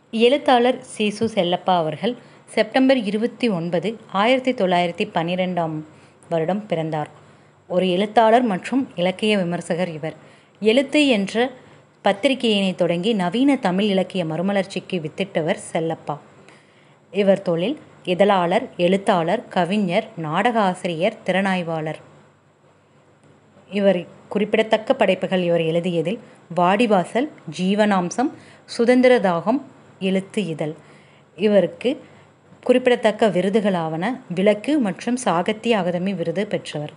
எழுத்தாளர் சீசு செல்லப்பா அவர்கள் செப்டம்பர் இருபத்தி ஒன்பது ஆயிரத்தி தொள்ளாயிரத்தி பன்னிரெண்டாம் வருடம் பிறந்தார் ஒரு எழுத்தாளர் மற்றும் இலக்கிய விமர்சகர் இவர் எழுத்து என்ற பத்திரிகையினை தொடங்கி நவீன தமிழ் இலக்கிய மறுமலர்ச்சிக்கு வித்திட்டவர் செல்லப்பா இவர் தொழில் இதழாளர் எழுத்தாளர் கவிஞர் நாடக ஆசிரியர் திறனாய்வாளர் இவர் குறிப்பிடத்தக்க படைப்புகள் இவர் எழுதியதில் வாடிவாசல் ஜீவனாம்சம் சுதந்திர தாகம் எழுத்து இதழ் இவருக்கு குறிப்பிடத்தக்க விருதுகளாவன விளக்கு மற்றும் சாகித்ய அகாதமி விருது பெற்றவர்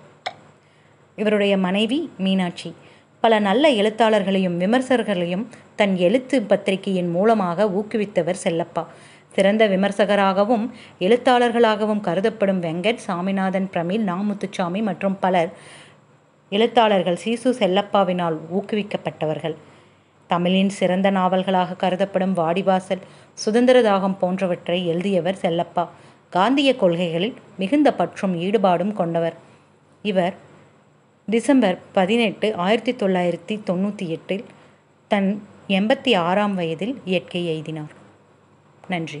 இவருடைய மனைவி மீனாட்சி பல நல்ல எழுத்தாளர்களையும் விமர்சகர்களையும் தன் எழுத்து பத்திரிகையின் மூலமாக ஊக்குவித்தவர் செல்லப்பா சிறந்த விமர்சகராகவும் எழுத்தாளர்களாகவும் கருதப்படும் வெங்கட் சாமிநாதன் பிரமிழ் நா முத்துச்சாமி மற்றும் பலர் எழுத்தாளர்கள் சீசு செல்லப்பாவினால் ஊக்குவிக்கப்பட்டவர்கள் தமிழின் சிறந்த நாவல்களாக கருதப்படும் வாடிவாசல் சுதந்திர தாகம் போன்றவற்றை எழுதியவர் செல்லப்பா காந்திய கொள்கைகளில் மிகுந்த பற்றும் ஈடுபாடும் கொண்டவர் இவர் டிசம்பர் பதினெட்டு ஆயிரத்தி தொள்ளாயிரத்தி தொண்ணூற்றி எட்டில் தன் எண்பத்தி ஆறாம் வயதில் இயற்கை எய்தினார் நன்றி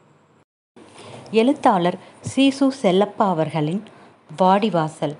எழுத்தாளர் சீசு செல்லப்பா அவர்களின் வாடிவாசல்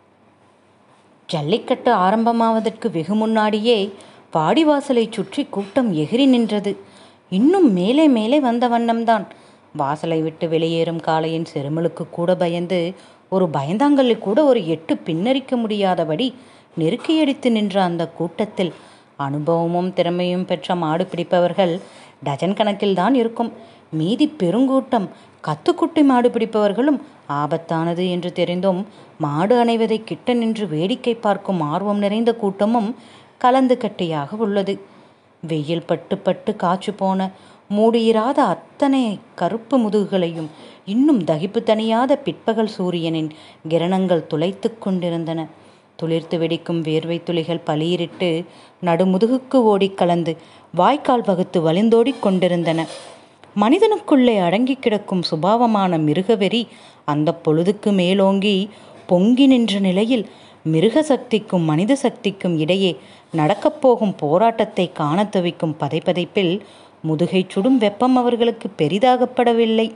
ஜல்லிக்கட்டு ஆரம்பமாவதற்கு வெகு முன்னாடியே வாடிவாசலை சுற்றி கூட்டம் எகிரி நின்றது இன்னும் மேலே மேலே வந்த வண்ணம்தான் வாசலை விட்டு வெளியேறும் காளையின் செருமலுக்கு கூட பயந்து ஒரு பயந்தாங்கல்லை கூட ஒரு எட்டு பின்னரிக்க முடியாதபடி நெருக்கியடித்து நின்ற அந்த கூட்டத்தில் அனுபவமும் திறமையும் பெற்ற மாடு பிடிப்பவர்கள் டஜன் கணக்கில் தான் இருக்கும் மீதி பெருங்கூட்டம் கத்துக்குட்டி மாடு பிடிப்பவர்களும் ஆபத்தானது என்று தெரிந்தும் மாடு அணைவதை கிட்ட நின்று வேடிக்கை பார்க்கும் ஆர்வம் நிறைந்த கூட்டமும் கலந்து கட்டியாக உள்ளது வெயில் பட்டு பட்டு காய்ச்சி போன மூடியிராத அத்தனை கருப்பு முதுகுகளையும் இன்னும் தகிப்பு தணியாத பிற்பகல் சூரியனின் கிரணங்கள் துளைத்து கொண்டிருந்தன துளிர்த்து வெடிக்கும் வேர்வை துளிகள் பளிரிட்டு நடுமுதுகுக்கு ஓடி கலந்து வாய்க்கால் வகுத்து வலிந்தோடிக் கொண்டிருந்தன மனிதனுக்குள்ளே அடங்கி கிடக்கும் சுபாவமான மிருகவெறி அந்த பொழுதுக்கு மேலோங்கி பொங்கி நின்ற நிலையில் மிருக சக்திக்கும் மனித சக்திக்கும் இடையே நடக்கப் போகும் போராட்டத்தை காண தவிக்கும் பதைப்பதைப்பில் முதுகை சுடும் வெப்பம் அவர்களுக்கு பெரிதாகப்படவில்லை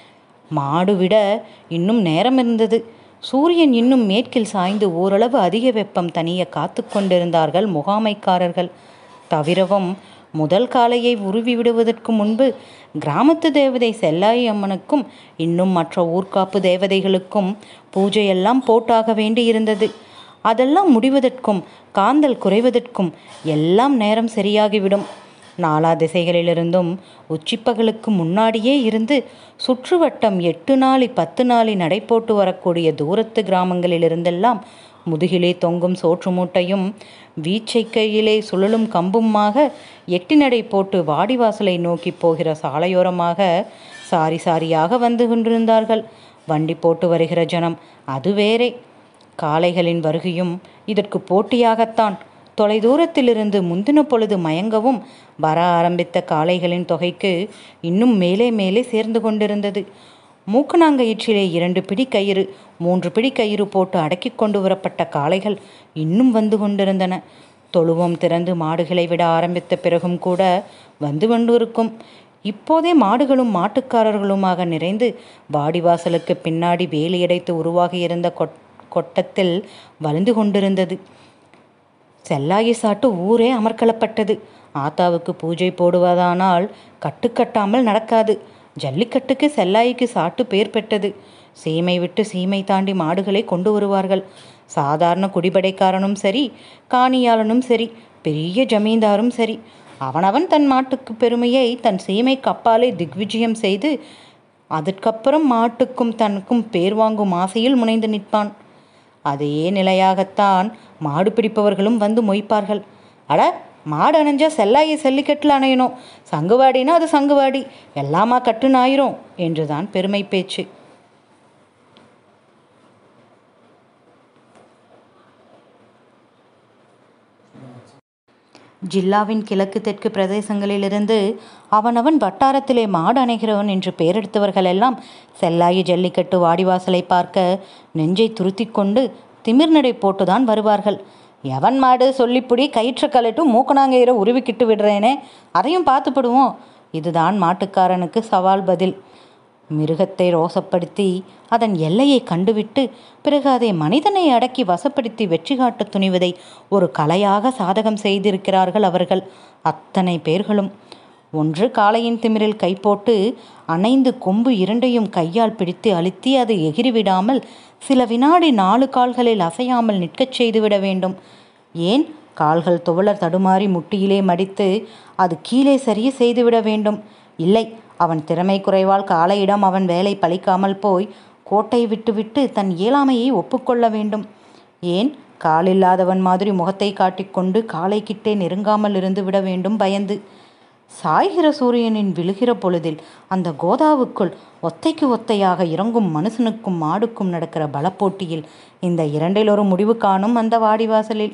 மாடு விட இன்னும் நேரம் இருந்தது சூரியன் இன்னும் மேற்கில் சாய்ந்து ஓரளவு அதிக வெப்பம் தனிய காத்து கொண்டிருந்தார்கள் முகாமைக்காரர்கள் தவிரவும் முதல் காலையை உருவி விடுவதற்கு முன்பு கிராமத்து தேவதை செல்லாயி அம்மனுக்கும் இன்னும் மற்ற ஊர்காப்பு தேவதைகளுக்கும் பூஜையெல்லாம் போட்டாக வேண்டியிருந்தது அதெல்லாம் முடிவதற்கும் காந்தல் குறைவதற்கும் எல்லாம் நேரம் சரியாகிவிடும் நாலா திசைகளிலிருந்தும் உச்சிப்பகலுக்கு முன்னாடியே இருந்து சுற்றுவட்டம் எட்டு நாளி பத்து நாளி நடை போட்டு வரக்கூடிய தூரத்து கிராமங்களிலிருந்தெல்லாம் முதுகிலே தொங்கும் சோற்று மூட்டையும் வீச்சை கையிலே சுழலும் கம்புமாக எட்டி நடை போட்டு வாடிவாசலை நோக்கி போகிற சாலையோரமாக சாரி சாரியாக வந்து கொண்டிருந்தார்கள் வண்டி போட்டு வருகிற ஜனம் அது வேறே காளைகளின் வருகையும் இதற்கு போட்டியாகத்தான் தொலைதூரத்திலிருந்து முந்தின பொழுது மயங்கவும் வர ஆரம்பித்த காளைகளின் தொகைக்கு இன்னும் மேலே மேலே சேர்ந்து கொண்டிருந்தது மூக்கனாங்கயிற்றிலே இரண்டு பிடி கயிறு மூன்று பிடி கயிறு போட்டு அடக்கி கொண்டு வரப்பட்ட காளைகள் இன்னும் வந்து கொண்டிருந்தன தொழுவம் திறந்து மாடுகளை விட ஆரம்பித்த பிறகும் கூட வந்து கொண்டிருக்கும் இப்போதே மாடுகளும் மாட்டுக்காரர்களுமாக நிறைந்து வாடிவாசலுக்கு பின்னாடி வேலியடைத்து உருவாகியிருந்த கொட் கொட்டத்தில் வலிந்து கொண்டிருந்தது செல்லாயி சாட்டு ஊரே அமர்க்கலப்பட்டது ஆத்தாவுக்கு பூஜை போடுவதானால் கட்டுக்கட்டாமல் நடக்காது ஜல்லிக்கட்டுக்கு செல்லாயிக்கு சாட்டு பேர் பெற்றது சீமை விட்டு சீமை தாண்டி மாடுகளை கொண்டு வருவார்கள் சாதாரண குடிபடைக்காரனும் சரி காணியாளனும் சரி பெரிய ஜமீன்தாரும் சரி அவனவன் தன் மாட்டுக்கு பெருமையை தன் சீமைக்கு அப்பாலே திக்விஜயம் செய்து அதற்கப்புறம் மாட்டுக்கும் தனக்கும் பேர் வாங்கும் ஆசையில் முனைந்து நிற்பான் அதே நிலையாகத்தான் மாடு பிடிப்பவர்களும் வந்து மொய்ப்பார்கள் அட மாடு அணைஞ்சா செல்லாயி செல்லிக்கட்டில் அணையணும் சங்குவாடினா அது சங்குவாடி எல்லாமா கட்டுன்னு ஆயிரும் என்றுதான் பெருமை பேச்சு ஜில்லாவின் கிழக்கு தெற்கு பிரதேசங்களிலிருந்து அவனவன் வட்டாரத்திலே மாடு அணைகிறவன் என்று பெயரெடுத்தவர்கள் எல்லாம் செல்லாயி ஜல்லிக்கட்டு வாடிவாசலை பார்க்க நெஞ்சை துருத்தி கொண்டு திமிர்நடை போட்டுதான் வருவார்கள் எவன் மாடு சொல்லிப்புடி கயிற்ற கலட்டும் மூக்கணாங்கயிற உருவிக்கிட்டு விடுறேனே அதையும் பார்த்துப்படுவோம் இதுதான் மாட்டுக்காரனுக்கு சவால் பதில் மிருகத்தை ரோசப்படுத்தி அதன் எல்லையை கண்டுவிட்டு பிறகு அதை மனிதனை அடக்கி வசப்படுத்தி வெற்றி காட்ட துணிவதை ஒரு கலையாக சாதகம் செய்திருக்கிறார்கள் அவர்கள் அத்தனை பேர்களும் ஒன்று காளையின் திமிரில் கை போட்டு அணைந்து கொம்பு இரண்டையும் கையால் பிடித்து அழுத்தி அது எகிறிவிடாமல் சில வினாடி நாலு கால்களில் அசையாமல் நிற்கச் செய்துவிட வேண்டும் ஏன் கால்கள் துவளர் தடுமாறி முட்டியிலே மடித்து அது கீழே சரிய செய்துவிட வேண்டும் இல்லை அவன் திறமை குறைவால் காளையிடம் அவன் வேலை பலிக்காமல் போய் கோட்டை விட்டுவிட்டு தன் இயலாமையை ஒப்புக்கொள்ள வேண்டும் ஏன் காலில்லாதவன் மாதிரி முகத்தை காட்டிக்கொண்டு காலை கிட்டே நெருங்காமல் இருந்து விட வேண்டும் பயந்து சாய்கிற சூரியனின் விழுகிற பொழுதில் அந்த கோதாவுக்குள் ஒத்தைக்கு ஒத்தையாக இறங்கும் மனுஷனுக்கும் மாடுக்கும் நடக்கிற பலப்போட்டியில் இந்த இரண்டில் ஒரு முடிவு காணும் அந்த வாடிவாசலில்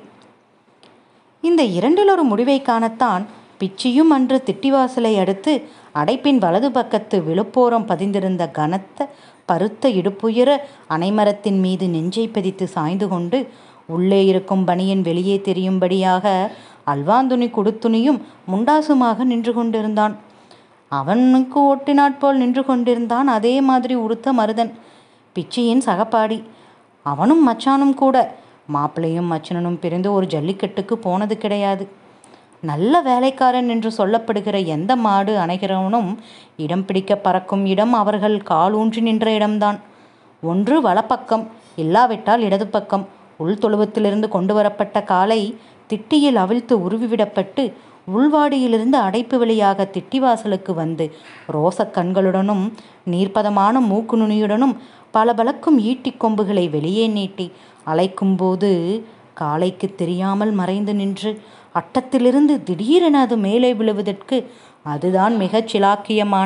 இந்த இரண்டில் ஒரு முடிவை காணத்தான் பிச்சியும் அன்று திட்டிவாசலை அடுத்து அடைப்பின் வலது பக்கத்து விழுப்போரம் பதிந்திருந்த கனத்த பருத்த இடுப்புயர அணைமரத்தின் மீது நெஞ்சை பதித்து சாய்ந்து கொண்டு உள்ளே இருக்கும் பனியன் வெளியே தெரியும்படியாக அல்வாந்துணி குடுத்துணியும் முண்டாசுமாக நின்று கொண்டிருந்தான் அவனுக்கு ஓட்டினாற்போல் நின்று கொண்டிருந்தான் அதே மாதிரி உடுத்த மருதன் பிச்சியின் சகப்பாடி அவனும் மச்சானும் கூட மாப்பிள்ளையும் மச்சனனும் பிரிந்து ஒரு ஜல்லிக்கட்டுக்கு போனது கிடையாது நல்ல வேலைக்காரன் என்று சொல்லப்படுகிற எந்த மாடு அணைகிறவனும் இடம் பிடிக்க பறக்கும் இடம் அவர்கள் காலூன்றி நின்ற இடம்தான் ஒன்று வலப்பக்கம் இல்லாவிட்டால் இடது பக்கம் உள் தொழுவத்திலிருந்து கொண்டு வரப்பட்ட காலை திட்டியில் அவிழ்த்து உருவிவிடப்பட்டு உள்வாடியிலிருந்து அடைப்பு வழியாக திட்டிவாசலுக்கு வந்து ரோசக் கண்களுடனும் நீர்ப்பதமான மூக்கு நுனியுடனும் பளபளக்கும் ஈட்டிக் கொம்புகளை வெளியே நீட்டி அழைக்கும்போது காளைக்கு தெரியாமல் மறைந்து நின்று அட்டத்திலிருந்து திடீரென அது மேலே விழுவதற்கு அதுதான் மிகச் சிலாக்கியமான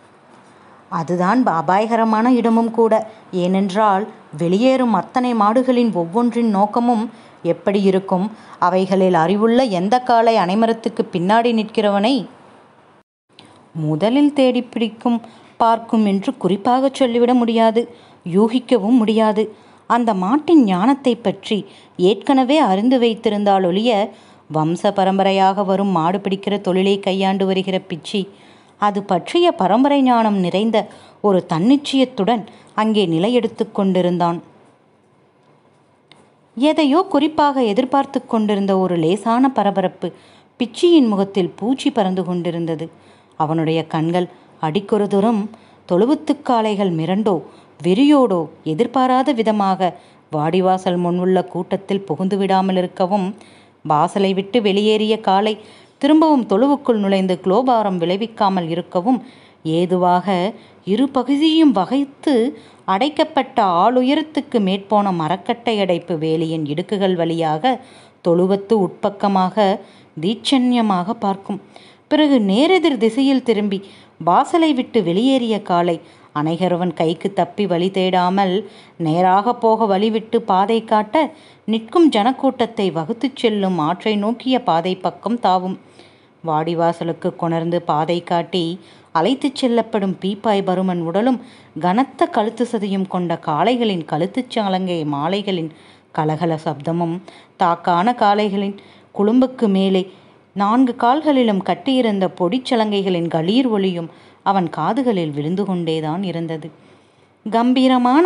அதுதான் அபாயகரமான இடமும் கூட ஏனென்றால் வெளியேறும் அத்தனை மாடுகளின் ஒவ்வொன்றின் நோக்கமும் எப்படி இருக்கும் அவைகளில் அறிவுள்ள எந்த காலை அனைமரத்துக்கு பின்னாடி நிற்கிறவனை முதலில் தேடி பிடிக்கும் பார்க்கும் என்று குறிப்பாக சொல்லிவிட முடியாது யூகிக்கவும் முடியாது அந்த மாட்டின் ஞானத்தை பற்றி ஏற்கனவே அறிந்து வைத்திருந்தால் ஒழிய வம்ச பரம்பரையாக வரும் மாடு பிடிக்கிற தொழிலை கையாண்டு வருகிற பிச்சி அது பற்றிய பரம்பரை ஞானம் நிறைந்த ஒரு தன்னிச்சயத்துடன் அங்கே நிலையெடுத்து கொண்டிருந்தான் எதையோ குறிப்பாக எதிர்பார்த்து கொண்டிருந்த ஒரு லேசான பரபரப்பு பிச்சியின் முகத்தில் பூச்சி பறந்து கொண்டிருந்தது அவனுடைய கண்கள் அடிக்கொரு தூரம் தொழுவுத்துக்காளைகள் மிரண்டோ வெறியோடோ எதிர்பாராத விதமாக வாடிவாசல் முன்னுள்ள கூட்டத்தில் புகுந்து விடாமல் இருக்கவும் வாசலை விட்டு வெளியேறிய காலை திரும்பவும் தொழுவுக்குள் நுழைந்து குளோபாரம் விளைவிக்காமல் இருக்கவும் ஏதுவாக இரு பகுதியும் வகைத்து அடைக்கப்பட்ட ஆளுயரத்துக்கு மேற்போன மரக்கட்டை அடைப்பு வேலியின் இடுக்குகள் வழியாக தொழுவத்து உட்பக்கமாக தீட்சண்யமாக பார்க்கும் பிறகு நேரெதிர் திசையில் திரும்பி வாசலை விட்டு வெளியேறிய காலை அணைகரவன் கைக்கு தப்பி வழி தேடாமல் நேராக போக வழிவிட்டு பாதை காட்ட நிற்கும் ஜனக்கூட்டத்தை வகுத்துச் செல்லும் ஆற்றை நோக்கிய பாதை பக்கம் தாவும் வாடிவாசலுக்கு கொணர்ந்து பாதை காட்டி அழைத்துச் செல்லப்படும் பீப்பாய் பருமன் உடலும் கனத்த கழுத்து சதியும் கொண்ட காளைகளின் கழுத்துச் சாலங்கை மாலைகளின் கலகல சப்தமும் தாக்கான காளைகளின் குளும்புக்கு மேலே நான்கு கால்களிலும் கட்டியிருந்த பொடிச்சலங்கைகளின் களீர் ஒளியும் அவன் காதுகளில் விழுந்து கொண்டேதான் இருந்தது கம்பீரமான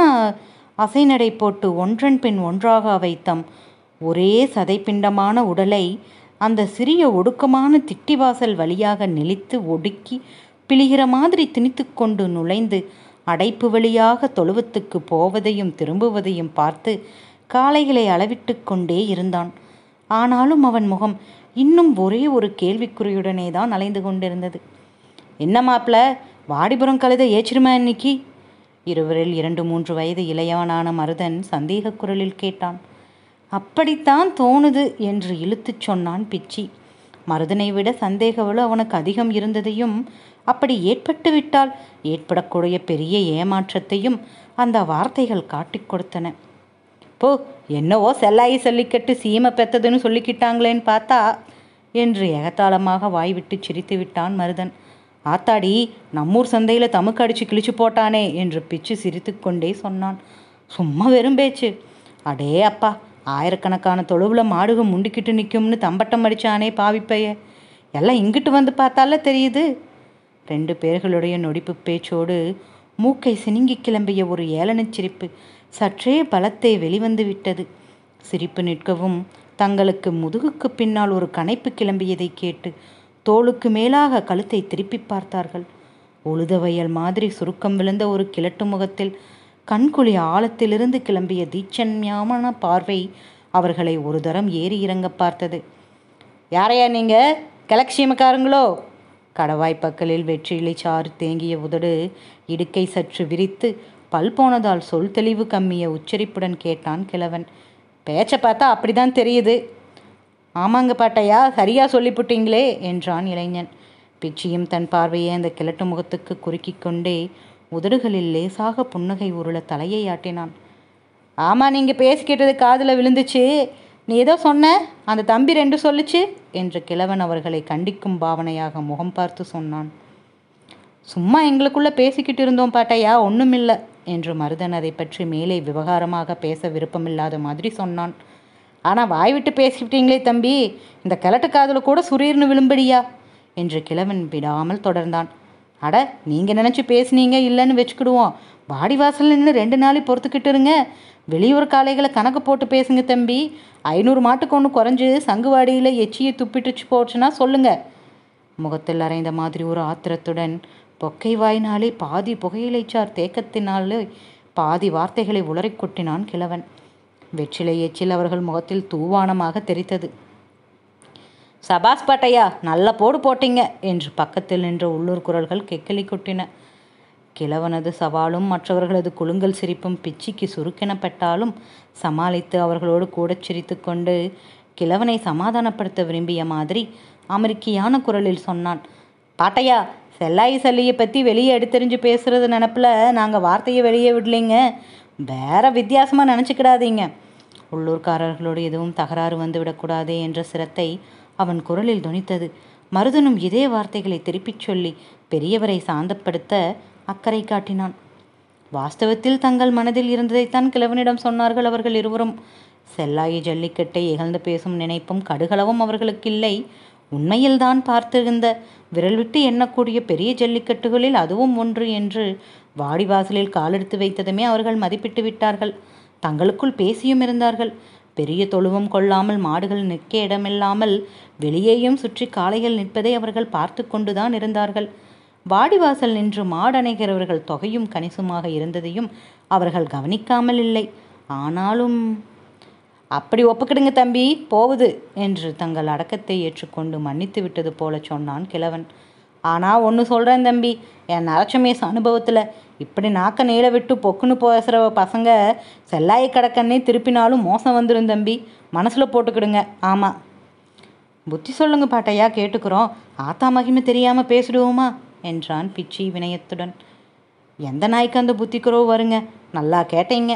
அசைநடை போட்டு ஒன்றன் பின் ஒன்றாக அவை தம் ஒரே சதைப்பிண்டமான உடலை அந்த சிறிய ஒடுக்கமான திட்டிவாசல் வழியாக நெளித்து ஒடுக்கி பிழிகிற மாதிரி திணித்து கொண்டு நுழைந்து அடைப்பு வழியாக தொழுவத்துக்கு போவதையும் திரும்புவதையும் பார்த்து காளைகளை அளவிட்டு கொண்டே இருந்தான் ஆனாலும் அவன் முகம் இன்னும் ஒரே ஒரு கேள்விக்குறியுடனே தான் அலைந்து கொண்டிருந்தது என்ன மாப்பிள வாடிபுரம் கழுதை ஏச்சிருமா இன்னைக்கு இருவரில் இரண்டு மூன்று வயது இளையவனான மருதன் சந்தேக குரலில் கேட்டான் அப்படித்தான் தோணுது என்று இழுத்துச் சொன்னான் பிச்சி மருதனை விட சந்தேகவலு அவனுக்கு அதிகம் இருந்ததையும் அப்படி ஏற்பட்டு விட்டால் ஏற்படக்கூடிய பெரிய ஏமாற்றத்தையும் அந்த வார்த்தைகள் காட்டிக் கொடுத்தன போ என்னவோ செல்லாயி சொல்லிக்கட்டு சீமை பெத்ததுன்னு சொல்லிக்கிட்டாங்களேன்னு பார்த்தா என்று எகத்தாளமாக வாய்விட்டு சிரித்து விட்டான் மருதன் ஆத்தாடி நம்மூர் சந்தையில் தமுக்கு அடிச்சு கிழிச்சு போட்டானே என்று பிச்சு சிரித்துக்கொண்டே சொன்னான் சும்மா வெறும் பேச்சு அடே அப்பா ஆயிரக்கணக்கான தொழுவில் மாடுக முண்டிக்கிட்டு நிற்கும்னு தம்பட்டம் அடிச்சானே பாவிப்பைய எல்லாம் இங்கிட்டு வந்து பார்த்தால தெரியுது ரெண்டு பேர்களுடைய நொடிப்பு பேச்சோடு மூக்கை சினுங்கி கிளம்பிய ஒரு ஏளனச் சிரிப்பு சற்றே பலத்தை வெளிவந்து விட்டது சிரிப்பு நிற்கவும் தங்களுக்கு முதுகுக்கு பின்னால் ஒரு கனைப்பு கிளம்பியதை கேட்டு தோளுக்கு மேலாக கழுத்தை திருப்பி பார்த்தார்கள் உழுத வயல் மாதிரி சுருக்கம் விழுந்த ஒரு கிழட்டு முகத்தில் கண்குழி ஆழத்திலிருந்து கிளம்பிய தீட்சண்யமான பார்வை அவர்களை ஒரு தரம் ஏறி இறங்க பார்த்தது யாரையா நீங்க கலக்ஷியமக்காரங்களோ கடவாய் பக்கலில் வெற்றிலை சாறு தேங்கிய உதடு இடுக்கை சற்று விரித்து பல் போனதால் சொல் தெளிவு கம்மிய உச்சரிப்புடன் கேட்டான் கிழவன் பேச்சை பார்த்தா அப்படிதான் தெரியுது ஆமாங்க பாட்டையா சரியா சொல்லிப்புட்டீங்களே என்றான் இளைஞன் பிச்சியும் தன் பார்வையை அந்த கிழட்டு முகத்துக்கு குறுக்கிக் கொண்டே உதடுகளில் லேசாக புன்னகை உருள தலையை ஆட்டினான் ஆமா நீங்க பேசிக்கிட்டது காதில் விழுந்துச்சு நீ ஏதோ சொன்ன அந்த தம்பி ரெண்டு சொல்லுச்சு என்று கிழவன் அவர்களை கண்டிக்கும் பாவனையாக முகம் பார்த்து சொன்னான் சும்மா எங்களுக்குள்ள பேசிக்கிட்டு இருந்தோம் பாட்டையா ஒண்ணுமில்ல என்று மருதன் அதை பற்றி மேலே விவகாரமாக பேச விருப்பமில்லாத மாதிரி சொன்னான் ஆனால் வாய் விட்டு பேசிக்கிட்டீங்களே தம்பி இந்த கிழட்டு காதில் கூட சுரீர்னு விழும்படியா என்று கிழவன் விடாமல் தொடர்ந்தான் அட நீங்கள் நினச்சி பேசுனீங்க இல்லைன்னு வச்சுக்கிடுவோம் வாடி வாசல்ல நின்று ரெண்டு நாளைக்கு பொறுத்துக்கிட்டு இருங்க வெளியூர் காளைகளை கணக்கு போட்டு பேசுங்க தம்பி ஐநூறு மாட்டுக்கு ஒன்று குறைஞ்சு சங்குவாடியில் எச்சியை துப்பிட்டுச்சு போச்சுன்னா சொல்லுங்க முகத்தில் அரைந்த மாதிரி ஒரு ஆத்திரத்துடன் பொக்கை வாயினாலே பாதி புகையிலைச்சார் தேக்கத்தினாலே பாதி வார்த்தைகளை உளறிக் கொட்டினான் கிழவன் வெற்றிலை எச்சில் அவர்கள் முகத்தில் தூவானமாக தெரித்தது சபாஸ் பாட்டையா நல்ல போடு போட்டீங்க என்று பக்கத்தில் நின்ற உள்ளூர் குரல்கள் கெக்கலி கொட்டின கிழவனது சவாலும் மற்றவர்களது குலுங்கல் சிரிப்பும் பிச்சிக்கு சுருக்கெனப்பட்டாலும் சமாளித்து அவர்களோடு கூடச் சிரித்து கொண்டு கிழவனை சமாதானப்படுத்த விரும்பிய மாதிரி அமெரிக்கையான குரலில் சொன்னான் பாட்டையா செல்லாயி சல்லியை பற்றி வெளியே எடுத்தெறிஞ்சு பேசுறது நினப்பில் நாங்கள் வார்த்தையை வெளியே விடலைங்க வேற வித்தியாசமாக நினச்சிக்கிடாதீங்க உள்ளூர்காரர்களோடு எதுவும் தகராறு வந்து விடக்கூடாதே என்ற சிரத்தை அவன் குரலில் துணித்தது மருதனும் இதே வார்த்தைகளை திருப்பிச் சொல்லி பெரியவரை சாந்தப்படுத்த அக்கறை காட்டினான் வாஸ்தவத்தில் தங்கள் மனதில் இருந்ததைத்தான் கிழவனிடம் சொன்னார்கள் அவர்கள் இருவரும் செல்லாயி ஜல்லிக்கட்டை இகழ்ந்து பேசும் நினைப்பும் கடுகளவும் அவர்களுக்கு இல்லை உண்மையில்தான் பார்த்திருந்த விரல் விட்டு எண்ணக்கூடிய பெரிய ஜல்லிக்கட்டுகளில் அதுவும் ஒன்று என்று வாடிவாசலில் காலெடுத்து வைத்ததுமே அவர்கள் மதிப்பிட்டு விட்டார்கள் தங்களுக்குள் பேசியும் இருந்தார்கள் பெரிய தொழுவம் கொள்ளாமல் மாடுகள் நிற்க இடமில்லாமல் வெளியேயும் சுற்றி காளைகள் நிற்பதை அவர்கள் பார்த்து கொண்டுதான் இருந்தார்கள் வாடிவாசல் நின்று மாடணைகிறவர்கள் தொகையும் கணிசுமாக இருந்ததையும் அவர்கள் கவனிக்காமல் இல்லை ஆனாலும் அப்படி ஒப்புக்கிடுங்க தம்பி போகுது என்று தங்கள் அடக்கத்தை ஏற்றுக்கொண்டு மன்னித்து விட்டது போல சொன்னான் கிழவன் ஆனால் ஒன்று சொல்கிறேன் தம்பி என் நரச்சமேச அனுபவத்தில் இப்படி நாக்க நீள விட்டு பொக்குன்னு பேசுகிற பசங்க செல்லாய் கடக்கன்னே திருப்பினாலும் மோசம் வந்துடும் தம்பி மனசில் போட்டுக்கிடுங்க ஆமாம் புத்தி சொல்லுங்க பாட்டையா கேட்டுக்கிறோம் ஆத்தா மகிமை தெரியாமல் பேசிடுவோமா என்றான் பிச்சி வினயத்துடன் எந்த நாய்க்கு அந்த புத்திக்குறவு வருங்க நல்லா கேட்டீங்க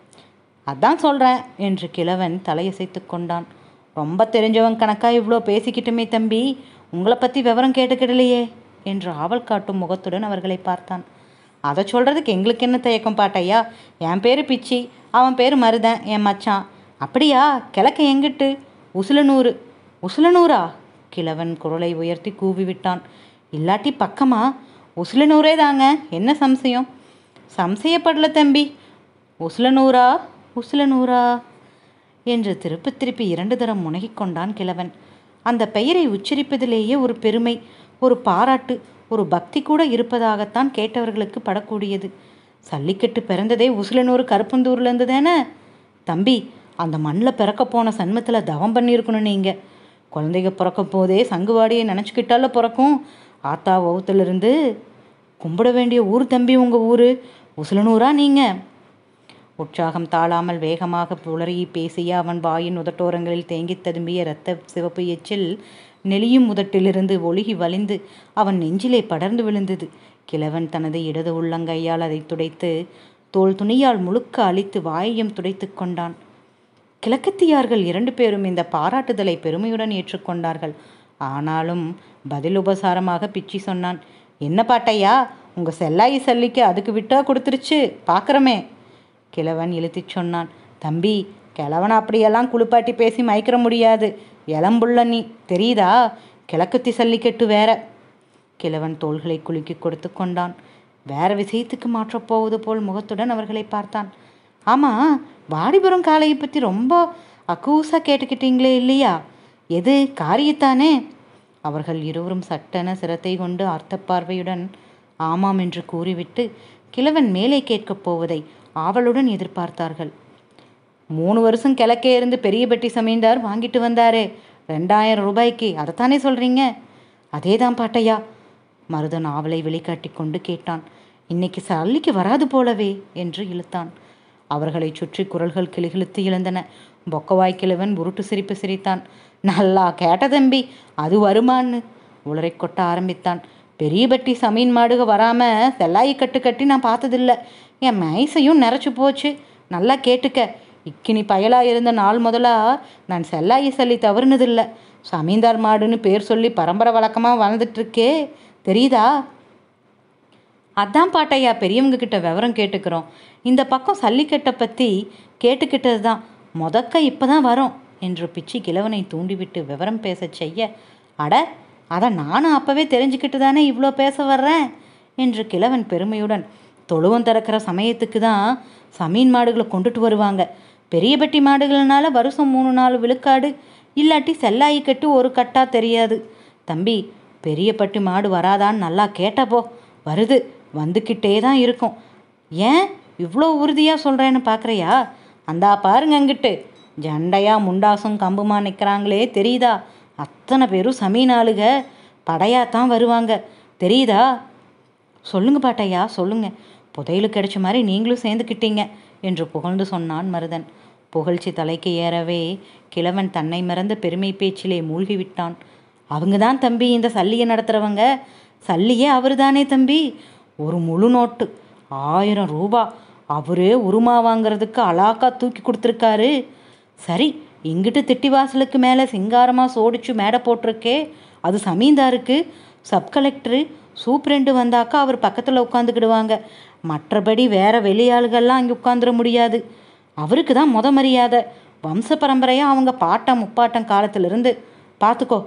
அதான் சொல்கிறேன் என்று கிழவன் தலையசைத்து கொண்டான் ரொம்ப தெரிஞ்சவன் கணக்கா இவ்வளோ பேசிக்கிட்டுமே தம்பி உங்களை பற்றி விவரம் கேட்டுக்கிடலையே என்று ஆவல் காட்டும் முகத்துடன் அவர்களை பார்த்தான் அதை சொல்கிறதுக்கு எங்களுக்கு என்ன தயக்கம் பாட்டையா என் பேர் பிச்சி அவன் பேர் மருதன் என் மச்சான் அப்படியா கிழக்க எங்கிட்டு உசுலனூர் உசுலனூரா கிழவன் குரலை உயர்த்தி கூவி விட்டான் இல்லாட்டி பக்கமா உசுலனூரே தாங்க என்ன சம்சயம் சம்சயப்படல தம்பி உசுலனூரா உசுலனூரா என்று திருப்பி திருப்பி இரண்டு தரம் முனகிக் கொண்டான் கிழவன் அந்த பெயரை உச்சரிப்பதிலேயே ஒரு பெருமை ஒரு பாராட்டு ஒரு பக்தி கூட இருப்பதாகத்தான் கேட்டவர்களுக்கு படக்கூடியது சல்லிக்கட்டு பிறந்ததே உசுலனூர் கருப்பந்தூர்லேருந்து தானே தம்பி அந்த மண்ணில் பிறக்க போன சன்மத்தில் தவம் பண்ணியிருக்கணும் நீங்கள் குழந்தைங்க பிறக்கும் போதே சங்குவாடியை நினச்சிக்கிட்டால பிறக்கும் ஆத்தா வவுத்திலிருந்து கும்பிட வேண்டிய ஊர் தம்பி உங்கள் ஊர் உசுலனூரா நீங்கள் உற்சாகம் தாழாமல் வேகமாக புலரி பேசிய அவன் வாயின் உதட்டோரங்களில் தேங்கித் ததும்பிய இரத்த சிவப்பு எச்சில் நெளியும் உதட்டிலிருந்து ஒழுகி வலிந்து அவன் நெஞ்சிலே படர்ந்து விழுந்தது கிழவன் தனது இடது உள்ளங்கையால் அதை துடைத்து தோல் துணியால் முழுக்க அழித்து வாயையும் துடைத்து கொண்டான் கிழக்கத்தியார்கள் இரண்டு பேரும் இந்த பாராட்டுதலை பெருமையுடன் ஏற்றுக்கொண்டார்கள் ஆனாலும் பதில் உபசாரமாக பிச்சி சொன்னான் என்ன பாட்டையா உங்க செல்லாயி சல்லிக்கு அதுக்கு விட்டா கொடுத்துருச்சு பார்க்குறமே கிழவன் இழுத்துச் சொன்னான் தம்பி கிழவன் அப்படியெல்லாம் குளிப்பாட்டி பேசி மயக்கிற முடியாது இளம்புள்ள நீ தெரியுதா கிழக்குத்தி சல்லிக்கட்டு வேற கிழவன் தோள்களை குலுக்கி கொடுத்து கொண்டான் வேற விஷயத்துக்கு மாற்றப் போவது போல் முகத்துடன் அவர்களை பார்த்தான் ஆமாம் வாடிபுரம் காளையை பற்றி ரொம்ப அக்கூசா கேட்டுக்கிட்டீங்களே இல்லையா எது காரியத்தானே அவர்கள் இருவரும் சட்டென சிரத்தை கொண்டு அர்த்த பார்வையுடன் ஆமாம் என்று கூறிவிட்டு கிழவன் மேலே கேட்கப் போவதை ஆவலுடன் எதிர்பார்த்தார்கள் மூணு வருஷம் கிழக்கே இருந்து பெரிய பெட்டி சமீந்தார் வாங்கிட்டு வந்தாரே ரெண்டாயிரம் ரூபாய்க்கு அதைத்தானே சொல்கிறீங்க அதேதான் பாட்டையா மருதன் ஆவலை வெளிக்காட்டி கொண்டு கேட்டான் இன்னைக்கு சல்லிக்கு வராது போலவே என்று இழுத்தான் அவர்களை சுற்றி குரல்கள் கிளிகிழித்து இழந்தன பொக்கவாய் கிழவன் உருட்டு சிரிப்பு சிரித்தான் நல்லா கேட்ட தம்பி அது வருமான்னு உளரை கொட்ட ஆரம்பித்தான் பெரிய பட்டி சமீன் மாடுக வராம செல்லாயி கட்டு கட்டி நான் பார்த்ததில்ல என் மைசையும் நிறைச்சு போச்சு நல்லா கேட்டுக்க இக்கினி பயலா இருந்த நாள் முதலா நான் செல்லாயி சல்லி தவறுனதில்ல சமீந்தார் மாடுன்னு பேர் சொல்லி பரம்பரை வழக்கமாக வளர்ந்துட்டு இருக்கே தெரியுதா அதான் பாட்டையா பெரியவங்க கிட்ட விவரம் கேட்டுக்கிறோம் இந்த பக்கம் சல்லிக்கட்டை பற்றி கேட்டுக்கிட்டது தான் முதக்க இப்போ தான் வரோம் என்று பிச்சி கிழவனை தூண்டிவிட்டு விவரம் பேசச் செய்ய அட அதை நானும் அப்போவே தெரிஞ்சுக்கிட்டு தானே இவ்வளோ பேச வர்றேன் என்று கிழவன் பெருமையுடன் தொழுவம் திறக்கிற சமயத்துக்கு தான் சமீன் மாடுகளை கொண்டுட்டு வருவாங்க பெரிய பெட்டி மாடுகள்னால வருஷம் மூணு நாலு விழுக்காடு இல்லாட்டி செல்லாயி கட்டு ஒரு கட்டா தெரியாது தம்பி பெரிய பட்டி மாடு வராதான்னு நல்லா கேட்டப்போ வருது வந்துக்கிட்டே தான் இருக்கும் ஏன் இவ்வளோ உறுதியாக சொல்கிறேன்னு பார்க்குறியா அந்தா பாருங்க அங்கிட்டு ஜண்டையா முண்டாசும் கம்புமா நிற்கிறாங்களே தெரியுதா அத்தனை பேரும் சமீன் ஆளுக படையாத்தான் வருவாங்க தெரியுதா சொல்லுங்க பாட்டையா சொல்லுங்க புதையலு கிடைச்ச மாதிரி நீங்களும் சேர்ந்துக்கிட்டீங்க என்று புகழ்ந்து சொன்னான் மருதன் புகழ்ச்சி தலைக்கு ஏறவே கிழவன் தன்னை மறந்த பெருமை பேச்சிலே மூழ்கி விட்டான் அவங்க தான் தம்பி இந்த சல்லியை நடத்துகிறவங்க சல்லியே அவர் தானே தம்பி ஒரு முழு நோட்டு ஆயிரம் ரூபா அவரே உருமா வாங்குறதுக்கு அலாக்கா தூக்கி கொடுத்துருக்காரு சரி இங்கிட்டு திட்டி வாசலுக்கு மேலே சிங்காரமாக சோடிச்சு மேடை போட்டிருக்கே அது சமீந்தாருக்கு சப் கலெக்டரு சூப்ரெண்டு வந்தாக்கா அவர் பக்கத்தில் உட்காந்துக்கிடுவாங்க மற்றபடி வேற வெளியாளுகள்லாம் அங்கே உட்காந்துட முடியாது அவருக்கு தான் முத மரியாதை வம்ச பரம்பரையாக அவங்க பாட்டம் முப்பாட்டம் காலத்திலிருந்து பார்த்துக்கோ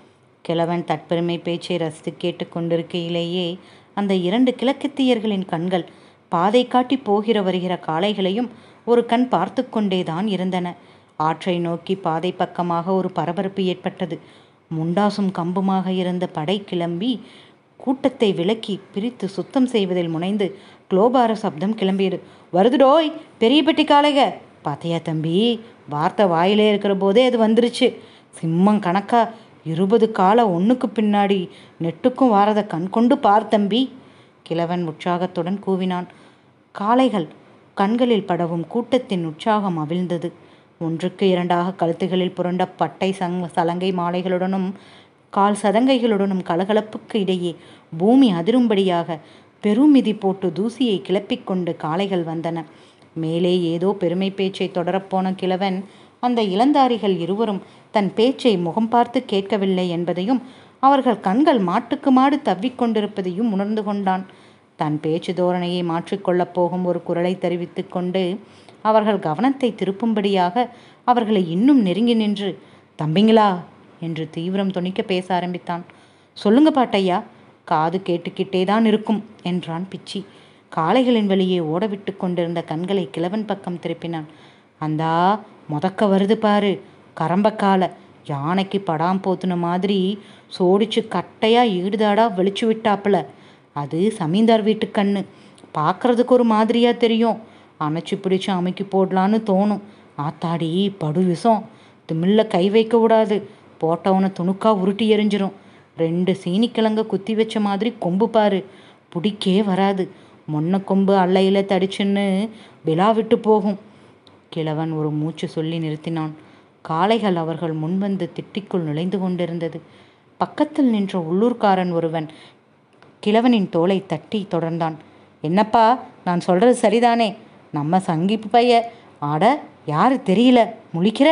கிழவன் தற்பெருமை பேச்சை ரசித்து கேட்டுக்கொண்டிருக்கையிலேயே அந்த இரண்டு கிழக்கத்தியர்களின் கண்கள் பாதை காட்டி போகிற வருகிற காளைகளையும் ஒரு கண் பார்த்து கொண்டேதான் இருந்தன ஆற்றை நோக்கி பாதை பக்கமாக ஒரு பரபரப்பு ஏற்பட்டது முண்டாசும் கம்புமாக இருந்த படை கிளம்பி கூட்டத்தை விலக்கி பிரித்து சுத்தம் செய்வதில் முனைந்து குளோபார சப்தம் கிளம்பியது வருதுடோய் பெரிய பெட்டி காளைக பாத்தையா தம்பி வார்த்தை வாயிலே இருக்கிற போதே அது வந்துருச்சு சிம்மம் கணக்கா இருபது காலை ஒன்றுக்கு பின்னாடி நெட்டுக்கும் வாரத கண் கொண்டு பார் தம்பி கிழவன் உற்சாகத்துடன் கூவினான் காளைகள் கண்களில் படவும் கூட்டத்தின் உற்சாகம் அவிழ்ந்தது ஒன்றுக்கு இரண்டாக கழுத்துகளில் புரண்ட பட்டை சங் சலங்கை மாலைகளுடனும் கால் சதங்கைகளுடனும் கலகலப்புக்கு இடையே பூமி அதிரும்படியாக பெருமிதி போட்டு தூசியை கிளப்பிக் கொண்டு காளைகள் வந்தன மேலே ஏதோ பெருமை பேச்சை தொடரப்போன கிழவன் அந்த இளந்தாரிகள் இருவரும் தன் பேச்சை முகம் பார்த்து கேட்கவில்லை என்பதையும் அவர்கள் கண்கள் மாட்டுக்கு மாடு தவ்விக்கொண்டிருப்பதையும் உணர்ந்து கொண்டான் தன் பேச்சு தோரணையை மாற்றிக்கொள்ளப் போகும் ஒரு குரலை தெரிவித்து கொண்டு அவர்கள் கவனத்தை திருப்பும்படியாக அவர்களை இன்னும் நெருங்கி நின்று தம்பிங்களா என்று தீவிரம் துணிக்க பேச ஆரம்பித்தான் சொல்லுங்க பாட்டையா காது கேட்டுக்கிட்டே தான் இருக்கும் என்றான் பிச்சி காளைகளின் வழியே ஓடவிட்டு கொண்டிருந்த கண்களை கிழவன் பக்கம் திருப்பினான் அந்தா முதக்க வருது பாரு கரம்பக்கால யானைக்கு படாம் போத்துன மாதிரி சோடிச்சு கட்டையா ஈடுதாடா வெளிச்சு விட்டாப்புல அது சமீந்தார் வீட்டு கண்ணு பார்க்கறதுக்கு ஒரு மாதிரியா தெரியும் அணைச்சி பிடிச்சு அமைக்கி போடலான்னு தோணும் ஆத்தாடி படு விஷம் திமில்ல கை வைக்க கூடாது போட்டவனை துணுக்கா உருட்டி எரிஞ்சிரும் ரெண்டு சீனிக்கிழங்க குத்தி வச்ச மாதிரி கொம்பு பாரு பிடிக்கே வராது மொன்ன கொம்பு அல்லையில தடிச்சுன்னு விழா விட்டு போகும் கிழவன் ஒரு மூச்சு சொல்லி நிறுத்தினான் காளைகள் அவர்கள் முன்வந்து திட்டிக்குள் நுழைந்து கொண்டிருந்தது பக்கத்தில் நின்ற உள்ளூர்காரன் ஒருவன் கிழவனின் தோலை தட்டி தொடர்ந்தான் என்னப்பா நான் சொல்றது சரிதானே நம்ம சங்கிப்பு பைய ஆட யாரு தெரியல முழிக்கிற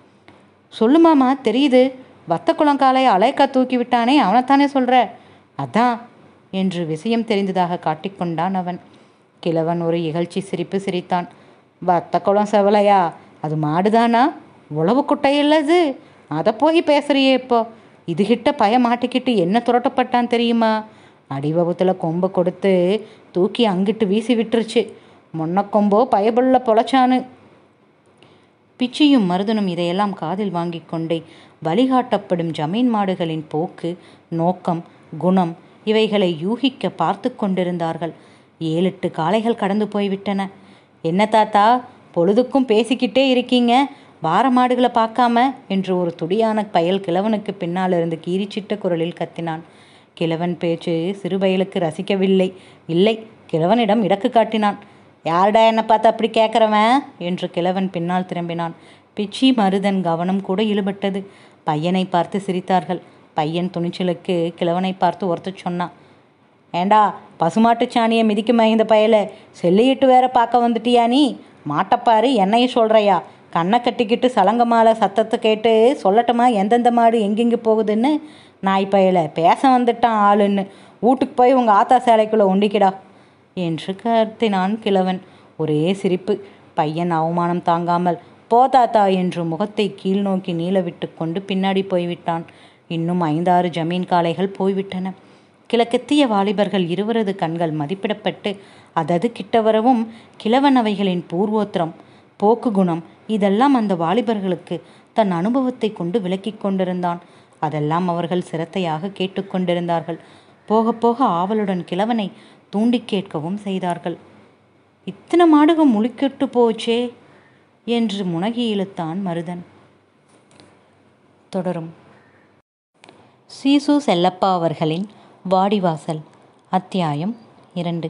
சொல்லு மாமா தெரியுது வத்த குளங்காலை அலைக்கா தூக்கி விட்டானே அவனைத்தானே சொல்ற அதான் என்று விஷயம் தெரிந்ததாக காட்டிக்கொண்டான் அவன் கிழவன் ஒரு இகழ்ச்சி சிரிப்பு சிரித்தான் வத்த குளம் செவலையா அது மாடுதானா உழவு குட்டையில்லது அதை போய் பேசுறியே இப்போ இதுகிட்ட பய மாட்டிக்கிட்டு என்ன துரட்டப்பட்டான் தெரியுமா அடிவகுத்தில் கொம்பை கொடுத்து தூக்கி அங்கிட்டு வீசி விட்டுருச்சு முன்னக்கொம்போ பயபுள்ள பொழைச்சானு பிச்சியும் மருதனும் இதையெல்லாம் காதில் வாங்கிக் கொண்டே வழிகாட்டப்படும் ஜமீன் மாடுகளின் போக்கு நோக்கம் குணம் இவைகளை யூகிக்க பார்த்து கொண்டிருந்தார்கள் ஏழெட்டு காளைகள் கடந்து போய்விட்டன என்ன தாத்தா பொழுதுக்கும் பேசிக்கிட்டே இருக்கீங்க வார மாடுகளை பார்க்காம என்று ஒரு துடியான பயல் கிழவனுக்கு பின்னால் இருந்து கீரிச்சிட்ட குரலில் கத்தினான் கிழவன் பேச்சு சிறுபயலுக்கு ரசிக்கவில்லை இல்லை கிழவனிடம் இடக்கு காட்டினான் யாருடா என்னை பார்த்து அப்படி கேட்குறவன் என்று கிழவன் பின்னால் திரும்பினான் பிச்சி மருதன் கவனம் கூட இழுபட்டது பையனை பார்த்து சிரித்தார்கள் பையன் துணிச்சலுக்கு கிழவனை பார்த்து ஒருத்தர் சொன்னான் ஏண்டா பசுமாட்டு சாணியை மிதிக்க மகிந்த பயல செல்லியிட்டு வேற பார்க்க வந்துட்டியா நீ மாட்டப்பாரு என்னையும் சொல்கிறையா கண்ணை கட்டிக்கிட்டு சலங்க மாலை சத்தத்தை கேட்டு சொல்லட்டுமா எந்தெந்த மாடு எங்கெங்கே போகுதுன்னு நாய் பயல பேச வந்துட்டான் ஆளுன்னு வீட்டுக்கு போய் உங்கள் ஆத்தா சேலைக்குள்ளே ஒண்டிக்கிடா என்று கத்தினான் கிழவன் ஒரே சிரிப்பு பையன் அவமானம் தாங்காமல் போ தாத்தா என்று முகத்தை கீழ் நோக்கி நீள விட்டு கொண்டு பின்னாடி போய்விட்டான் இன்னும் ஐந்தாறு ஜமீன் காளைகள் போய்விட்டன கிழக்கெத்திய வாலிபர்கள் இருவரது கண்கள் மதிப்பிடப்பட்டு அதது கிட்ட வரவும் கிழவன் அவைகளின் பூர்வோத்திரம் போக்கு குணம் இதெல்லாம் அந்த வாலிபர்களுக்கு தன் அனுபவத்தை கொண்டு விளக்கிக் கொண்டிருந்தான் அதெல்லாம் அவர்கள் சிரத்தையாக கேட்டுக்கொண்டிருந்தார்கள் போக போக ஆவலுடன் கிழவனை தூண்டி கேட்கவும் செய்தார்கள் இத்தனை மாடுகம் முழுக்கிட்டு போச்சே என்று முனகி இழுத்தான் மருதன் தொடரும் சீசு செல்லப்பா அவர்களின் வாடிவாசல் அத்தியாயம் இரண்டு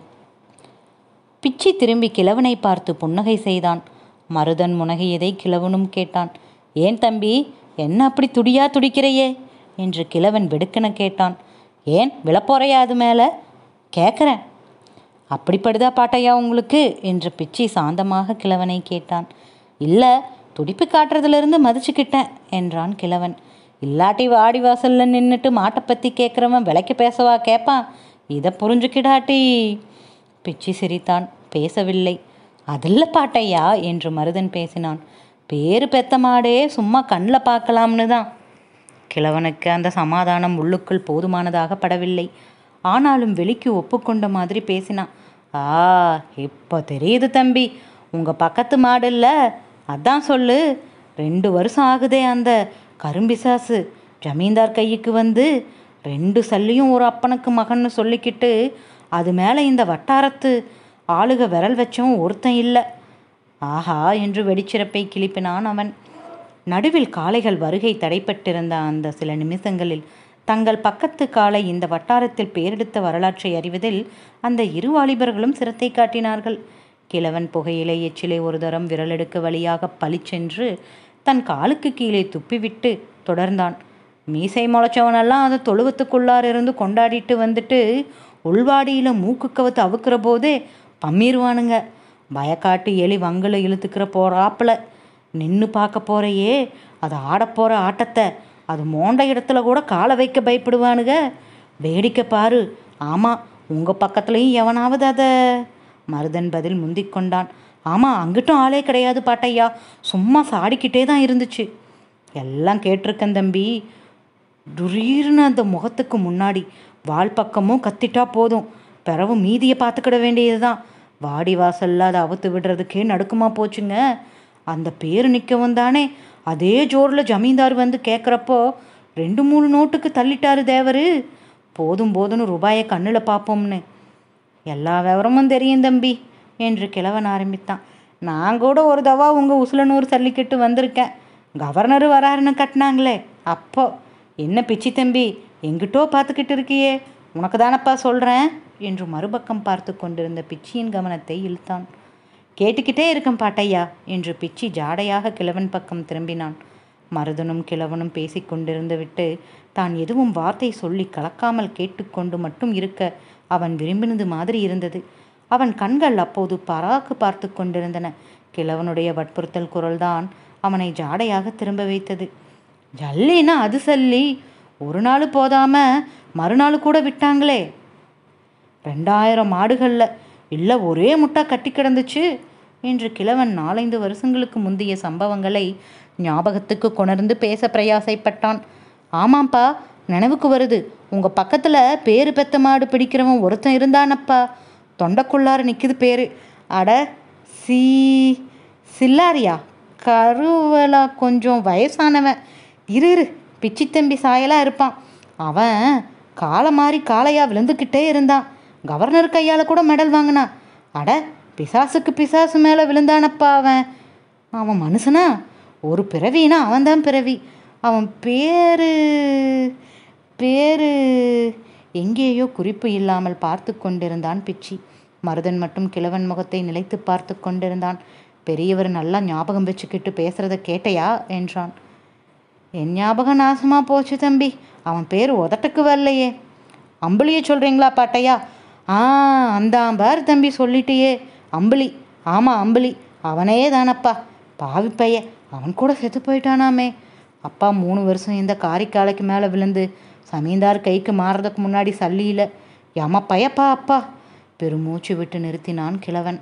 பிச்சி திரும்பி கிழவனை பார்த்து புன்னகை செய்தான் மருதன் முனகையதை கிழவனும் கேட்டான் ஏன் தம்பி என்ன அப்படி துடியா துடிக்கிறையே என்று கிழவன் வெடுக்கென கேட்டான் ஏன் விழப்போறையா அது மேலே கேட்குறேன் அப்படிப்படுதா பாட்டையா உங்களுக்கு என்று பிச்சி சாந்தமாக கிழவனை கேட்டான் இல்லை துடிப்பு காட்டுறதுலேருந்து மதிச்சுக்கிட்டேன் என்றான் கிழவன் இல்லாட்டி வாடி வாசல்ல நின்றுட்டு மாட்டை பற்றி கேட்குறவன் விலைக்கு பேசவா கேட்பான் இதை புரிஞ்சுக்கிடாட்டி பிச்சி சிரித்தான் பேசவில்லை அதில்ல பாட்டையா என்று மருதன் பேசினான் பேரு பெத்த மாடே சும்மா கண்ணில் பார்க்கலாம்னு தான் கிழவனுக்கு அந்த சமாதானம் உள்ளுக்குள் போதுமானதாக படவில்லை ஆனாலும் வெளிக்கு ஒப்புக்கொண்ட மாதிரி பேசினான் ஆ இப்போ தெரியுது தம்பி உங்கள் பக்கத்து மாடு இல்லை அதான் சொல்லு ரெண்டு வருஷம் ஆகுதே அந்த கரும்பிசாசு ஜமீன்தார் கைக்கு வந்து ரெண்டு சல்லியும் ஒரு அப்பனுக்கு மகன்னு சொல்லிக்கிட்டு அது மேலே இந்த வட்டாரத்து ஆளுக விரல் வச்சவன் ஒருத்தன் இல்லை ஆஹா என்று வெடிச்சிறப்பை கிளிப்பினான் அவன் நடுவில் காளைகள் வருகை தடைப்பட்டிருந்த அந்த சில நிமிஷங்களில் தங்கள் பக்கத்து காளை இந்த வட்டாரத்தில் பேரெடுத்த வரலாற்றை அறிவதில் அந்த இரு வாலிபர்களும் சிரத்தை காட்டினார்கள் கிழவன் புகையிலை எச்சிலை ஒரு தரம் விரலெடுக்க வழியாக பளிச்சென்று தன் காலுக்கு கீழே துப்பிவிட்டு தொடர்ந்தான் மீசை முளைச்சவனெல்லாம் அதை தொழுவத்துக்குள்ளார இருந்து கொண்டாடிட்டு வந்துட்டு உள்வாடியில் மூக்கு கவத்து அவுக்கிற போதே பம்மிருவானுங்க பயக்காட்டு எலி வங்குல இழுத்துக்கிற போறாப்புல நின்று பார்க்க போறையே அது ஆடப்போகிற ஆட்டத்தை அது மோண்ட இடத்துல கூட காலை வைக்க பயப்படுவானுங்க வேடிக்கை பாரு ஆமாம் உங்கள் பக்கத்துலேயும் எவனாவது அதை மருதன் பதில் முந்திக் கொண்டான் ஆமாம் அங்கிட்டும் ஆளே கிடையாது பாட்டையா சும்மா சாடிக்கிட்டே தான் இருந்துச்சு எல்லாம் கேட்டிருக்கேன் தம்பி துரீர்னு அந்த முகத்துக்கு முன்னாடி வால் பக்கமும் கத்திட்டா போதும் பிறவு மீதியை பார்த்துக்கிட வேண்டியது தான் வாடி வாசல்ல அதை அவுத்து விடுறதுக்கே நடுக்குமா போச்சுங்க அந்த பேர் நிற்கவும் தானே அதே ஜோரில் ஜமீன்தார் வந்து கேட்குறப்போ ரெண்டு மூணு நோட்டுக்கு தள்ளிட்டாரு தேவரு போதும் போதும்னு ரூபாயை கண்ணில் பார்ப்போம்னு எல்லா விவரமும் தெரியும் தம்பி என்று கிழவன் ஆரம்பித்தான் நான் கூட ஒரு தவா உங்கள் உசுலனூர் சல்லிக்கட்டு வந்திருக்கேன் கவர்னர் வராருன்னு கட்டினாங்களே அப்போ என்ன பிச்சி தம்பி எங்கிட்டோ பார்த்துக்கிட்டு இருக்கியே உனக்கு தானப்பா சொல்கிறேன் என்று மறுபக்கம் பார்த்து கொண்டிருந்த பிச்சியின் கவனத்தை இழுத்தான் கேட்டுக்கிட்டே இருக்கேன் பாட்டையா என்று பிச்சி ஜாடையாக கிழவன் பக்கம் திரும்பினான் மருதனும் கிழவனும் பேசிக்கொண்டிருந்து விட்டு தான் எதுவும் வார்த்தை சொல்லி கலக்காமல் கேட்டுக்கொண்டு மட்டும் இருக்க அவன் விரும்பினது மாதிரி இருந்தது அவன் கண்கள் அப்போது பராக்கு பார்த்து கொண்டிருந்தன கிழவனுடைய வற்புறுத்தல் குரல்தான் அவனை ஜாடையாக திரும்ப வைத்தது ஜல்லினா அது சல்லி ஒரு நாள் போதாம மறுநாள் கூட விட்டாங்களே ரெண்டாயிரம் மாடுகளில் இல்லை ஒரே முட்டா கட்டி கிடந்துச்சு என்று கிழவன் நாலைந்து வருஷங்களுக்கு முந்தைய சம்பவங்களை ஞாபகத்துக்கு கொணர்ந்து பேச பிரயாசைப்பட்டான் ஆமாம்ப்பா நினைவுக்கு வருது உங்கள் பக்கத்தில் பேரு பெத்த மாடு பிடிக்கிறவன் ஒருத்தன் இருந்தானப்பா தொண்டைக்குள்ளார நிற்குது பேர் அட சீ சில்லாரியா கருவலா கொஞ்சம் வயசானவன் இரு இரு பிச்சி தம்பி சாயலாக இருப்பான் அவன் காலை மாறி காளையா விழுந்துக்கிட்டே இருந்தான் கவர்னர் கையால் கூட மெடல் வாங்கினான் அட பிசாசுக்கு பிசாசு மேலே விழுந்தானப்பா அவன் அவன் மனுஷனா ஒரு பிறவினா அவன்தான் பிறவி அவன் பேரு பேரு எங்கேயோ குறிப்பு இல்லாமல் பார்த்து கொண்டிருந்தான் பிச்சி மருதன் மட்டும் கிழவன் முகத்தை நிலைத்து பார்த்து கொண்டிருந்தான் பெரியவர் நல்லா ஞாபகம் வச்சுக்கிட்டு பேசுறத கேட்டையா என்றான் என் ஞாபகம் நாசமாக போச்சு தம்பி அவன் பேர் உதட்டுக்கு வரலையே அம்புலியை சொல்கிறீங்களா பாட்டையா ஆ அந்தான் பார் தம்பி சொல்லிட்டியே அம்புலி ஆமாம் அம்புலி அவனே தானப்பா பாவி பைய அவன் கூட செத்து போயிட்டானாமே அப்பா மூணு வருஷம் இந்த காரிக்காலைக்கு மேலே விழுந்து சமீந்தார் கைக்கு மாறுறதுக்கு முன்னாடி சல்லியில் எம பயப்பா அப்பா பெருமூச்சு விட்டு நிறுத்தினான் கிழவன்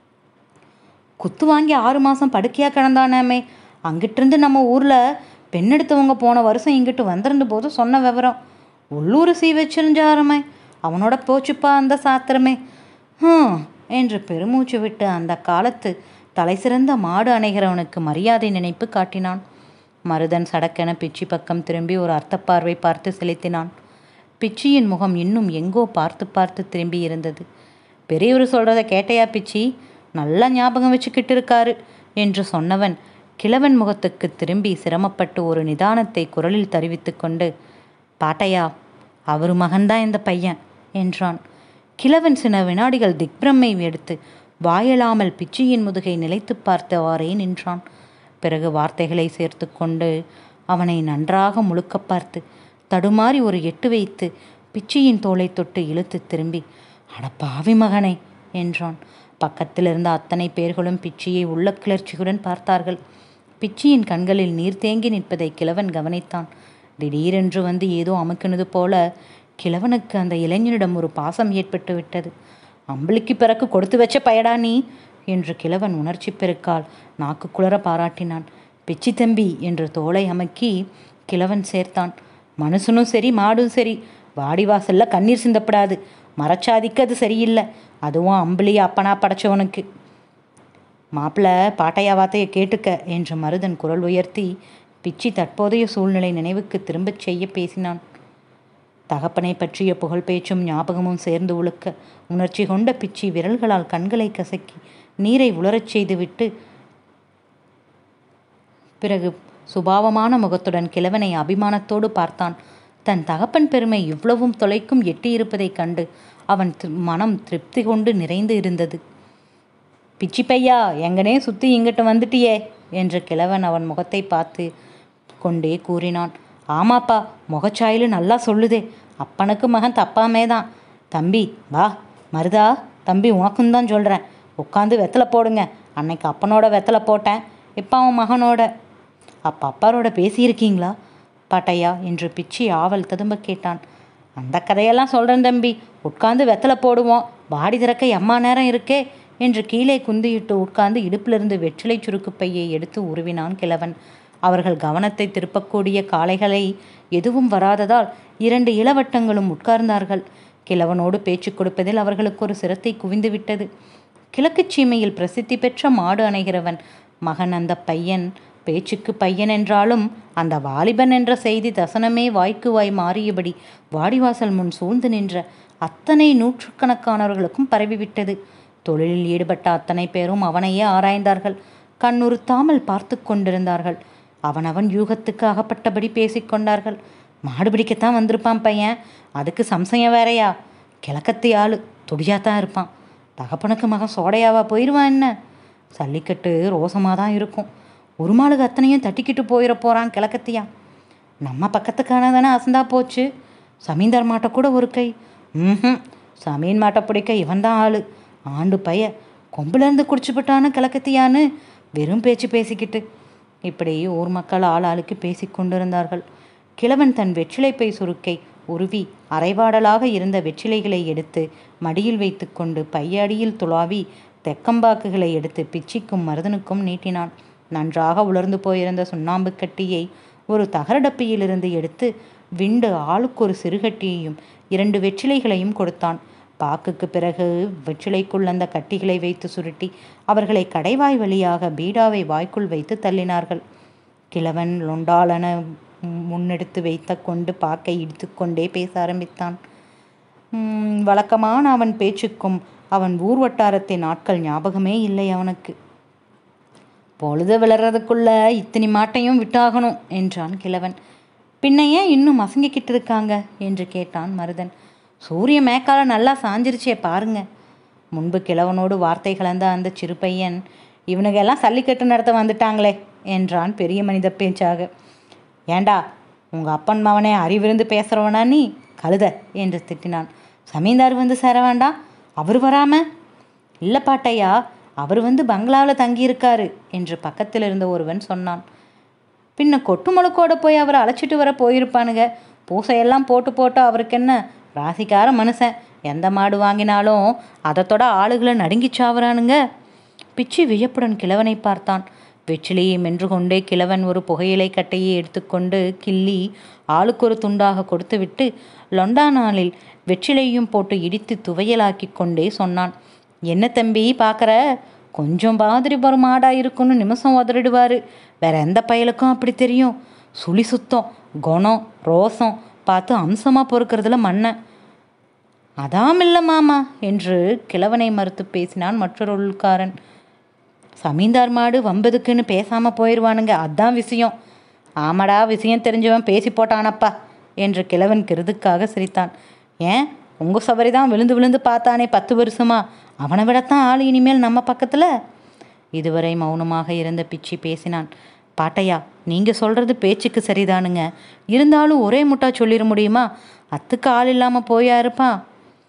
குத்து வாங்கி ஆறு மாதம் படுக்கையாக கிடந்தானாமே அங்கிட்டிருந்து நம்ம ஊரில் பெண் எடுத்தவங்க போன வருஷம் இங்கிட்டு வந்திருந்த போது சொன்ன விவரம் உள்ளூர் சீ வச்சிருந்தாருமே அவனோட போச்சுப்பா அந்த சாத்திரமே ஹம் என்று பெருமூச்சு விட்டு அந்த காலத்து தலை சிறந்த மாடு அணைகிறவனுக்கு மரியாதை நினைப்பு காட்டினான் மருதன் சடக்கென பிச்சி பக்கம் திரும்பி ஒரு அர்த்தப்பார்வை பார்த்து செலுத்தினான் பிச்சியின் முகம் இன்னும் எங்கோ பார்த்து பார்த்து திரும்பி இருந்தது பெரியவர் சொல்கிறத கேட்டையா பிச்சி நல்லா ஞாபகம் வச்சுக்கிட்டு இருக்காரு என்று சொன்னவன் கிழவன் முகத்துக்கு திரும்பி சிரமப்பட்டு ஒரு நிதானத்தை குரலில் தெரிவித்து கொண்டு பாட்டையா அவர் மகன்தான் இந்த பையன் என்றான் கிழவன் சில வினாடிகள் திக்பிரமை எடுத்து வாயலாமல் பிச்சியின் முதுகை நிலைத்து பார்த்தவாறே நின்றான் பிறகு வார்த்தைகளை சேர்த்து கொண்டு அவனை நன்றாக முழுக்க பார்த்து தடுமாறி ஒரு எட்டு வைத்து பிச்சியின் தோலை தொட்டு இழுத்து திரும்பி அட பாவி மகனே என்றான் பக்கத்தில் இருந்த அத்தனை பேர்களும் பிச்சியை உள்ள கிளர்ச்சியுடன் பார்த்தார்கள் பிச்சியின் கண்களில் நீர் தேங்கி நிற்பதை கிழவன் கவனித்தான் திடீரென்று வந்து ஏதோ அமுக்கினது போல கிழவனுக்கு அந்த இளைஞனிடம் ஒரு பாசம் ஏற்பட்டு விட்டது அம்பளிக்கு பிறகு கொடுத்து வச்ச பயடா நீ என்று கிழவன் உணர்ச்சி பெருக்கால் நாக்கு குளற பாராட்டினான் பிச்சி தம்பி என்று தோலை அமக்கி கிழவன் சேர்த்தான் மனுஷனும் சரி மாடும் சரி வாடிவாசல்ல கண்ணீர் சிந்தப்படாது மரச்சாதிக்கு அது சரியில்லை அதுவும் அம்பளியை அப்பனா படைச்சவனுக்கு மாப்பிள்ள பாட்டையா வார்த்தையை கேட்டுக்க என்று மருதன் குரல் உயர்த்தி பிச்சி தற்போதைய சூழ்நிலை நினைவுக்கு திரும்பச் செய்ய பேசினான் தகப்பனை பற்றிய புகழ் பேச்சும் ஞாபகமும் சேர்ந்து உழுக்க உணர்ச்சி கொண்ட பிச்சி விரல்களால் கண்களை கசக்கி நீரை உலரச் செய்துவிட்டு பிறகு சுபாவமான முகத்துடன் கிழவனை அபிமானத்தோடு பார்த்தான் தன் தகப்பன் பெருமை இவ்வளவும் தொலைக்கும் எட்டியிருப்பதைக் கண்டு அவன் தி- மனம் திருப்தி கொண்டு நிறைந்து இருந்தது பிச்சி பையா எங்கனே சுற்றி இங்கிட்டு வந்துட்டியே என்று கிழவன் அவன் முகத்தை பார்த்து கொண்டே கூறினான் ஆமாப்பா முகச்சாயலு நல்லா சொல்லுதே அப்பனுக்கு மகன் தப்பாமே தான் தம்பி வா மருதா தம்பி உனக்கும் தான் சொல்கிறேன் உட்காந்து வெத்தலை போடுங்க அன்னைக்கு அப்பனோட வெத்தலை போட்டேன் இப்போ அவன் மகனோட அப்போ அப்பாரோட பேசியிருக்கீங்களா பாட்டையா என்று பிச்சி ஆவல் ததும்ப கேட்டான் அந்த கதையெல்லாம் சொல்கிறேன் தம்பி உட்காந்து வெத்தலை போடுவோம் வாடி திறக்க எம்மா நேரம் இருக்கே என்று கீழே குந்தியிட்டு உட்கார்ந்து இடுப்பிலிருந்து வெற்றிலை சுருக்கு பையை எடுத்து உருவினான் கிழவன் அவர்கள் கவனத்தை திருப்பக்கூடிய காளைகளை எதுவும் வராததால் இரண்டு இளவட்டங்களும் உட்கார்ந்தார்கள் கிழவனோடு பேச்சு கொடுப்பதில் அவர்களுக்கு ஒரு சிரத்தை குவிந்து விட்டது கிழக்குச் சீமையில் பிரசித்தி பெற்ற மாடு அணைகிறவன் மகன் அந்த பையன் பேச்சுக்கு பையன் என்றாலும் அந்த வாலிபன் என்ற செய்தி தசனமே வாய்க்கு வாய் மாறியபடி வாடிவாசல் முன் சூழ்ந்து நின்ற அத்தனை நூற்றுக்கணக்கானவர்களுக்கும் பரவிவிட்டது தொழிலில் ஈடுபட்ட அத்தனை பேரும் அவனையே ஆராய்ந்தார்கள் கண்ணுறுத்தாமல் பார்த்து கொண்டிருந்தார்கள் அவனவன் யூகத்துக்கு அகப்பட்டபடி பேசிக்கொண்டார்கள் மாடு பிடிக்கத்தான் வந்திருப்பான் பையன் அதுக்கு சம்சயம் வேறயா கிழக்கத்தி ஆளு துடியாத்தான் இருப்பான் தகப்பனுக்கு மகன் சோடையாவா போயிடுவான் என்ன சல்லிக்கட்டு ரோசமாக தான் இருக்கும் ஒரு மாளுக்கு அத்தனையும் தட்டிக்கிட்டு போயிட போகிறான் கிழக்கத்தியா நம்ம பக்கத்துக்கான தானே அசந்தா போச்சு சமீந்தார் மாட்டை கூட ஒரு கை ம் சமீன் மாட்டை பிடிக்க இவன் தான் ஆளு ஆண்டு பைய கொம்புலேருந்து குடிச்சுப்பட்டான்னு கிழக்கத்தியான்னு வெறும் பேச்சு பேசிக்கிட்டு இப்படி ஊர் மக்கள் ஆள் ஆளுக்கு பேசிக் கொண்டிருந்தார்கள் கிழவன் தன் வெற்றிலைப்பை சுருக்கை உருவி அரைவாடலாக இருந்த வெற்றிலைகளை எடுத்து மடியில் வைத்துக்கொண்டு பையடியில் துளாவி தெக்கம்பாக்குகளை எடுத்து பிச்சிக்கும் மருதனுக்கும் நீட்டினான் நன்றாக உலர்ந்து போயிருந்த சுண்ணாம்பு கட்டியை ஒரு தகரடப்பையிலிருந்து எடுத்து விண்டு ஆளுக்கு ஒரு சிறுகட்டியையும் இரண்டு வெற்றிலைகளையும் கொடுத்தான் பாக்குக்கு பிறகு வெற்றிலைக்குள் அந்த கட்டிகளை வைத்து சுருட்டி அவர்களை கடைவாய் வழியாக பீடாவை வாய்க்குள் வைத்து தள்ளினார்கள் கிழவன் லொண்டாளன முன்னெடுத்து வைத்த கொண்டு பாக்கை இடித்துக்கொண்டே பேச ஆரம்பித்தான் வழக்கமான அவன் பேச்சுக்கும் அவன் ஊர் வட்டாரத்தின் நாட்கள் ஞாபகமே இல்லை அவனுக்கு பொழுது விளறதுக்குள்ள இத்தனி மாட்டையும் விட்டாகணும் என்றான் கிழவன் பின்ன ஏன் இன்னும் மசங்கிக்கிட்டு இருக்காங்க என்று கேட்டான் மருதன் சூரிய மேக்கால நல்லா சாஞ்சிருச்சே பாருங்க முன்பு கிழவனோடு வார்த்தை கலந்த அந்த சிறு பையன் இவனுக்கெல்லாம் சல்லிக்கட்டு நடத்த வந்துட்டாங்களே என்றான் பெரிய மனித பேச்சாக ஏண்டா உங்கள் அப்பன் மவனே அறிவிருந்து பேசுகிறவனா நீ கழுத என்று திட்டினான் சமீந்தார் வந்து சேர வேண்டாம் அவர் வராம இல்லை பாட்டையா அவர் வந்து பங்களாவில் தங்கியிருக்காரு என்று பக்கத்தில் இருந்த ஒருவன் சொன்னான் பின்ன கொட்டு முழுக்கோட போய் அவரை அழைச்சிட்டு வர போயிருப்பானுங்க பூசையெல்லாம் போட்டு போட்டு அவருக்கு என்ன ராசிக்கார மனுஷன் எந்த மாடு வாங்கினாலும் அதத்தோட ஆளுகளை நடுங்கி சாவுறானுங்க பிச்சி வியப்புடன் கிழவனை பார்த்தான் வெற்றிலையை மென்று கொண்டே கிழவன் ஒரு புகையிலை கட்டையை எடுத்துக்கொண்டு கிள்ளி ஆளுக்கு ஒரு துண்டாக கொடுத்துவிட்டு லொண்டா நாளில் வெற்றிலையும் போட்டு இடித்து துவையலாக்கி கொண்டே சொன்னான் என்ன தம்பி பார்க்குற கொஞ்சம் மாதிரி ஒரு மாடா இருக்குன்னு நிமிஷம் உதறிடுவார் வேற எந்த பயலுக்கும் அப்படி தெரியும் சுழி சுத்தம் குணம் ரோசம் பார்த்து அம்சமாக பொறுக்கிறதுல மன்னன் அதாம் இல்லை மாமா என்று கிழவனை மறுத்து பேசினான் மற்றொரு உள்காரன் சமீந்தார் மாடு வம்பதுக்குன்னு பேசாமல் போயிடுவானுங்க அதான் விஷயம் ஆமாடா விஷயம் தெரிஞ்சவன் பேசி போட்டானப்பா என்று கிழவன் கிருதுக்காக சிரித்தான் ஏன் உங்கள் சபரி தான் விழுந்து விழுந்து பார்த்தானே பத்து வருஷமா அவனை விடத்தான் ஆள் இனிமேல் நம்ம பக்கத்தில் இதுவரை மௌனமாக இருந்த பிச்சி பேசினான் பாட்டையா நீங்கள் சொல்கிறது பேச்சுக்கு சரிதானுங்க இருந்தாலும் ஒரே முட்டா சொல்லிட முடியுமா அத்துக்கு ஆள் இல்லாமல் போயா இருப்பான்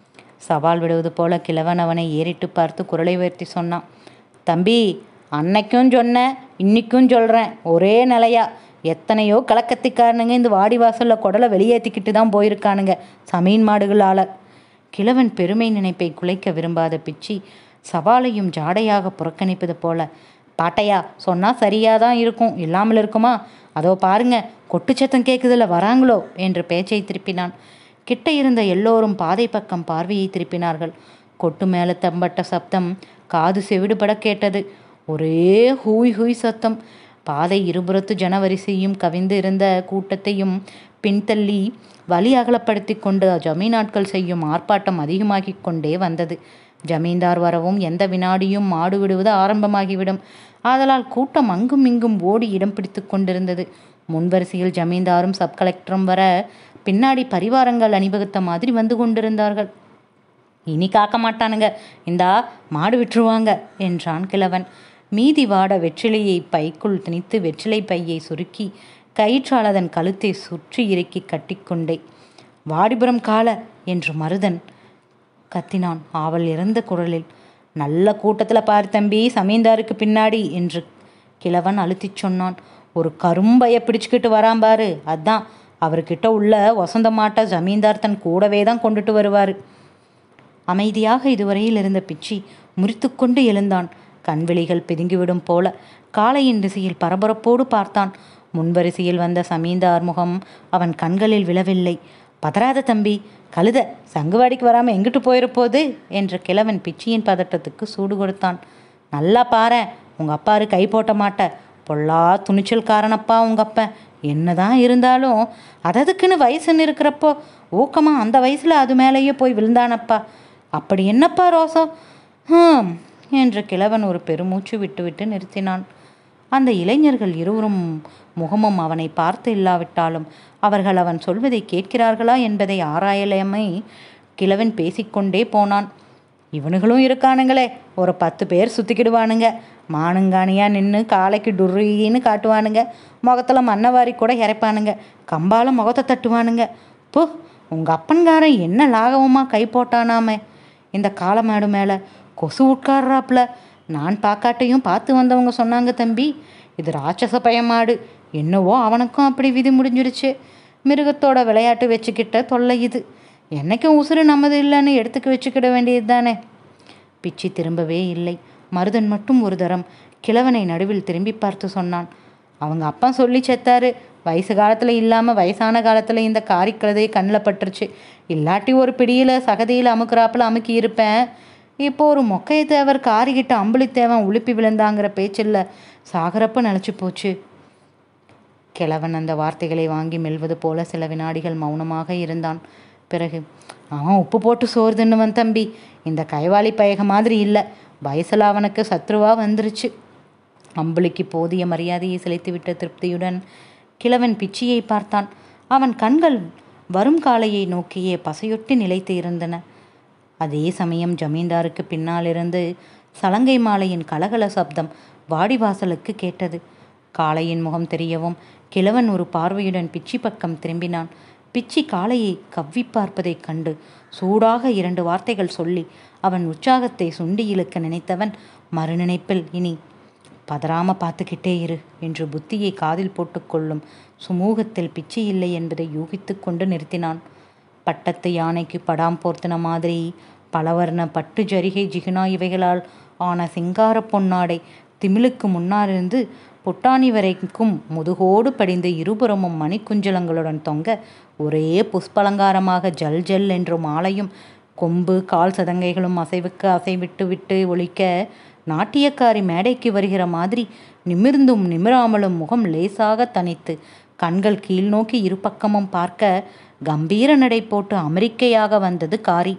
சவால் விடுவது போல கிழவன் அவனை ஏறிட்டு பார்த்து குரலை உயர்த்தி சொன்னான் தம்பி அன்னைக்கும் சொன்னேன் இன்னைக்கும் சொல்கிறேன் ஒரே நிலையா எத்தனையோ கலக்கத்திக்காரனுங்க இந்த வாடி வாசலில் குடலை வெளியேற்றிக்கிட்டு தான் போயிருக்கானுங்க சமீன் மாடுகளால் கிழவன் பெருமை நினைப்பை குலைக்க விரும்பாத பிச்சி சவாலையும் ஜாடையாக புறக்கணிப்பது போல பாட்டையா சொன்னால் சரியாக தான் இருக்கும் இல்லாமல் இருக்குமா அதோ பாருங்க கொட்டுச்சத்தம் கேட்குதுல வராங்களோ என்று பேச்சை திருப்பினான் கிட்ட இருந்த எல்லோரும் பாதை பக்கம் பார்வையை திருப்பினார்கள் கொட்டு மேலே தம்பட்ட சப்தம் காது செவிடுபட கேட்டது ஒரே ஹூய் ஹூய் சத்தம் பாதை இருபுறத்து ஜனவரிசையும் கவிந்து இருந்த கூட்டத்தையும் பின்தள்ளி வழி அகலப்படுத்தி கொண்டு ஜமீனாட்கள் செய்யும் ஆர்ப்பாட்டம் அதிகமாகி கொண்டே வந்தது ஜமீன்தார் வரவும் எந்த வினாடியும் மாடு விடுவது ஆரம்பமாகிவிடும் ஆதலால் கூட்டம் அங்கும் இங்கும் ஓடி இடம் பிடித்து கொண்டிருந்தது முன்வரிசையில் ஜமீன்தாரும் சப் கலெக்டரும் வர பின்னாடி பரிவாரங்கள் அணிவகுத்த மாதிரி வந்து கொண்டிருந்தார்கள் இனி காக்க மாட்டானுங்க இந்தா மாடு விட்டுருவாங்க என்றான் கிழவன் மீதி வாட வெற்றிலையை பைக்குள் திணித்து வெற்றிலை பையை சுருக்கி கயிற்றால் அதன் கழுத்தை சுற்றி இறுக்கி கட்டிக்கொண்டே வாடிபுரம் கால என்று மருதன் கத்தினான் அவள் இறந்த குரலில் நல்ல கூட்டத்தில் பார் தம்பி சமீந்தாருக்கு பின்னாடி என்று கிழவன் அழுத்திச் சொன்னான் ஒரு கரும்பைய பிடிச்சுக்கிட்டு வரான் பாரு அதான் அவர்கிட்ட உள்ள வசந்த மாட்ட ஜமீன்தார் தன் கூடவே தான் கொண்டுட்டு வருவார் அமைதியாக இதுவரையில் இருந்த பிச்சி முறித்துக்கொண்டு எழுந்தான் கண்வெளிகள் பிதுங்கிவிடும் போல காளையின் திசையில் பரபரப்போடு பார்த்தான் முன்வரிசையில் வந்த சமீந்தார் முகம் அவன் கண்களில் விழவில்லை பதறாத தம்பி கழுத சங்குவாடிக்கு வராமல் எங்கிட்டு போயிருப்போது என்ற கிழவன் பிச்சியின் பதட்டத்துக்கு சூடு கொடுத்தான் நல்லா பாரு உங்கள் அப்பாரு கை போட்ட மாட்ட பொல்லா துணிச்சல்காரனப்பா உங்கள் அப்பன் என்னதான் இருந்தாலும் அததுக்குன்னு வயசுன்னு இருக்கிறப்போ ஊக்கமாக அந்த வயசில் அது மேலேயே போய் விழுந்தானப்பா அப்படி என்னப்பா ரோசம் ஹம் என்ற கிழவன் ஒரு பெருமூச்சு விட்டுவிட்டு நிறுத்தினான் அந்த இளைஞர்கள் இருவரும் முகமும் அவனை பார்த்து இல்லாவிட்டாலும் அவர்கள் அவன் சொல்வதை கேட்கிறார்களா என்பதை ஆராயலாமை கிழவன் பேசிக்கொண்டே போனான் இவனுங்களும் இருக்கானுங்களே ஒரு பத்து பேர் சுற்றிக்கிடுவானுங்க மானுங்கானியாக நின்று காலைக்கு டுர்ரின்னு காட்டுவானுங்க முகத்தில் மண்ணவாரி கூட இறைப்பானுங்க கம்பால முகத்தை தட்டுவானுங்க போ உங்கள் அப்பன்காரன் என்ன லாகவமாக கை போட்டானாமே இந்த காலமாடு மேலே கொசு உட்கார்றாப்புல நான் பாக்காட்டையும் பார்த்து வந்தவங்க சொன்னாங்க தம்பி இது ராட்சச பயமாடு என்னவோ அவனுக்கும் அப்படி விதி முடிஞ்சிருச்சு மிருகத்தோட விளையாட்டு வச்சுக்கிட்ட தொல்லை இது என்னைக்கும் உசுறு நமது இல்லைன்னு எடுத்துக்க வச்சுக்கிட வேண்டியது தானே பிச்சி திரும்பவே இல்லை மருதன் மட்டும் ஒரு தரம் கிழவனை நடுவில் திரும்பி பார்த்து சொன்னான் அவங்க அப்பா சொல்லி செத்தாரு வயசு காலத்தில் இல்லாமல் வயசான காலத்தில் இந்த காரிக்கழுதையை கண்ணில் பட்டுருச்சு இல்லாட்டி ஒரு பிடியில் சகதியில் அமுக்குறாப்புல அமுக்கி இருப்பேன் இப்போ ஒரு மொக்கைய தேவர் காரிக்கிட்ட அம்புலி தேவன் உளுப்பி விழுந்தாங்கிற பேச்சில்ல சாகரப்ப நினச்சி போச்சு கிழவன் அந்த வார்த்தைகளை வாங்கி மெல்வது போல சில வினாடிகள் மௌனமாக இருந்தான் பிறகு அவன் உப்பு போட்டு சோறு தின்னுவன் தம்பி இந்த கைவாளி பயக மாதிரி இல்லை வயசில் அவனுக்கு சத்ருவா வந்துருச்சு அம்புலிக்கு போதிய மரியாதையை செலுத்திவிட்ட திருப்தியுடன் கிழவன் பிச்சியை பார்த்தான் அவன் கண்கள் வரும் காலையை நோக்கியே பசையொட்டி நிலைத்து இருந்தன அதே சமயம் ஜமீன்தாருக்கு பின்னாலிருந்து சலங்கை மாலையின் கலகல சப்தம் வாடிவாசலுக்கு கேட்டது காளையின் முகம் தெரியவும் கிழவன் ஒரு பார்வையுடன் பிச்சி பக்கம் திரும்பினான் பிச்சி காளையை கவ்வி பார்ப்பதைக் கண்டு சூடாக இரண்டு வார்த்தைகள் சொல்லி அவன் உற்சாகத்தை சுண்டி இழுக்க நினைத்தவன் மறுநினைப்பில் இனி பதறாம பார்த்துக்கிட்டே இரு என்று புத்தியை காதில் போட்டுக்கொள்ளும் சுமூகத்தில் பிச்சை இல்லை என்பதை யூகித்து கொண்டு நிறுத்தினான் பட்டத்து யானைக்கு படாம் போர்த்தின மாதிரி பலவர்ண பட்டு ஜரிகை ஜிகுனா இவைகளால் ஆன சிங்கார பொன்னாடை திமிழுக்கு முன்னாலிருந்து பொட்டாணி வரைக்கும் முதுகோடு படிந்து இருபுறமும் மணிக்குஞ்சலங்களுடன் தொங்க ஒரே புஷ்பலங்காரமாக ஜல் ஜல் என்ற மாலையும் கொம்பு கால் சதங்கைகளும் அசைவுக்கு அசைவிட்டு விட்டு ஒழிக்க நாட்டியக்காரி மேடைக்கு வருகிற மாதிரி நிமிர்ந்தும் நிமிராமலும் முகம் லேசாக தனித்து கண்கள் கீழ்நோக்கி இருபக்கமும் பார்க்க கம்பீர நடை போட்டு அமெரிக்கையாக வந்தது காரி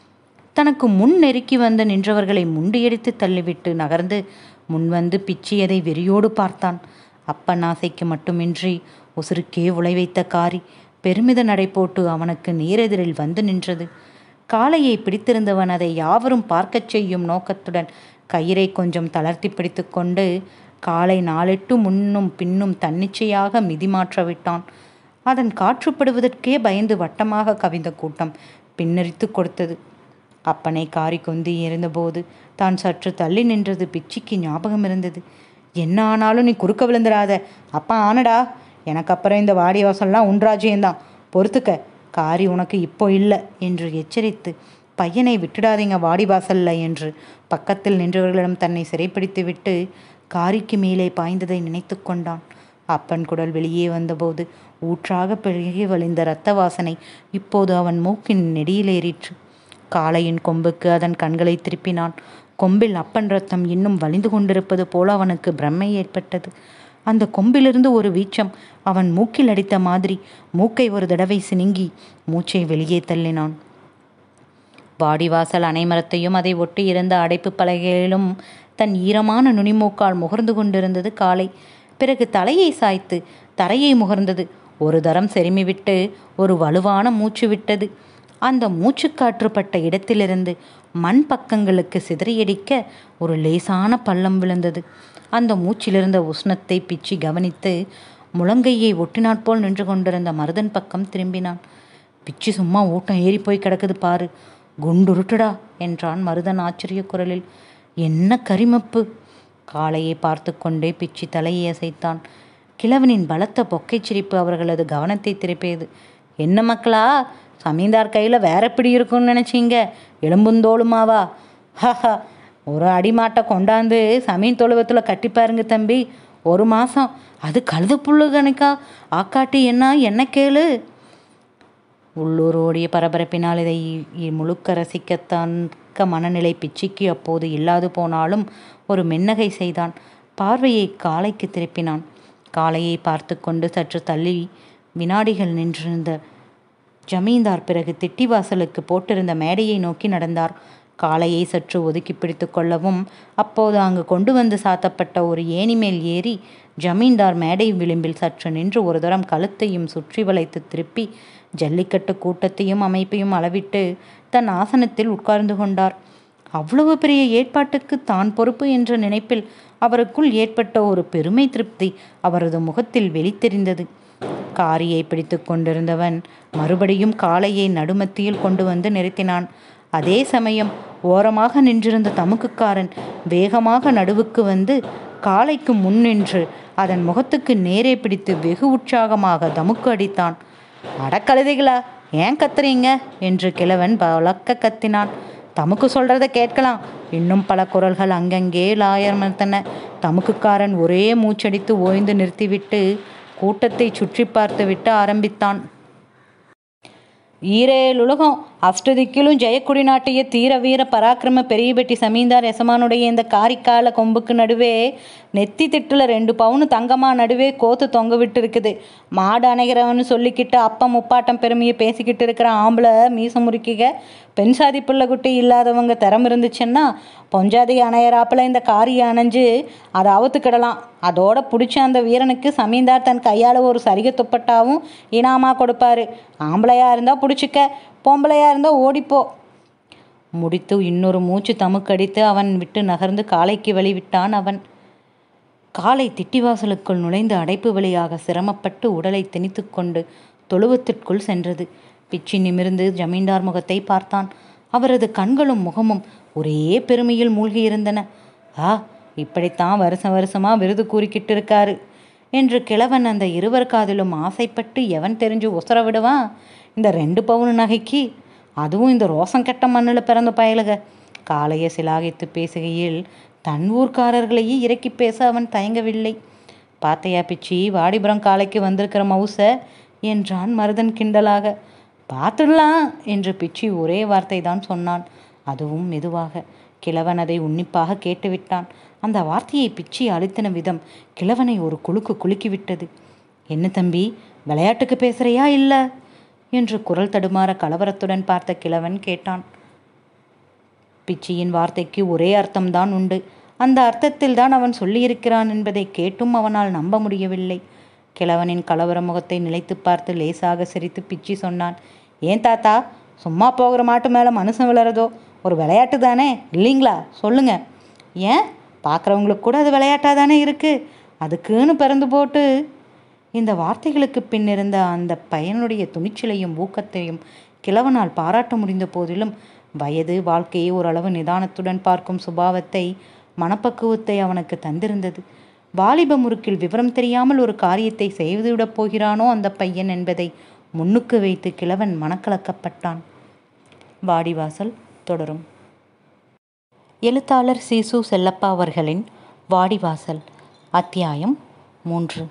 தனக்கு முன் நெருக்கி வந்து நின்றவர்களை முண்டியடித்து தள்ளிவிட்டு நகர்ந்து முன்வந்து பிச்சியதை வெறியோடு பார்த்தான் அப்பன் ஆசைக்கு மட்டுமின்றி உசுருக்கே உலை வைத்த காரி பெருமித நடை போட்டு அவனுக்கு நேரெதிரில் வந்து நின்றது காளையை பிடித்திருந்தவன் அதை யாவரும் பார்க்கச் செய்யும் நோக்கத்துடன் கயிறை கொஞ்சம் தளர்த்தி பிடித்து கொண்டு காலை நாளெட்டு முன்னும் பின்னும் தன்னிச்சையாக மிதிமாற்ற விட்டான் அதன் காற்றுப்படுவதற்கே பயந்து வட்டமாக கவிந்த கூட்டம் பின்னரித்து கொடுத்தது அப்பனை காரி கொந்தி இருந்தபோது தான் சற்று தள்ளி நின்றது பிச்சிக்கு ஞாபகம் இருந்தது என்ன ஆனாலும் நீ குறுக்க விழுந்துடாத அப்பா ஆனடா எனக்கு அப்புறம் இந்த வாடிவாசல்லாம் உன்ராஜ்யம்தான் பொறுத்துக்க காரி உனக்கு இப்போ இல்லை என்று எச்சரித்து பையனை விட்டுடாதீங்க வாடிவாசல்ல என்று பக்கத்தில் நின்றவர்களிடம் தன்னை சிறைப்பிடித்து விட்டு காரிக்கு மேலே பாய்ந்ததை நினைத்து கொண்டான் அப்பன் குடல் வெளியே வந்தபோது ஊற்றாக பெருகி வழிந்த இரத்த வாசனை இப்போது அவன் மூக்கின் நெடியிலேறிற்று காளையின் கொம்புக்கு அதன் கண்களை திருப்பினான் கொம்பில் அப்பன் ரத்தம் இன்னும் வலிந்து கொண்டிருப்பது போல அவனுக்கு பிரம்மை ஏற்பட்டது அந்த கொம்பிலிருந்து ஒரு வீச்சம் அவன் மூக்கில் அடித்த மாதிரி மூக்கை ஒரு தடவை சினுங்கி மூச்சை வெளியே தள்ளினான் வாடிவாசல் அனைமரத்தையும் அதை ஒட்டி இருந்த அடைப்பு பலகைகளிலும் தன் ஈரமான நுனிமூக்கால் முகர்ந்து கொண்டிருந்தது காலை பிறகு தலையை சாய்த்து தரையை முகர்ந்தது ஒரு தரம் செருமி விட்டு ஒரு வலுவான மூச்சு விட்டது அந்த மூச்சுக்காற்றுப்பட்ட இடத்திலிருந்து மண் பக்கங்களுக்கு சிதறியடிக்க ஒரு லேசான பள்ளம் விழுந்தது அந்த மூச்சிலிருந்த உஷ்ணத்தை பிச்சி கவனித்து முழங்கையை ஒட்டினாற் போல் நின்று கொண்டிருந்த மருதன் பக்கம் திரும்பினான் பிச்சி சும்மா ஓட்டம் ஏறி போய் கிடக்குது பாரு குண்டுருட்டுடா என்றான் மருதன் ஆச்சரிய குரலில் என்ன கரிமப்பு காளையை பார்த்து கொண்டே பிச்சி தலையை அசைத்தான் கிழவனின் பலத்த பொக்கைச் சிரிப்பு அவர்களது கவனத்தை திருப்பியது என்ன மக்களா சமீந்தார் கையில் வேற எப்படி இருக்கும்னு நினச்சிங்க எலும்புந்தோளுமாவா ஹஹா ஒரு அடிமாட்டை கொண்டாந்து சமீன் தொழுவத்தில் கட்டி பாருங்க தம்பி ஒரு மாதம் அது கழுது புல்லு கணக்கா ஆக்காட்டி என்ன என்ன கேளு உள்ளூர் ஓடிய பரபரப்பினால் இதை இ- முழுக்க ரசிக்கத்தக்க மனநிலை பிச்சிக்கு அப்போது இல்லாது போனாலும் ஒரு மென்னகை செய்தான் பார்வையை காளைக்கு திருப்பினான் காளையை பார்த்து கொண்டு சற்று தள்ளி வினாடிகள் நின்றிருந்த ஜமீன்தார் பிறகு திட்டிவாசலுக்கு போட்டிருந்த மேடையை நோக்கி நடந்தார் காளையை சற்று ஒதுக்கி பிடித்து கொள்ளவும் அப்போது அங்கு கொண்டு வந்து சாத்தப்பட்ட ஒரு ஏணி மேல் ஏறி ஜமீன்தார் மேடை விளிம்பில் சற்று நின்று ஒரு தரம் கழுத்தையும் சுற்றி வளைத்து திருப்பி ஜல்லிக்கட்டு கூட்டத்தையும் அமைப்பையும் அளவிட்டு தன் ஆசனத்தில் உட்கார்ந்து கொண்டார் அவ்வளவு பெரிய ஏற்பாட்டுக்கு தான் பொறுப்பு என்ற நினைப்பில் அவருக்குள் ஏற்பட்ட ஒரு பெருமை திருப்தி அவரது முகத்தில் வெளித்தெரிந்தது காரியை பிடித்து கொண்டிருந்தவன் மறுபடியும் காளையை நடுமத்தியில் கொண்டு வந்து நிறுத்தினான் அதே சமயம் ஓரமாக நின்றிருந்த தமுக்குக்காரன் வேகமாக நடுவுக்கு வந்து காளைக்கு முன் நின்று அதன் முகத்துக்கு நேரே பிடித்து வெகு உற்சாகமாக தமுக்கு அடித்தான் அடக்கழுதைகளா ஏன் கத்துறீங்க என்று கிழவன் பலக்க கத்தினான் தமக்கு சொல்றத கேட்கலாம் இன்னும் பல குரல்கள் அங்கங்கே லாயர்மத்தன தமுக்குக்காரன் ஒரே மூச்சடித்து ஓய்ந்து நிறுத்திவிட்டு கூட்டத்தை சுற்றி பார்த்துவிட்டு ஆரம்பித்தான் ஈரேலுலகம் அஷ்டதிக்கிலும் ஜெயக்குடி நாட்டிய தீர வீர பராக்கிரம பெரியபெட்டி சமீந்தார் எசமானுடைய இந்த காரிக்கால கொம்புக்கு நடுவே நெத்தி திட்டுல ரெண்டு பவுனு தங்கமா நடுவே கோத்து தொங்க விட்டு இருக்குது மாடு அணைகிறவன்னு சொல்லிக்கிட்டு அப்பம் முப்பாட்டம் பெருமையை பேசிக்கிட்டு இருக்கிற ஆம்பளை மீச முறுக்கிக பெண் சாதி பிள்ளை குட்டி இல்லாதவங்க திறம் இருந்துச்சுன்னா பொஞ்சாதி அணையறாப்புல இந்த காரியை அணைஞ்சு அதை அவுத்துக்கிடலாம் அதோட பிடிச்ச அந்த வீரனுக்கு சமீந்தார் தன் கையால் ஒரு சரிகை துப்பட்டாவும் இனாமாக கொடுப்பாரு ஆம்பளையா இருந்தால் பிடிச்சிக்க பொம்பளையா இருந்தால் ஓடிப்போ முடித்து இன்னொரு மூச்சு தமுக்கடித்து அவன் விட்டு நகர்ந்து காலைக்கு வழிவிட்டான் அவன் காலை திட்டிவாசலுக்குள் நுழைந்து அடைப்பு வழியாக சிரமப்பட்டு உடலை திணித்து கொண்டு தொழுவத்திற்குள் சென்றது பிச்சி நிமிர்ந்து ஜமீன்தார் முகத்தை பார்த்தான் அவரது கண்களும் முகமும் ஒரே பெருமையில் மூழ்கியிருந்தன ஆ இப்படித்தான் வருஷம் வருஷமா விருது கூறிக்கிட்டு இருக்காரு என்று கிழவன் அந்த இருவர் காதிலும் ஆசைப்பட்டு எவன் தெரிஞ்சு உசர விடுவான் இந்த ரெண்டு பவுன் நகைக்கு அதுவும் இந்த ரோசம் கெட்ட மண்ணில் பிறந்த பயலுக காளைய சிலாகித்து பேசுகையில் தன் ஊர்க்காரர்களையே இறக்கி பேச அவன் தயங்கவில்லை பாத்தையா பிச்சி வாடிபுரம் காலைக்கு வந்திருக்கிற மவுச என்றான் மருதன் கிண்டலாக பார்த்துடலாம் என்று பிச்சி ஒரே வார்த்தை தான் சொன்னான் அதுவும் மெதுவாக கிழவன் அதை உன்னிப்பாக கேட்டுவிட்டான் அந்த வார்த்தையை பிச்சி அழுத்தின விதம் கிழவனை ஒரு குலுக்கு குலுக்கிவிட்டது என்ன தம்பி விளையாட்டுக்கு பேசுறியா இல்ல என்று குரல் தடுமாற கலவரத்துடன் பார்த்த கிழவன் கேட்டான் பிச்சியின் வார்த்தைக்கு ஒரே அர்த்தம்தான் உண்டு அந்த அர்த்தத்தில் தான் அவன் சொல்லியிருக்கிறான் என்பதை கேட்டும் அவனால் நம்ப முடியவில்லை கிழவனின் கலவர முகத்தை நிலைத்து பார்த்து லேசாக சிரித்து பிச்சி சொன்னான் ஏன் தாத்தா சும்மா போகிற மாட்டு மேலே மனுஷன் விழறதோ ஒரு விளையாட்டு தானே இல்லைங்களா சொல்லுங்க ஏன் பார்க்குறவங்களுக்கு கூட அது விளையாட்டாக தானே இருக்குது அதுக்குன்னு பிறந்து போட்டு இந்த வார்த்தைகளுக்கு பின்னிருந்த அந்த பையனுடைய துணிச்சலையும் ஊக்கத்தையும் கிழவனால் பாராட்ட முடிந்த போதிலும் வயது வாழ்க்கையை ஓரளவு நிதானத்துடன் பார்க்கும் சுபாவத்தை மனப்பக்குவத்தை அவனுக்கு தந்திருந்தது வாலிப முறுக்கில் விவரம் தெரியாமல் ஒரு காரியத்தை செய்துவிடப் போகிறானோ அந்த பையன் என்பதை முன்னுக்கு வைத்து கிழவன் மனக்கலக்கப்பட்டான் வாடிவாசல் தொடரும் எழுத்தாளர் சிசு செல்லப்பா அவர்களின் வாடிவாசல் அத்தியாயம் மூன்று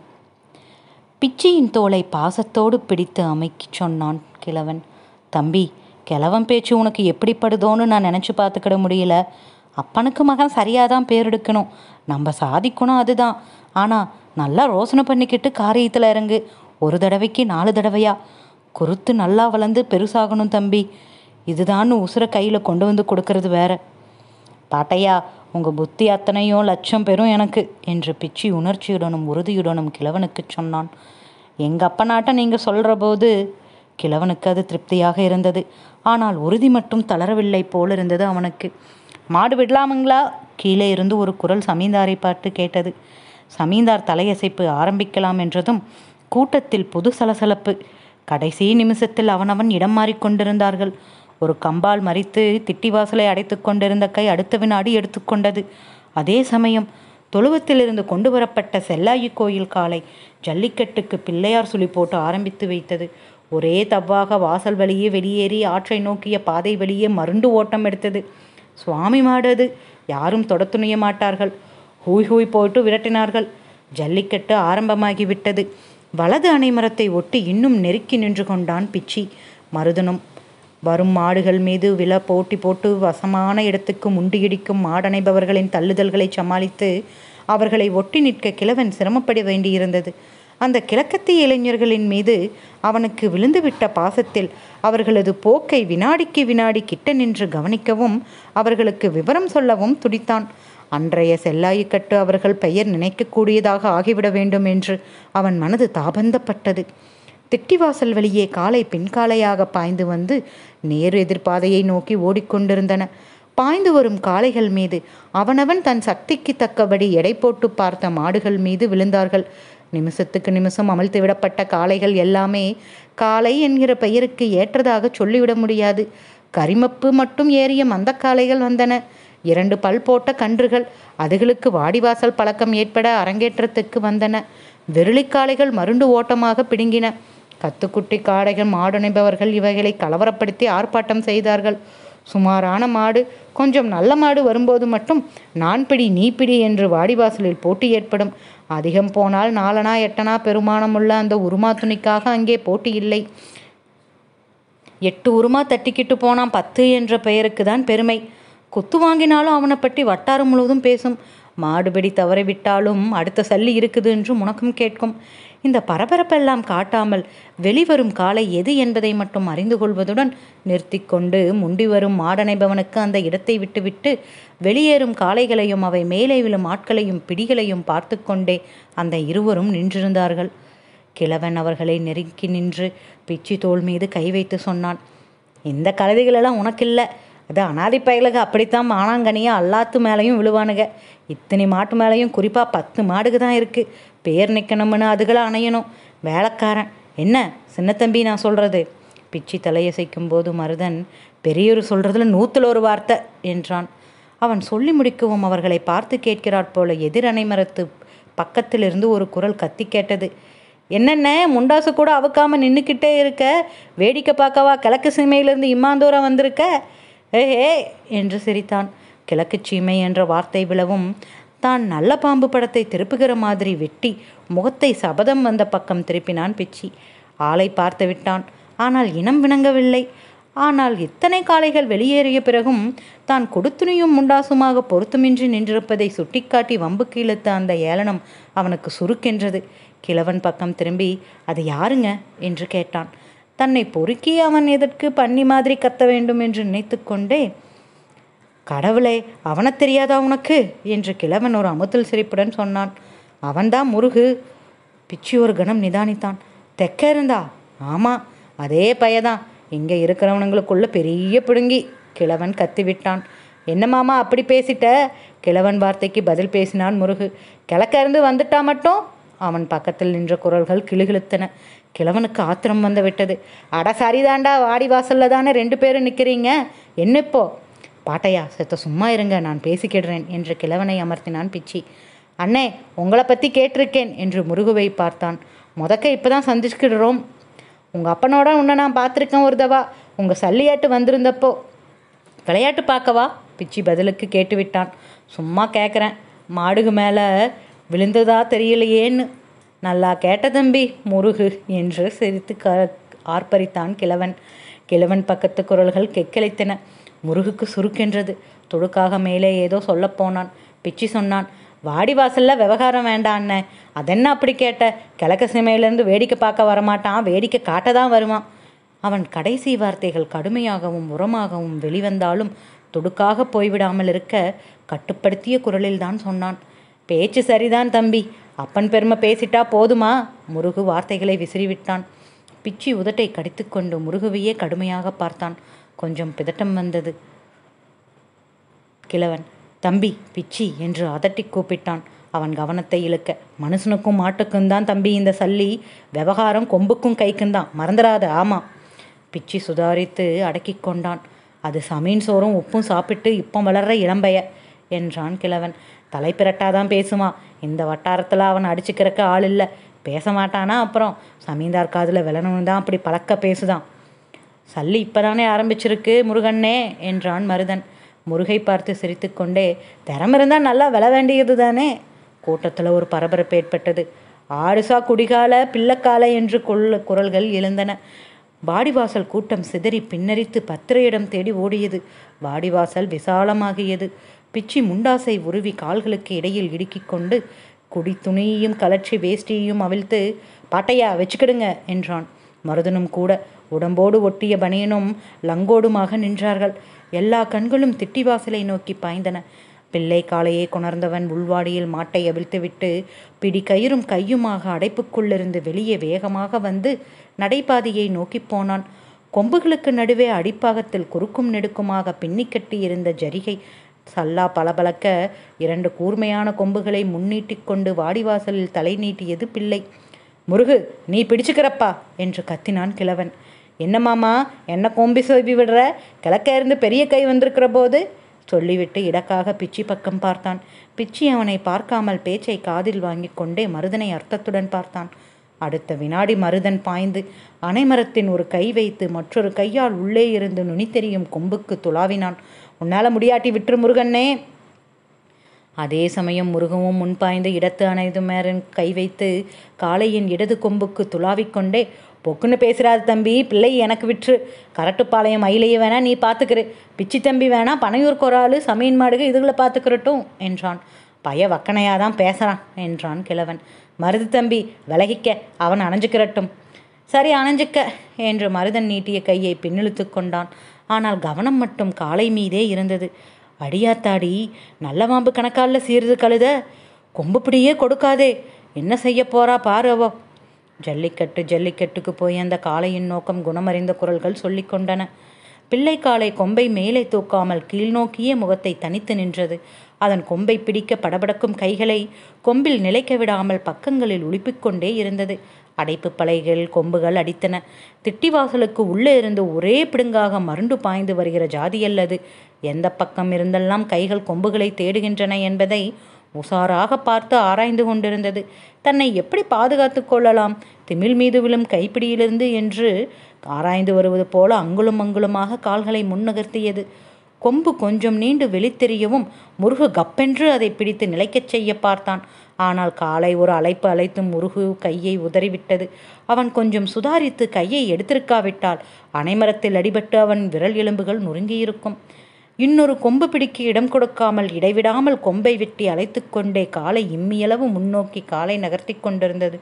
பிச்சியின் தோலை பாசத்தோடு பிடித்து அமைக்கிச் சொன்னான் கிழவன் தம்பி கிழவன் பேச்சு உனக்கு எப்படிப்படுதோன்னு நான் நினச்சி பார்த்துக்கிட முடியல அப்பனுக்கு மகன் சரியாக தான் பேர் எடுக்கணும் நம்ம சாதிக்கணும் அதுதான் ஆனால் நல்லா ரோசனை பண்ணிக்கிட்டு காரியத்தில் இறங்கு ஒரு தடவைக்கு நாலு தடவையா குருத்து நல்லா வளர்ந்து பெருசாகணும் தம்பி இதுதான் உசுர கையில் கொண்டு வந்து கொடுக்கறது வேற பாட்டையா உங்கள் புத்தி அத்தனையும் லட்சம் பெரும் எனக்கு என்று பிச்சி உணர்ச்சியுடனும் உறுதியுடனும் கிழவனுக்கு சொன்னான் எங்கள் அப்பனாட்ட நீங்கள் சொல்கிற போது கிழவனுக்கு அது திருப்தியாக இருந்தது ஆனால் உறுதி மட்டும் தளரவில்லை போல் இருந்தது அவனுக்கு மாடு விடலாமுங்களா கீழே இருந்து ஒரு குரல் சமீந்தாரை பார்த்து கேட்டது சமீந்தார் தலையசைப்பு ஆரம்பிக்கலாம் என்றதும் கூட்டத்தில் புது சலசலப்பு கடைசி நிமிஷத்தில் அவனவன் இடம் மாறிக்கொண்டிருந்தார்கள் ஒரு கம்பால் மறித்து திட்டிவாசலை அடைத்து கொண்டிருந்த கை அடுத்த வினாடி எடுத்துக்கொண்டது அதே சமயம் தொழுவத்திலிருந்து கொண்டு வரப்பட்ட செல்லாயி கோயில் காலை ஜல்லிக்கட்டுக்கு பிள்ளையார் சுழி போட்டு ஆரம்பித்து வைத்தது ஒரே தவ்வாக வாசல் வழியே வெளியேறி ஆற்றை நோக்கிய பாதை வழியே மருண்டு ஓட்டம் எடுத்தது சுவாமி மாடு அது யாரும் தொட துணிய மாட்டார்கள் ஹூய் ஹூய் போட்டு விரட்டினார்கள் ஜல்லிக்கட்டு ஆரம்பமாகி விட்டது வலது அணைமரத்தை ஒட்டி இன்னும் நெருக்கி நின்று கொண்டான் பிச்சி மருதனும் வரும் மாடுகள் மீது விழ போட்டி போட்டு வசமான இடத்துக்கு முண்டியிடிக்கும் மாடணைபவர்களின் தள்ளுதல்களை சமாளித்து அவர்களை ஒட்டி நிற்க கிழவன் சிரமப்பட வேண்டியிருந்தது அந்த கிழக்கத்திய இளைஞர்களின் மீது அவனுக்கு விழுந்துவிட்ட பாசத்தில் அவர்களது போக்கை வினாடிக்கு வினாடி கிட்ட நின்று கவனிக்கவும் அவர்களுக்கு விவரம் சொல்லவும் துடித்தான் அன்றைய செல்லாயிக்கட்டு அவர்கள் பெயர் நினைக்கக்கூடியதாக ஆகிவிட வேண்டும் என்று அவன் மனது தாபந்தப்பட்டது திட்டிவாசல் வழியே காலை பின்காலையாக பாய்ந்து வந்து நேர் எதிர்பாதையை நோக்கி ஓடிக்கொண்டிருந்தன பாய்ந்து வரும் காளைகள் மீது அவனவன் தன் சக்திக்கு தக்கபடி எடை போட்டு பார்த்த மாடுகள் மீது விழுந்தார்கள் நிமிஷத்துக்கு நிமிஷம் அமழ்த்து விடப்பட்ட காளைகள் எல்லாமே காளை என்கிற பெயருக்கு ஏற்றதாக சொல்லிவிட முடியாது கரிமப்பு மட்டும் ஏறிய மந்த காளைகள் வந்தன இரண்டு பல் போட்ட கன்றுகள் அதுகளுக்கு வாடிவாசல் பழக்கம் ஏற்பட அரங்கேற்றத்துக்கு வந்தன வெருளிக்காளைகள் மருண்டு ஓட்டமாக பிடுங்கின கத்துக்குட்டி காடைகள் மாடுணைபவர்கள் இவைகளை கலவரப்படுத்தி ஆர்ப்பாட்டம் செய்தார்கள் சுமாரான மாடு கொஞ்சம் நல்ல மாடு வரும்போது மட்டும் நான் பிடி நீ பிடி என்று வாடிவாசலில் போட்டி ஏற்படும் அதிகம் போனால் நாலனா எட்டனா பெருமானமுள்ள அந்த உருமா துணிக்காக அங்கே போட்டி இல்லை எட்டு உருமா தட்டிக்கிட்டு போனான் பத்து என்ற பெயருக்கு தான் பெருமை குத்து வாங்கினாலும் அவனை பற்றி வட்டாரம் முழுவதும் பேசும் மாடுபிடி தவறிவிட்டாலும் அடுத்த சல்லி இருக்குது என்று முனக்கும் கேட்கும் இந்த பரபரப்பெல்லாம் காட்டாமல் வெளிவரும் காலை எது என்பதை மட்டும் அறிந்து கொள்வதுடன் நிறுத்தி கொண்டு முண்டி வரும் மாடனைபவனுக்கு அந்த இடத்தை விட்டுவிட்டு வெளியேறும் காளைகளையும் அவை மேலே விழும் ஆட்களையும் பிடிகளையும் பார்த்து கொண்டே அந்த இருவரும் நின்றிருந்தார்கள் கிழவன் அவர்களை நெருங்கி நின்று பிச்சி தோல் மீது கை வைத்து சொன்னான் இந்த கழுதைகளெல்லாம் உனக்கில்லை அது அனாதி பயலுக அப்படித்தான் மானாங்கனியாக அல்லாத்து மேலேயும் விழுவானுங்க இத்தனை மாட்டு மேலேயும் குறிப்பாக பத்து மாடுக்கு தான் இருக்குது பேர் நிற்கணும்னு அதுகளை அணையணும் வேலைக்காரன் என்ன சின்ன தம்பி நான் சொல்கிறது பிச்சி தலையசைக்கும் போது மருதன் பெரியவர் சொல்கிறதுல நூற்றில் ஒரு வார்த்தை என்றான் அவன் சொல்லி முடிக்கவும் அவர்களை பார்த்து கேட்கிறாற் போல எதிரணை மரத்து பக்கத்திலிருந்து ஒரு குரல் கத்தி கேட்டது என்னென்ன முண்டாசு கூட அவுக்காம நின்றுக்கிட்டே இருக்க வேடிக்கை பார்க்கவா கிழக்கு சீமையிலிருந்து இம்மாந்தூரம் வந்திருக்க ஏஹே என்று சிரித்தான் கிழக்கு சீமை என்ற வார்த்தை விழவும் தான் நல்ல பாம்பு படத்தை திருப்புகிற மாதிரி வெட்டி முகத்தை சபதம் வந்த பக்கம் திருப்பினான் பிச்சி ஆளை பார்த்து விட்டான் ஆனால் இனம் விளங்கவில்லை ஆனால் இத்தனை காளைகள் வெளியேறிய பிறகும் தான் கொடுத்துணியும் முண்டாசுமாக பொருத்தமின்றி நின்றிருப்பதை சுட்டிக்காட்டி வம்புக்கு இழுத்த அந்த ஏளனம் அவனுக்கு சுருக்கென்றது கிழவன் பக்கம் திரும்பி அது யாருங்க என்று கேட்டான் தன்னை பொறுக்கி அவன் எதற்கு பன்னி மாதிரி கத்த வேண்டும் என்று நினைத்து கொண்டே கடவுளே அவனை தெரியாதா உனக்கு என்று கிழவன் ஒரு அமுத்தல் சிரிப்புடன் சொன்னான் அவன்தான் முருகு பிச்சி ஒரு கணம் நிதானித்தான் தெக்க இருந்தா ஆமாம் அதே பையதான் இங்கே இருக்கிறவனுங்களுக்குள்ள பெரிய பிடுங்கி கிழவன் கத்திவிட்டான் என்ன மாமா அப்படி பேசிட்ட கிழவன் வார்த்தைக்கு பதில் பேசினான் முருகு கிழக்க இருந்து வந்துட்டா மட்டும் அவன் பக்கத்தில் நின்ற குரல்கள் கிளுகிழுத்தன கிழவனுக்கு ஆத்திரம் வந்து விட்டது அட சரிதாண்டா வாடி வாசல்ல தானே ரெண்டு பேரும் நிற்கிறீங்க என்ன இப்போ பாட்டையா செத்த சும்மா இருங்க நான் பேசிக்கிடுறேன் என்று கிழவனை அமர்த்தினான் பிச்சி அண்ணே உங்களை பற்றி கேட்டிருக்கேன் என்று முருகுவை பார்த்தான் முதக்க இப்போ தான் சந்திச்சுக்கிடுறோம் உங்கள் அப்பனோட உன்னை நான் பார்த்துருக்கேன் ஒரு தவா உங்கள் சல்லியாட்டு வந்திருந்தப்போ விளையாட்டு பார்க்கவா பிச்சி பதிலுக்கு கேட்டுவிட்டான் சும்மா கேட்குறேன் மாடுகு மேலே விழுந்ததா தெரியலையேன்னு நல்லா கேட்ட தம்பி முருகு என்று சிரித்து க ஆர்ப்பரித்தான் கிழவன் கிழவன் பக்கத்து குரல்கள் கெக்களித்தன முருகுக்கு சுருக்கென்றது துடுக்காக மேலே ஏதோ சொல்லப் போனான் பிச்சி சொன்னான் வாடி வாசல்ல விவகாரம் வேண்டாம் அண்ணன் அதென்ன அப்படி கேட்ட கிழக்க சீமையிலேருந்து வேடிக்கை பார்க்க வரமாட்டான் வேடிக்கை காட்ட தான் வருவான் அவன் கடைசி வார்த்தைகள் கடுமையாகவும் உரமாகவும் வெளிவந்தாலும் துடுக்காக போய்விடாமல் இருக்க கட்டுப்படுத்திய குரலில் தான் சொன்னான் பேச்சு சரிதான் தம்பி அப்பன் பெருமை பேசிட்டா போதுமா முருகு வார்த்தைகளை விசிறிவிட்டான் பிச்சி உதட்டை கடித்துக்கொண்டு முருகுவையே கடுமையாக பார்த்தான் கொஞ்சம் பிதட்டம் வந்தது கிழவன் தம்பி பிச்சி என்று அதட்டி கூப்பிட்டான் அவன் கவனத்தை இழுக்க மனுஷனுக்கும் மாட்டுக்கும் தான் தம்பி இந்த சல்லி விவகாரம் கொம்புக்கும் கைக்கும் தான் மறந்துடாத ஆமாம் பிச்சி சுதாரித்து அடக்கி கொண்டான் அது சமீன் சோறும் உப்பும் சாப்பிட்டு இப்போ வளர்ற இளம்பைய என்றான் கிழவன் தலை பிரட்டாதான் பேசுவான் இந்த வட்டாரத்தில் அவன் அடிச்சுக்கிறக்க ஆள் இல்லை பேச மாட்டானா அப்புறம் சமீந்தார் காதில் விளனவனு தான் அப்படி பழக்க பேசுதான் சல்லி இப்போதானே ஆரம்பிச்சிருக்கு முருகண்ணே என்றான் மருதன் முருகை பார்த்து சிரித்துக்கொண்டே திறம் இருந்தால் நல்லா விள வேண்டியது தானே கூட்டத்தில் ஒரு பரபரப்பு ஏற்பட்டது ஆடுசா குடிகால பிள்ளைக்கால என்று கொள் குரல்கள் எழுந்தன வாடிவாசல் கூட்டம் சிதறி பின்னரித்து பத்திரையிடம் தேடி ஓடியது வாடிவாசல் விசாலமாகியது பிச்சி முண்டாசை உருவி கால்களுக்கு இடையில் இடுக்கிக் கொண்டு குடி துணியையும் கலற்றி வேஷ்டியையும் அவிழ்த்து பாட்டையா வச்சுக்கிடுங்க என்றான் மருதனும் கூட உடம்போடு ஒட்டிய பனியனும் லங்கோடுமாக நின்றார்கள் எல்லா கண்களும் திட்டிவாசலை நோக்கி பாய்ந்தன பிள்ளை காலையே கொணர்ந்தவன் உள்வாடியில் மாட்டை அவிழ்த்துவிட்டு பிடி கயிறும் கையுமாக அடைப்புக்குள்ளிருந்து வெளியே வேகமாக வந்து நடைபாதையை நோக்கிப் போனான் கொம்புகளுக்கு நடுவே அடிப்பாகத்தில் குறுக்கும் நெடுக்குமாக பின்னி கட்டி இருந்த ஜரிகை சல்லா பளபளக்க இரண்டு கூர்மையான கொம்புகளை முன்னீட்டிக் கொண்டு வாடிவாசலில் தலை நீட்டியது பிள்ளை முருகு நீ பிடிச்சுக்கிறப்பா என்று கத்தினான் கிழவன் என்ன மாமா என்ன கொம்பி சொய்வி விடுற கிழக்க இருந்து பெரிய கை வந்திருக்கிற போது சொல்லிவிட்டு இடக்காக பிச்சி பக்கம் பார்த்தான் பிச்சி அவனை பார்க்காமல் பேச்சை காதில் வாங்கி கொண்டே மருதனை அர்த்தத்துடன் பார்த்தான் அடுத்த வினாடி மருதன் பாய்ந்து அணைமரத்தின் ஒரு கை வைத்து மற்றொரு கையால் உள்ளே இருந்து நுனி தெரியும் கொம்புக்கு துளாவினான் உன்னால் முடியாட்டி விட்டுரு முருகன்னே அதே சமயம் முருகமும் முன்பாய்ந்து இடத்து அனைத்து மேரன் கை வைத்து காளையின் இடது கொம்புக்கு துளாவிக்கொண்டே பொக்குன்னு பேசுறாது தம்பி பிள்ளை எனக்கு விற்று கரட்டுப்பாளையம் மயிலையை வேணா நீ பார்த்துக்கிறு பிச்சி தம்பி வேணா பனையூர் கொராலு சமீன் மாடுக இதுகளை பார்த்துக்கிறட்டும் என்றான் பய வக்கனையாக தான் பேசுகிறான் என்றான் கிழவன் மருது தம்பி விலகிக்க அவன் அணைஞ்சுக்கிறட்டும் சரி அணைஞ்சிக்க என்று மருதன் நீட்டிய கையை பின்னிழுத்து கொண்டான் ஆனால் கவனம் மட்டும் காளை மீதே இருந்தது அடியாத்தாடி நல்ல மாம்பு கணக்கால சீருது கழுத கொம்புப்பிடியே கொடுக்காதே என்ன செய்ய போறா பாரு அவ ஜல்லிக்கட்டு ஜல்லிக்கட்டுக்கு போய் அந்த காளையின் நோக்கம் குணமறிந்த குரல்கள் சொல்லிக் கொண்டன பிள்ளை காளை கொம்பை மேலே தூக்காமல் கீழ்நோக்கியே முகத்தை தனித்து நின்றது அதன் கொம்பை பிடிக்க படபடக்கும் கைகளை கொம்பில் நிலைக்க விடாமல் பக்கங்களில் உழுப்பிக் கொண்டே இருந்தது அடைப்பு பலைகள் கொம்புகள் அடித்தன திட்டிவாசலுக்கு உள்ளே இருந்து ஒரே பிடுங்காக மருண்டு பாய்ந்து வருகிற ஜாதியல்லது எந்த பக்கம் இருந்தெல்லாம் கைகள் கொம்புகளை தேடுகின்றன என்பதை உசாராக பார்த்து ஆராய்ந்து கொண்டிருந்தது தன்னை எப்படி பாதுகாத்து கொள்ளலாம் திமிழ் மீது விழும் கைப்பிடியிலிருந்து என்று ஆராய்ந்து வருவது போல அங்குலும் அங்குலுமாக கால்களை முன்னகர்த்தியது கொம்பு கொஞ்சம் நீண்டு வெளித்தெரியவும் முருகு கப்பென்று அதை பிடித்து நிலைக்கச் செய்ய பார்த்தான் ஆனால் காலை ஒரு அழைப்பு அழைத்து முருகு கையை உதறிவிட்டது அவன் கொஞ்சம் சுதாரித்து கையை எடுத்திருக்காவிட்டால் அனைமரத்தில் அடிபட்டு அவன் விரல் எலும்புகள் நொறுங்கியிருக்கும் இன்னொரு கொம்பு பிடிக்க இடம் கொடுக்காமல் இடைவிடாமல் கொம்பை வெட்டி அழைத்து கொண்டே காலை இம்மியளவு முன்னோக்கி காலை நகர்த்தி கொண்டிருந்தது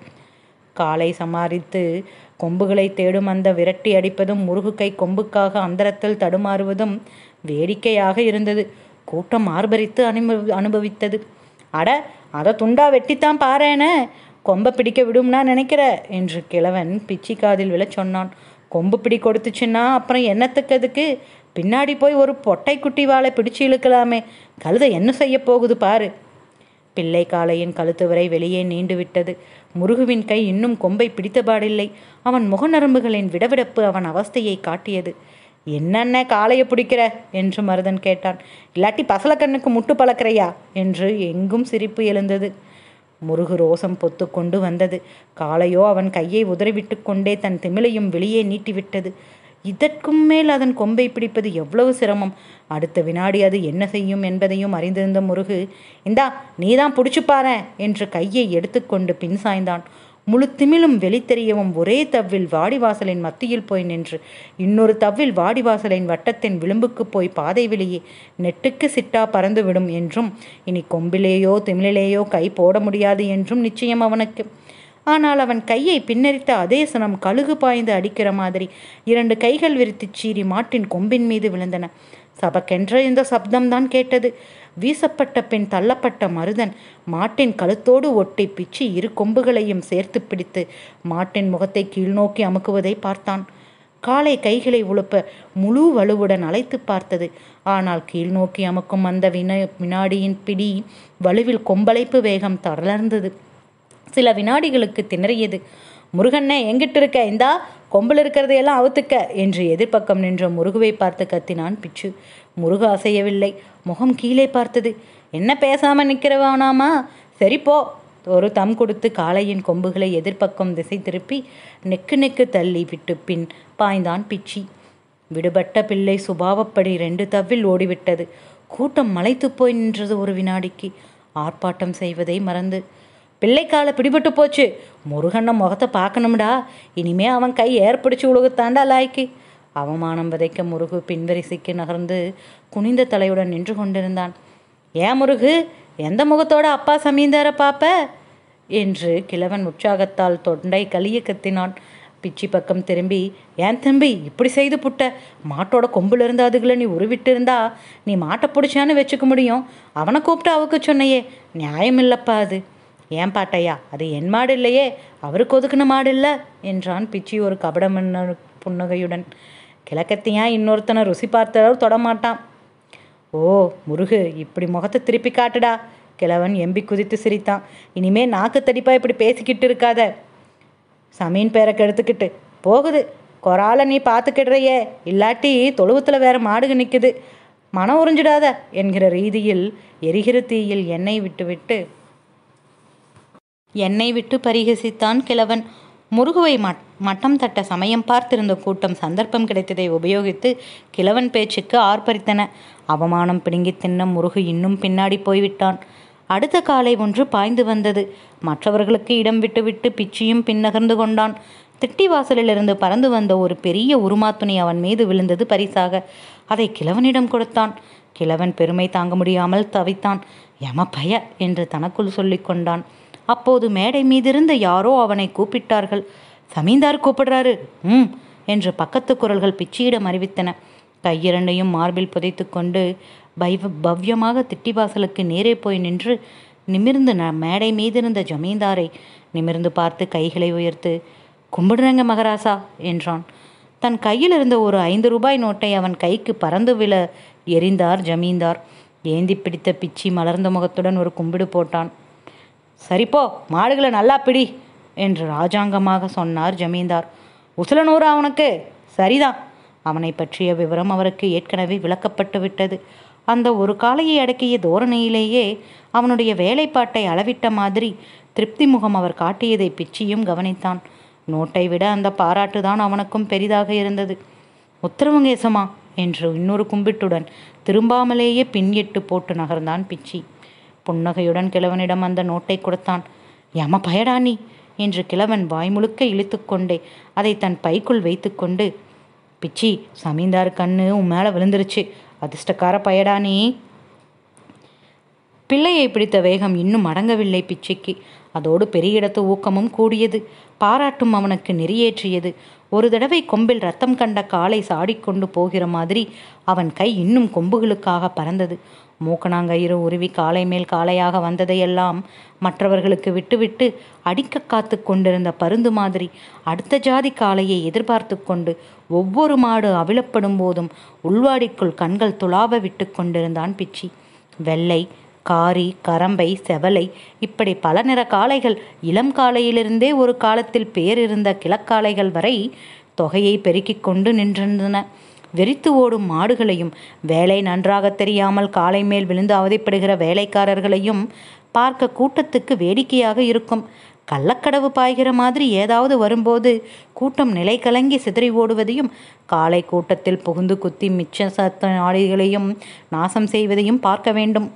காலை சமாளித்து கொம்புகளை தேடும் அந்த விரட்டி அடிப்பதும் முருகு கை கொம்புக்காக அந்தரத்தில் தடுமாறுவதும் வேடிக்கையாக இருந்தது கூட்டம் ஆர்ப்பரித்து அனுபவி அனுபவித்தது அட அதை துண்டா வெட்டித்தான் பாரேனே கொம்பை பிடிக்க விடும்னா நினைக்கிற என்று கிழவன் பிச்சி காதில் விழச் சொன்னான் கொம்பு பிடி கொடுத்துச்சுன்னா அப்புறம் என்னத்துக்கு அதுக்கு பின்னாடி போய் ஒரு பொட்டை குட்டி வாழை பிடிச்சு இழுக்கலாமே கழுதை என்ன செய்ய போகுது பாரு பிள்ளை காளையின் கழுத்து வரை வெளியே நீண்டு விட்டது முருகுவின் கை இன்னும் கொம்பை பிடித்தபாடில்லை அவன் முகநரம்புகளின் விடவிடப்பு அவன் அவஸ்தையை காட்டியது என்னென்ன காளையை பிடிக்கிற என்று மருதன் கேட்டான் இல்லாட்டி பசலக்கண்ணுக்கு முட்டு பழக்கிறையா என்று எங்கும் சிரிப்பு எழுந்தது முருகு ரோசம் பொத்து கொண்டு வந்தது காளையோ அவன் கையை உதறிவிட்டு கொண்டே தன் திமிலையும் வெளியே நீட்டிவிட்டது இதற்கும் மேல் அதன் கொம்பை பிடிப்பது எவ்வளவு சிரமம் அடுத்த வினாடி அது என்ன செய்யும் என்பதையும் அறிந்திருந்த முருகு இந்தா நீதான் பிடிச்சு பாரேன் என்று கையை எடுத்துக்கொண்டு பின் சாய்ந்தான் முழு திமிலும் வெளித்தெரியவும் ஒரே தவ்வில் வாடிவாசலின் மத்தியில் போய் நின்று இன்னொரு தவ்வில் வாடிவாசலின் வட்டத்தின் விளிம்புக்கு போய் பாதை வெளியே நெட்டுக்கு சிட்டா பறந்துவிடும் என்றும் இனி கொம்பிலேயோ திமிழிலேயோ கை போட முடியாது என்றும் நிச்சயம் அவனுக்கு ஆனால் அவன் கையை பின்னரித்த அதே சனம் கழுகு பாய்ந்து அடிக்கிற மாதிரி இரண்டு கைகள் விரித்துச் சீறி மாட்டின் கொம்பின் மீது விழுந்தன சபக்கென்ற இந்த சப்தம்தான் கேட்டது வீசப்பட்ட பின் தள்ளப்பட்ட மருதன் மாட்டின் கழுத்தோடு ஒட்டி பிச்சு இரு கொம்புகளையும் சேர்த்து பிடித்து மாட்டின் முகத்தை கீழ்நோக்கி அமுக்குவதை பார்த்தான் காலை கைகளை உழுப்ப முழு வலுவுடன் அழைத்து பார்த்தது ஆனால் கீழ்நோக்கி அமுக்கும் அந்த வின வினாடியின் பிடி வலுவில் கொம்பளைப்பு வேகம் தளர்ந்தது சில வினாடிகளுக்கு திணறியது முருகண்ணே எங்கிட்டு இருக்க இந்தா கொம்பில் இருக்கிறதையெல்லாம் அவுத்துக்க என்று எதிர்ப்பக்கம் நின்ற முருகுவை பார்த்து கத்தினான் பிச்சு முருகு அசையவில்லை முகம் கீழே பார்த்தது என்ன பேசாம நிற்கிறவானாமா சரி போ ஒரு தம் கொடுத்து காளையின் கொம்புகளை எதிர்ப்பக்கம் திசை திருப்பி நெக்கு நெக்கு தள்ளி விட்டு பின் பாய்ந்தான் பிச்சி விடுபட்ட பிள்ளை சுபாவப்படி ரெண்டு தவ்வில் ஓடிவிட்டது கூட்டம் மலைத்து போய் நின்றது ஒரு வினாடிக்கு ஆர்ப்பாட்டம் செய்வதை மறந்து பிள்ளைக்கால பிடிபட்டு போச்சு முருகண்ண முகத்தை பார்க்கணும்டா இனிமே அவன் கை ஏற்படிச்சு உலகத்தாண்டா லாய்க்கு அவமானம் விதைக்க முருகு பின்வரிசைக்கு நகர்ந்து குனிந்த தலையுடன் நின்று கொண்டிருந்தான் ஏன் முருகு எந்த முகத்தோட அப்பா சமீந்தார பாப்ப என்று கிழவன் உற்சாகத்தால் தொண்டை கலிய கத்தினான் பிச்சி பக்கம் திரும்பி ஏன் தம்பி இப்படி செய்து புட்ட மாட்டோட கொம்புல இருந்து அதுகளை நீ உருவிட்டு இருந்தா நீ மாட்டை பிடிச்சான்னு வச்சுக்க முடியும் அவனை கூப்பிட்டு அவுக்க சொன்னையே நியாயம் இல்லப்பா அது ஏன் பாட்டையா அது என் மாடு இல்லையே அவருக்கு ஒதுக்குன மாடு இல்லை என்றான் பிச்சி ஒரு கபடமன்ன புன்னகையுடன் கிழக்கத்தையா இன்னொருத்தனை ருசி பார்த்தளவு தொடமாட்டான் ஓ முருகு இப்படி முகத்தை திருப்பி காட்டுடா கிழவன் எம்பி குதித்து சிரித்தான் இனிமே நாக்கு தடிப்பா இப்படி பேசிக்கிட்டு இருக்காத சமீன் பேரை கெடுத்துக்கிட்டு போகுது கொரால நீ பார்த்துக்கிடுறையே இல்லாட்டி தொழுவத்தில் வேற மாடுக நிற்குது மனம் உறிஞ்சிடாத என்கிற ரீதியில் எரிகிற தீயில் எண்ணெய் விட்டுவிட்டு எண்ணெய் விட்டு பரிகசித்தான் கிழவன் முருகுவை மட் மட்டம் தட்ட சமயம் பார்த்திருந்த கூட்டம் சந்தர்ப்பம் கிடைத்ததை உபயோகித்து கிழவன் பேச்சுக்கு ஆர்ப்பரித்தன அவமானம் பிடுங்கி தின்ன முருகு இன்னும் பின்னாடி போய்விட்டான் அடுத்த காலை ஒன்று பாய்ந்து வந்தது மற்றவர்களுக்கு இடம் விட்டு விட்டு பிச்சியும் பின்னகர்ந்து கொண்டான் திட்டி வாசலிலிருந்து பறந்து வந்த ஒரு பெரிய உருமாத்துணி அவன் மீது விழுந்தது பரிசாக அதை கிழவனிடம் கொடுத்தான் கிழவன் பெருமை தாங்க முடியாமல் தவித்தான் யம பய என்று தனக்குள் சொல்லிக் கொண்டான் அப்போது மேடை மீதிருந்த யாரோ அவனை கூப்பிட்டார்கள் சமீந்தார் கூப்பிடுறாரு ம் என்று பக்கத்து குரல்கள் பிச்சியிடம் அறிவித்தன கையிரண்டையும் மார்பில் புதைத்து கொண்டு பைவ பவ்யமாக திட்டிவாசலுக்கு நேரே போய் நின்று நிமிர்ந்து ந மேடை மீதிருந்த ஜமீன்தாரை நிமிர்ந்து பார்த்து கைகளை உயர்த்து கும்பிடுறேங்க மகராசா என்றான் தன் கையில் இருந்த ஒரு ஐந்து ரூபாய் நோட்டை அவன் கைக்கு பறந்து விழ எறிந்தார் ஜமீன்தார் ஏந்தி பிடித்த பிச்சி மலர்ந்த முகத்துடன் ஒரு கும்பிடு போட்டான் சரிப்போ மாடுகளை நல்லா பிடி என்று ராஜாங்கமாக சொன்னார் ஜமீன்தார் உசுலனூரா அவனுக்கு சரிதான் அவனை பற்றிய விவரம் அவருக்கு ஏற்கனவே விளக்கப்பட்டு விட்டது அந்த ஒரு காலையை அடக்கிய தோரணையிலேயே அவனுடைய வேலைப்பாட்டை அளவிட்ட மாதிரி திருப்தி முகம் அவர் காட்டியதை பிச்சியும் கவனித்தான் நோட்டை விட அந்த பாராட்டு தான் அவனுக்கும் பெரிதாக இருந்தது உத்தரவுங்கேசமா என்று இன்னொரு கும்பிட்டுடன் திரும்பாமலேயே பின் எட்டு போட்டு நகர்ந்தான் பிச்சி புன்னகையுடன் கிழவனிடம் அந்த நோட்டை கொடுத்தான் யம பயடா நீ என்று கிழவன் வாய் முழுக்க இழுத்துக்கொண்டே அதை தன் பைக்குள் வைத்துக்கொண்டு பிச்சி சமீந்தார் கண்ணு உன் மேலே விழுந்துருச்சு அதிர்ஷ்டக்கார பயடா நீ பிள்ளையை பிடித்த வேகம் இன்னும் அடங்கவில்லை பிச்சைக்கு அதோடு பெரிய இடத்து ஊக்கமும் கூடியது பாராட்டும் அவனுக்கு நெறியேற்றியது ஒரு தடவை கொம்பில் ரத்தம் கண்ட காலை சாடிக்கொண்டு போகிற மாதிரி அவன் கை இன்னும் கொம்புகளுக்காக பறந்தது மூக்கணாங்கயிறு உருவி காலை மேல் காளையாக வந்ததையெல்லாம் மற்றவர்களுக்கு விட்டுவிட்டு அடிக்க காத்து கொண்டிருந்த பருந்து மாதிரி அடுத்த ஜாதி காளையை எதிர்பார்த்து கொண்டு ஒவ்வொரு மாடு அவிழப்படும் போதும் உள்வாடிக்குள் கண்கள் துளாவ விட்டு கொண்டிருந்தான் பிச்சி வெள்ளை காரி கரம்பை செவலை இப்படி பல நிற காளைகள் இளம் காலையிலிருந்தே ஒரு காலத்தில் பேர் இருந்த கிழக்காளைகள் வரை தொகையை பெருக்கிக் கொண்டு நின்றிருந்தன வெறித்து ஓடும் மாடுகளையும் வேலை நன்றாக தெரியாமல் காலை மேல் விழுந்து அவதிப்படுகிற வேலைக்காரர்களையும் பார்க்க கூட்டத்துக்கு வேடிக்கையாக இருக்கும் கள்ளக்கடவு பாய்கிற மாதிரி ஏதாவது வரும்போது கூட்டம் நிலை கலங்கி சிதறி ஓடுவதையும் காலை கூட்டத்தில் புகுந்து குத்தி மிச்ச சத்த நாடுகளையும் நாசம் செய்வதையும் பார்க்க வேண்டும்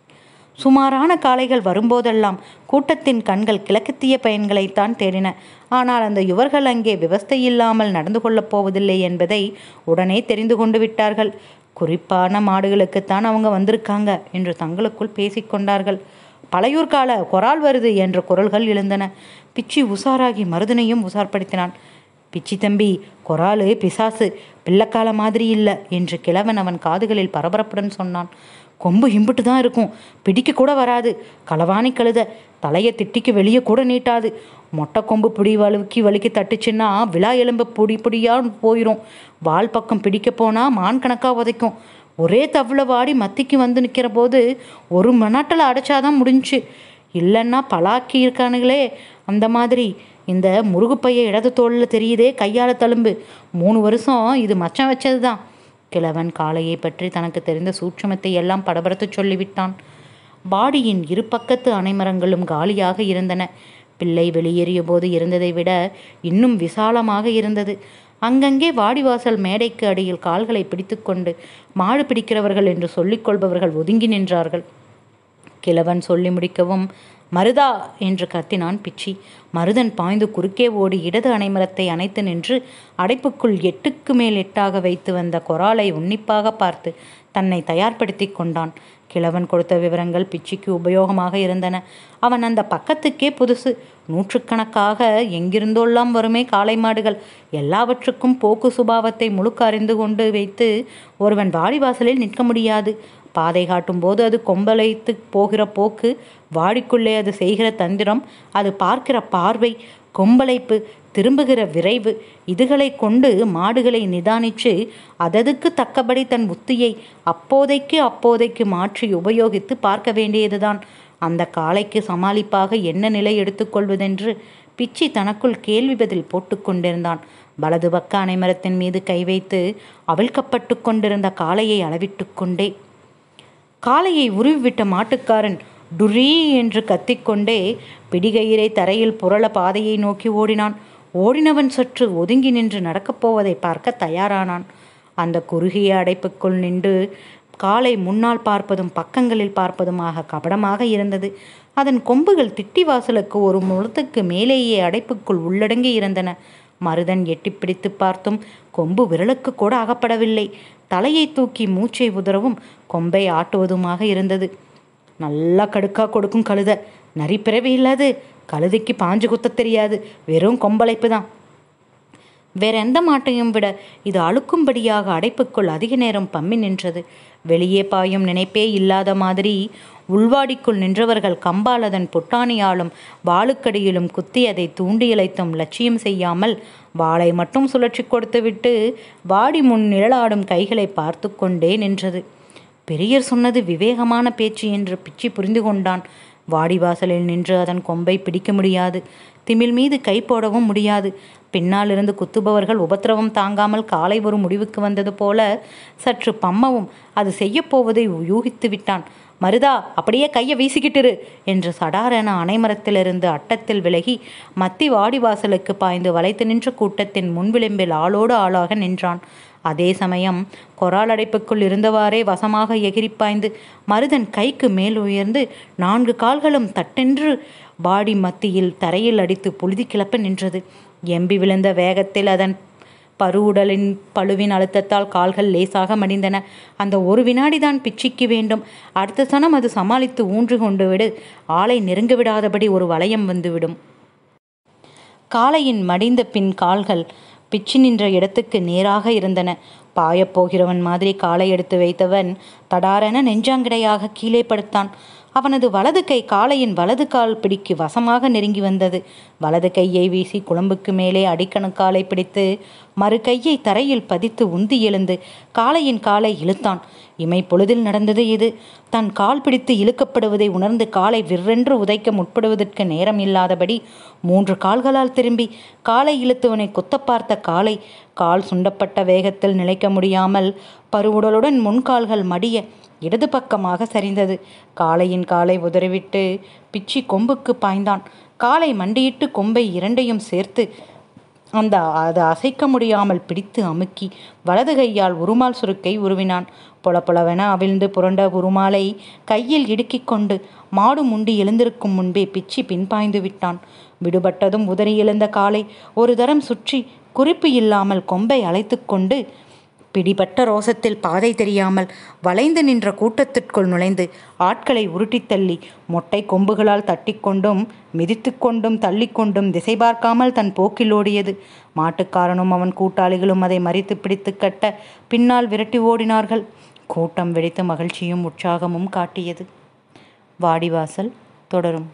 சுமாரான காளைகள் வரும்போதெல்லாம் கூட்டத்தின் கண்கள் கிழக்கத்திய பயன்களைத்தான் தேடின ஆனால் அந்த யுவர்கள் அங்கே விவஸ்தை இல்லாமல் நடந்து கொள்ளப் போவதில்லை என்பதை உடனே தெரிந்து கொண்டு விட்டார்கள் குறிப்பான மாடுகளுக்குத்தான் அவங்க வந்திருக்காங்க என்று தங்களுக்குள் பேசிக்கொண்டார்கள் பழையூர் கால கொரால் வருது என்ற குரல்கள் எழுந்தன பிச்சி உசாராகி மருதனையும் உசார்படுத்தினான் பிச்சி தம்பி கொராலு பிசாசு பிள்ளைக்கால மாதிரி இல்லை என்று கிழவன் அவன் காதுகளில் பரபரப்புடன் சொன்னான் கொம்பு இம்புட்டு தான் இருக்கும் பிடிக்க கூட வராது களவாணி கழுத தலையை திட்டிக்கு வெளியே கூட நீட்டாது மொட்டை கொம்பு பிடி வலுக்கி வலிக்கி தட்டுச்சுன்னா விழா எலும்பு பொடி பொடியாக போயிடும் வால் பக்கம் பிடிக்க போனால் மான் கணக்காக உதைக்கும் ஒரே தவ்ள வாடி மத்திக்கு வந்து நிற்கிற போது ஒரு மணாட்டில் அடைச்சாதான் முடிஞ்சுச்சு இல்லைன்னா பலாக்கி இருக்கானுங்களே அந்த மாதிரி இந்த முருகுப்பைய இடது தோளில் தெரியுதே கையால் தழும்பு மூணு வருஷம் இது மச்சம் வச்சது தான் கிழவன் காளையை பற்றி தனக்கு தெரிந்த சூட்சமத்தை எல்லாம் படபடத்து சொல்லிவிட்டான் பாடியின் இரு பக்கத்து அணைமரங்களும் காலியாக இருந்தன பிள்ளை வெளியேறிய போது இருந்ததை விட இன்னும் விசாலமாக இருந்தது அங்கங்கே வாடிவாசல் மேடைக்கு அடியில் கால்களை பிடித்துக்கொண்டு மாடு பிடிக்கிறவர்கள் என்று சொல்லிக் கொள்பவர்கள் ஒதுங்கி நின்றார்கள் கிழவன் சொல்லி முடிக்கவும் மருதா என்று கத்தினான் பிச்சி மருதன் பாய்ந்து குறுக்கே ஓடி இடது அணைமரத்தை அணைத்து நின்று அடைப்புக்குள் எட்டுக்கு மேல் எட்டாக வைத்து வந்த கொராலை உன்னிப்பாக பார்த்து தன்னை தயார்படுத்தி கொண்டான் கிழவன் கொடுத்த விவரங்கள் பிச்சிக்கு உபயோகமாக இருந்தன அவன் அந்த பக்கத்துக்கே புதுசு நூற்றுக்கணக்காக எங்கிருந்தோல்லாம் வருமே காளை மாடுகள் எல்லாவற்றுக்கும் போக்கு சுபாவத்தை முழுக்க அறிந்து கொண்டு வைத்து ஒருவன் வாடிவாசலில் நிற்க முடியாது பாதை காட்டும் போது அது கொம்பளைத்து போகிற போக்கு வாடிக்குள்ளே அது செய்கிற தந்திரம் அது பார்க்கிற பார்வை கொம்பளைப்பு திரும்புகிற விரைவு இதுகளை கொண்டு மாடுகளை நிதானித்து அததுக்கு தக்கபடி தன் புத்தியை அப்போதைக்கு அப்போதைக்கு மாற்றி உபயோகித்து பார்க்க வேண்டியதுதான் அந்த காளைக்கு சமாளிப்பாக என்ன நிலை எடுத்துக்கொள்வதென்று பிச்சி தனக்குள் கேள்வி பதில் போட்டுக்கொண்டிருந்தான் வலது பக்க அணைமரத்தின் மீது கை வைத்து அவிழ்க்கப்பட்டு கொண்டிருந்த காளையை அளவிட்டு கொண்டே காளையை உருவிவிட்ட மாட்டுக்காரன் டுரீ என்று கத்திக்கொண்டே பிடிகயிரை தரையில் புரள பாதையை நோக்கி ஓடினான் ஓடினவன் சற்று ஒதுங்கி நின்று நடக்கப் போவதை பார்க்க தயாரானான் அந்த குறுகிய அடைப்புக்குள் நின்று காலை முன்னால் பார்ப்பதும் பக்கங்களில் பார்ப்பதுமாக கபடமாக இருந்தது அதன் கொம்புகள் திட்டி வாசலுக்கு ஒரு முழத்துக்கு மேலேயே அடைப்புக்குள் உள்ளடங்கி இருந்தன மருதன் எட்டி பிடித்து பார்த்தும் கொம்பு விரலுக்கு கூட அகப்படவில்லை தலையை தூக்கி மூச்சை உதறவும் கொம்பை ஆட்டுவதுமாக இருந்தது நல்லா கடுக்கா கொடுக்கும் கழுத நரி பிறவி இல்லாது கழுதைக்கு பாஞ்சு குத்த தெரியாது வெறும் கொம்பளைப்பு தான் வேற எந்த மாட்டையும் விட இது அழுக்கும்படியாக அடைப்புக்குள் அதிக நேரம் பம்மி நின்றது வெளியே பாயும் நினைப்பே இல்லாத மாதிரி உள்வாடிக்குள் நின்றவர்கள் கம்பாலதன் பொட்டாணியாலும் வாளுக்கடியிலும் குத்தி அதை தூண்டி இழைத்தும் லட்சியம் செய்யாமல் வாளை மட்டும் சுழற்றி கொடுத்துவிட்டு வாடி முன் நிழலாடும் கைகளை பார்த்து கொண்டே நின்றது பெரியர் சொன்னது விவேகமான பேச்சு என்று பிச்சி புரிந்து கொண்டான் வாடிவாசலில் நின்று அதன் கொம்பை பிடிக்க முடியாது திமில் மீது கை போடவும் முடியாது பின்னால் இருந்து குத்துபவர்கள் உபத்திரவம் தாங்காமல் காலை ஒரு முடிவுக்கு வந்தது போல சற்று பம்மவும் அது செய்யப்போவதை யூகித்து விட்டான் மருதா அப்படியே கையை வீசிக்கிட்டிரு என்று சடாரென அனைமரத்திலிருந்து அட்டத்தில் விலகி மத்தி வாடிவாசலுக்கு பாய்ந்து வளைத்து நின்ற கூட்டத்தின் முன்விளிம்பில் ஆளோடு ஆளாக நின்றான் அதே சமயம் கொரால் அடைப்புக்குள் இருந்தவாறே வசமாக எகிரி பாய்ந்து மருதன் கைக்கு மேல் உயர்ந்து நான்கு கால்களும் தட்டென்று வாடி மத்தியில் தரையில் அடித்து புழுதி கிளப்ப நின்றது எம்பி விழுந்த வேகத்தில் அதன் பருவுடலின் பழுவின் அழுத்தத்தால் கால்கள் லேசாக மடிந்தன அந்த ஒரு வினாடிதான் பிச்சிக்கு வேண்டும் அடுத்த சனம் அது சமாளித்து ஊன்று கொண்டு விடு ஆளை நெருங்க விடாதபடி ஒரு வளையம் வந்துவிடும் காளையின் மடிந்த பின் கால்கள் பிச்சு நின்ற இடத்துக்கு நேராக இருந்தன பாயப்போகிறவன் மாதிரி காலை எடுத்து வைத்தவன் தடாரென நெஞ்சாங்கிடையாக கீழே படுத்தான் அவனது வலது கை காளையின் வலது கால் பிடிக்கு வசமாக நெருங்கி வந்தது வலது கையை வீசி குழம்புக்கு மேலே அடிக்கணுக்காலை பிடித்து மறு கையை தரையில் பதித்து உந்தி எழுந்து காளையின் காலை இழுத்தான் இமை பொழுதில் நடந்தது இது தன் கால் பிடித்து இழுக்கப்படுவதை உணர்ந்து காலை விற்றென்று உதைக்க முற்படுவதற்கு நேரம் இல்லாதபடி மூன்று கால்களால் திரும்பி காலை இழுத்துவனை குத்த பார்த்த காலை கால் சுண்டப்பட்ட வேகத்தில் நிலைக்க முடியாமல் பருவுடலுடன் முன்கால்கள் மடிய இடது பக்கமாக சரிந்தது காளையின் காலை உதறிவிட்டு பிச்சி கொம்புக்கு பாய்ந்தான் காலை மண்டியிட்டு கொம்பை இரண்டையும் சேர்த்து அந்த அது அசைக்க முடியாமல் பிடித்து அமுக்கி வலது கையால் உருமால் சுருக்கை உருவினான் பொலப்பொலவென அவிழ்ந்து புரண்ட உருமாலை கையில் இடுக்கிக் கொண்டு மாடு முண்டி எழுந்திருக்கும் முன்பே பிச்சி பின்பாய்ந்து விட்டான் விடுபட்டதும் உதறி எழுந்த காலை ஒரு தரம் சுற்றி குறிப்பு இல்லாமல் கொம்பை அழைத்து கொண்டு பிடிபட்ட ரோசத்தில் பாதை தெரியாமல் வளைந்து நின்ற கூட்டத்திற்குள் நுழைந்து ஆட்களை உருட்டித் தள்ளி மொட்டை கொம்புகளால் தட்டிக்கொண்டும் மிதித்து கொண்டும் தள்ளிக்கொண்டும் திசை பார்க்காமல் தன் போக்கில் ஓடியது மாட்டுக்காரனும் அவன் கூட்டாளிகளும் அதை மறித்து பிடித்து கட்ட பின்னால் விரட்டி ஓடினார்கள் கூட்டம் வெடித்து மகிழ்ச்சியும் உற்சாகமும் காட்டியது வாடிவாசல் தொடரும்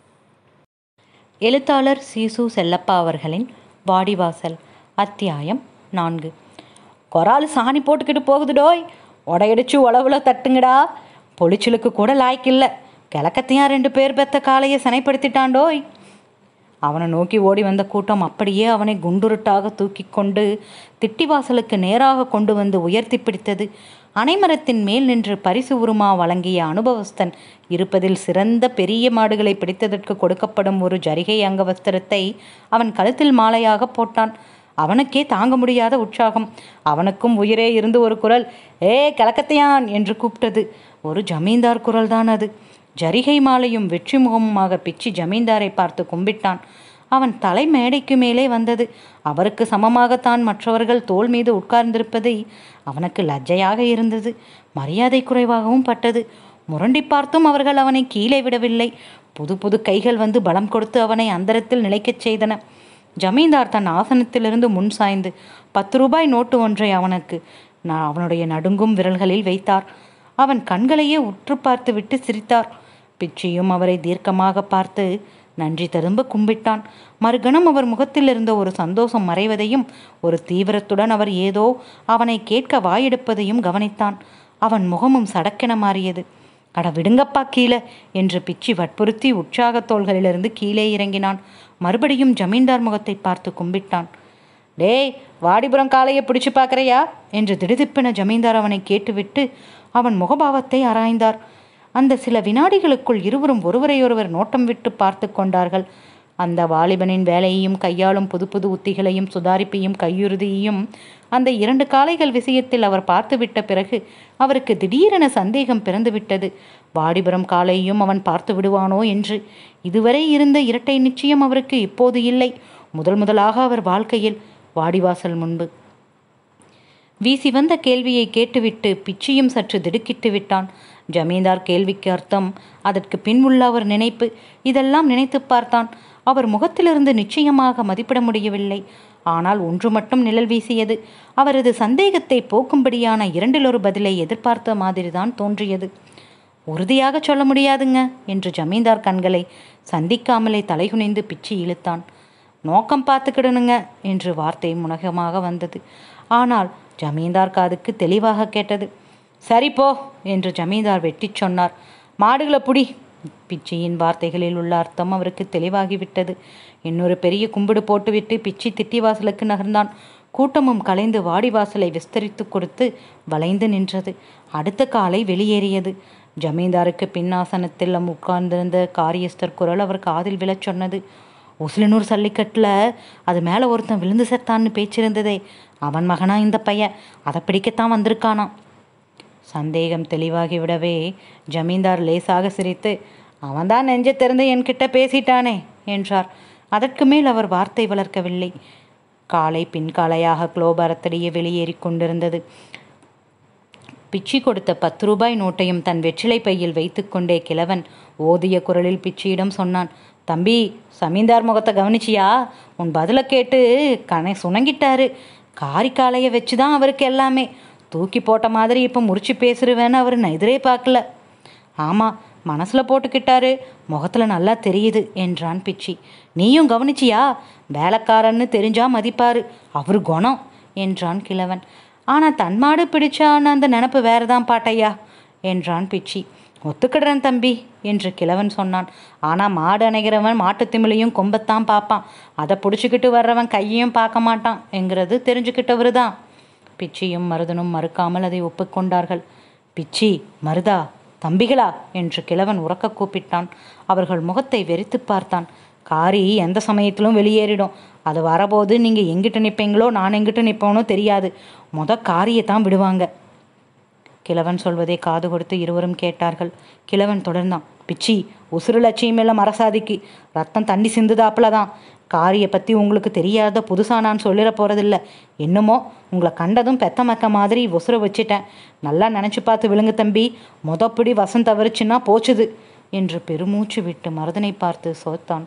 எழுத்தாளர் சீசு செல்லப்பா அவர்களின் வாடிவாசல் அத்தியாயம் நான்கு கொராலு சாணி போட்டுக்கிட்டு போகுதுடோய் உடையடிச்சு உழவுல தட்டுங்கடா பொளிச்சலுக்கு கூட லாய்க்கில்ல கிழக்கத்தையா ரெண்டு பேர் பெத்த காலையை சனைப்படுத்திட்டாண்டோய் அவனை நோக்கி ஓடி வந்த கூட்டம் அப்படியே அவனை குண்டுருட்டாக தூக்கி கொண்டு திட்டிவாசலுக்கு நேராக கொண்டு வந்து உயர்த்தி பிடித்தது அனைமரத்தின் மேல் நின்று பரிசு உருமா வழங்கிய அனுபவஸ்தன் இருப்பதில் சிறந்த பெரிய மாடுகளை பிடித்ததற்கு கொடுக்கப்படும் ஒரு ஜரிகை அங்கவஸ்திரத்தை அவன் கழுத்தில் மாலையாக போட்டான் அவனுக்கே தாங்க முடியாத உற்சாகம் அவனுக்கும் உயிரே இருந்து ஒரு குரல் ஏ கலக்கத்தையான் என்று கூப்பிட்டது ஒரு ஜமீன்தார் குரல்தான் அது ஜரிகை மாலையும் வெற்றி முகமுமாக பிச்சி ஜமீன்தாரை பார்த்து கும்பிட்டான் அவன் தலை மேடைக்கு மேலே வந்தது அவருக்கு சமமாகத்தான் மற்றவர்கள் தோல் மீது உட்கார்ந்திருப்பதை அவனுக்கு லஜ்ஜையாக இருந்தது மரியாதை குறைவாகவும் பட்டது முரண்டி பார்த்தும் அவர்கள் அவனை கீழே விடவில்லை புது புது கைகள் வந்து பலம் கொடுத்து அவனை அந்தரத்தில் நிலைக்கச் செய்தன ஜமீன்தார் தன் ஆசனத்திலிருந்து முன் சாய்ந்து பத்து ரூபாய் நோட்டு ஒன்றை அவனுக்கு நான் அவனுடைய நடுங்கும் விரல்களில் வைத்தார் அவன் கண்களையே உற்று பார்த்து விட்டு சிரித்தார் பிச்சியும் அவரை தீர்க்கமாக பார்த்து நன்றி ததும்ப கும்பிட்டான் மறுகணம் அவர் முகத்தில் இருந்த ஒரு சந்தோஷம் மறைவதையும் ஒரு தீவிரத்துடன் அவர் ஏதோ அவனை கேட்க வாயெடுப்பதையும் கவனித்தான் அவன் முகமும் சடக்கென மாறியது அட விடுங்கப்பா கீழே என்று பிச்சி வற்புறுத்தி உற்சாகத் தோள்களிலிருந்து கீழே இறங்கினான் மறுபடியும் ஜமீன்தார் முகத்தை பார்த்து கும்பிட்டான் டேய் வாடிபுரம் காளையை பிடிச்சு பார்க்கறையா என்று திடுதிப்பென ஜமீன்தார் அவனை கேட்டுவிட்டு அவன் முகபாவத்தை ஆராய்ந்தார் அந்த சில வினாடிகளுக்குள் இருவரும் ஒருவரையொருவர் நோட்டம் விட்டு பார்த்து கொண்டார்கள் அந்த வாலிபனின் வேலையையும் கையாளும் புது புது உத்திகளையும் சுதாரிப்பையும் கையுறுதியையும் அந்த இரண்டு காளைகள் விஷயத்தில் அவர் பார்த்துவிட்ட பிறகு அவருக்கு திடீரென சந்தேகம் பிறந்துவிட்டது வாடிபுரம் காளையையும் அவன் பார்த்து விடுவானோ என்று இதுவரை இருந்த இரட்டை நிச்சயம் அவருக்கு இப்போது இல்லை முதல் முதலாக அவர் வாழ்க்கையில் வாடிவாசல் முன்பு வீசி வந்த கேள்வியை கேட்டுவிட்டு பிச்சியும் சற்று திடுக்கிட்டு விட்டான் ஜமீன்தார் கேள்விக்கு அர்த்தம் அதற்கு பின் உள்ள அவர் நினைப்பு இதெல்லாம் நினைத்து பார்த்தான் அவர் முகத்திலிருந்து நிச்சயமாக மதிப்பிட முடியவில்லை ஆனால் ஒன்று மட்டும் நிழல் வீசியது அவரது சந்தேகத்தை போக்கும்படியான இரண்டிலொரு பதிலை எதிர்பார்த்த மாதிரிதான் தோன்றியது உறுதியாக சொல்ல முடியாதுங்க என்று ஜமீன்தார் கண்களை சந்திக்காமலே தலைகுனிந்து பிச்சு இழுத்தான் நோக்கம் பார்த்துக்கிடணுங்க என்று வார்த்தை முனகமாக வந்தது ஆனால் ஜமீன்தார் காதுக்கு தெளிவாக கேட்டது சரி போ என்று ஜமீன்தார் வெட்டிச் சொன்னார் மாடுகளை புடி பிச்சியின் வார்த்தைகளில் உள்ள அர்த்தம் அவருக்கு தெளிவாகிவிட்டது இன்னொரு பெரிய கும்பிடு போட்டுவிட்டு பிச்சி திட்டி வாசலுக்கு நகர்ந்தான் கூட்டமும் கலைந்து வாடி வாசலை விஸ்தரித்து கொடுத்து வளைந்து நின்றது அடுத்த காலை வெளியேறியது ஜமீன்தாருக்கு பின்னாசனத்தில் உட்கார்ந்திருந்த காரியஸ்தர் குரல் அவர் காதில் விழச் சொன்னது உசிலனூர் சல்லிக்கட்டில் அது மேலே ஒருத்தன் விழுந்து செத்தான்னு பேச்சிருந்ததே அவன் மகனா இந்த பையன் அதை பிடிக்கத்தான் வந்திருக்கானாம் சந்தேகம் தெளிவாகிவிடவே ஜமீன்தார் லேசாக சிரித்து அவன்தான் நெஞ்ச திறந்து என்கிட்ட பேசிட்டானே என்றார் அதற்கு மேல் அவர் வார்த்தை வளர்க்கவில்லை காலை பின்காலையாக குளோபரத்தடியே வெளியேறி கொண்டிருந்தது பிச்சி கொடுத்த பத்து ரூபாய் நோட்டையும் தன் வெற்றிலை பையில் வைத்துக்கொண்டே கிழவன் ஓதிய குரலில் பிச்சியிடம் சொன்னான் தம்பி சமீந்தார் முகத்தை கவனிச்சியா உன் பதிலை கேட்டு கனை சுணங்கிட்டாரு காரிக்காலையை வச்சு தான் அவருக்கு எல்லாமே தூக்கி போட்ட மாதிரி இப்போ முறிச்சு பேசுருவேன்னு அவர் நான் எதிரே பார்க்கல ஆமாம் மனசில் போட்டுக்கிட்டாரு முகத்தில் நல்லா தெரியுது என்றான் பிச்சி நீயும் கவனிச்சியா வேலைக்காரன்னு தெரிஞ்சா மதிப்பாரு அவர் குணம் என்றான் கிழவன் ஆனால் தன் மாடு பிடிச்சான்னு அந்த நினப்பு வேறதான் பாட்டையா என்றான் பிச்சி ஒத்துக்கிடுறேன் தம்பி என்று கிழவன் சொன்னான் ஆனால் மாடு அணைகிறவன் மாட்டுத் திமிலையும் கொம்பத்தான் பார்ப்பான் அதை பிடிச்சிக்கிட்டு வர்றவன் கையையும் பார்க்க மாட்டான் என்கிறது தெரிஞ்சுக்கிட்டவர் தான் பிச்சியும் மருதனும் மறுக்காமல் அதை ஒப்புக்கொண்டார்கள் பிச்சி மருதா தம்பிகளா என்று கிழவன் உறக்க கூப்பிட்டான் அவர்கள் முகத்தை வெறித்து பார்த்தான் காரி எந்த சமயத்திலும் வெளியேறிடும் அது வரபோது நீங்கள் எங்கிட்ட நிற்பீங்களோ நான் எங்கிட்ட நிற்போனோ தெரியாது முத காரியை தான் விடுவாங்க கிழவன் சொல்வதை காது கொடுத்து இருவரும் கேட்டார்கள் கிழவன் தொடர்ந்தான் பிச்சி உசுறு லட்சியம் எல்லாம் மரசாதிக்கு ரத்தம் தண்ணி சிந்துதாப்புல தான் காரியை பற்றி உங்களுக்கு தெரியாத புதுசாக நான் சொல்லிட போகிறதில்ல என்னமோ உங்களை கண்டதும் பெத்த மக்க மாதிரி உசுர வச்சிட்டேன் நல்லா நினச்சி பார்த்து விழுங்க தம்பி மொதப்படி வசம் தவறுச்சுன்னா போச்சுது என்று பெருமூச்சு விட்டு மருதனை பார்த்து சோத்தான்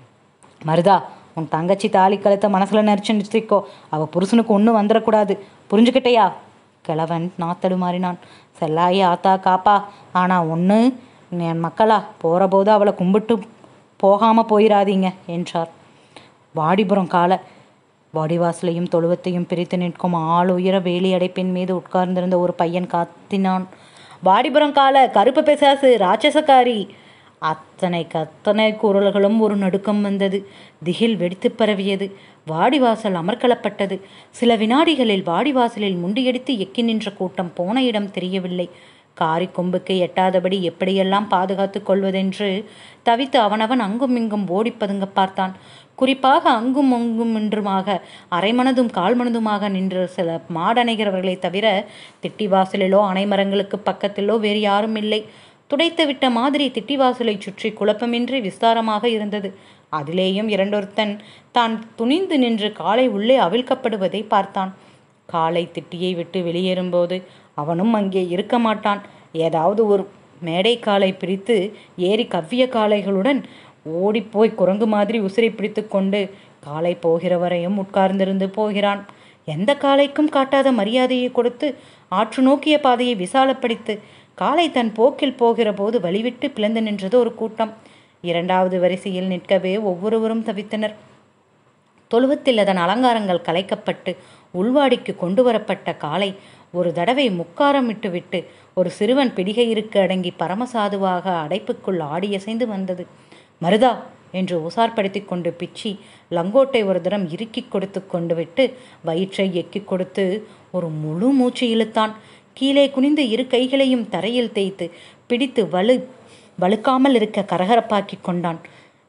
மருதா உன் தங்கச்சி தாலி கழுத்தை மனசில் நெரிச்சு நிறுத்திக்கோ அவள் புருஷனுக்கு ஒன்றும் வந்துடக்கூடாது புரிஞ்சுக்கிட்டையா கிழவன் நாத்தடுமாறினான் செல்லாயி ஆத்தா காப்பா ஆனால் ஒன்று என் மக்களா போகிற போது அவளை கும்பிட்டு போகாமல் போயிடாதீங்க என்றார் வாடிபுரம் கால வாடிவாசலையும் தொழுவத்தையும் பிரித்து நிற்கும் ஆள் உயர வேலி அடைப்பின் மீது உட்கார்ந்திருந்த ஒரு பையன் காத்தினான் வாடிபுரம் கால கருப்பு பிசாசு ராட்சசக்காரி அத்தனை கத்தனை குரல்களும் ஒரு நடுக்கம் வந்தது திகில் வெடித்து பரவியது வாடிவாசல் அமர்க்களப்பட்டது சில வினாடிகளில் வாடிவாசலில் முண்டியடித்து எக்கி நின்ற கூட்டம் போன இடம் தெரியவில்லை காரி கொம்புக்கு எட்டாதபடி எப்படியெல்லாம் பாதுகாத்து கொள்வதென்று தவித்து அவனவன் அங்கும் இங்கும் ஓடி பதுங்க பார்த்தான் குறிப்பாக அங்கும் அங்கும் என்றுமாக அரைமனதும் கால்மனதுமாக நின்ற சில மாடணைகிறவர்களை தவிர திட்டிவாசலிலோ அணைமரங்களுக்கு பக்கத்திலோ வேறு யாரும் இல்லை துடைத்து விட்ட மாதிரி திட்டிவாசலை சுற்றி குழப்பமின்றி விஸ்தாரமாக இருந்தது அதிலேயும் இரண்டொருத்தன் தான் துணிந்து நின்று காலை உள்ளே அவிழ்க்கப்படுவதை பார்த்தான் காலை திட்டியை விட்டு வெளியேறும்போது அவனும் அங்கே இருக்க மாட்டான் ஏதாவது ஒரு மேடை காலை பிரித்து ஏறி கவ்விய காளைகளுடன் ஓடிப்போய் குரங்கு மாதிரி உசிரை பிடித்து கொண்டு காலை போகிற வரையும் உட்கார்ந்திருந்து போகிறான் எந்த காளைக்கும் காட்டாத மரியாதையை கொடுத்து ஆற்று நோக்கிய பாதையை விசாலப்படுத்து காலை தன் போக்கில் போகிற போது வழிவிட்டு பிளந்து நின்றது ஒரு கூட்டம் இரண்டாவது வரிசையில் நிற்கவே ஒவ்வொருவரும் தவித்தனர் தொழுவத்தில் அதன் அலங்காரங்கள் கலைக்கப்பட்டு உள்வாடிக்கு கொண்டு வரப்பட்ட காலை ஒரு தடவை முக்காரம் விட்டு ஒரு சிறுவன் பிடிகையிருக்கு அடங்கி பரமசாதுவாக அடைப்புக்குள் ஆடியசைந்து வந்தது மருதா என்று உசார்படுத்தி கொண்டு பிச்சி லங்கோட்டை ஒரு தரம் இறுக்கி கொடுத்து கொண்டு விட்டு வயிற்றை எக்கி கொடுத்து ஒரு முழு மூச்சு இழுத்தான் கீழே குனிந்து இரு கைகளையும் தரையில் தேய்த்து பிடித்து வலு வலுக்காமல் இருக்க கரகரப்பாக்கி கொண்டான்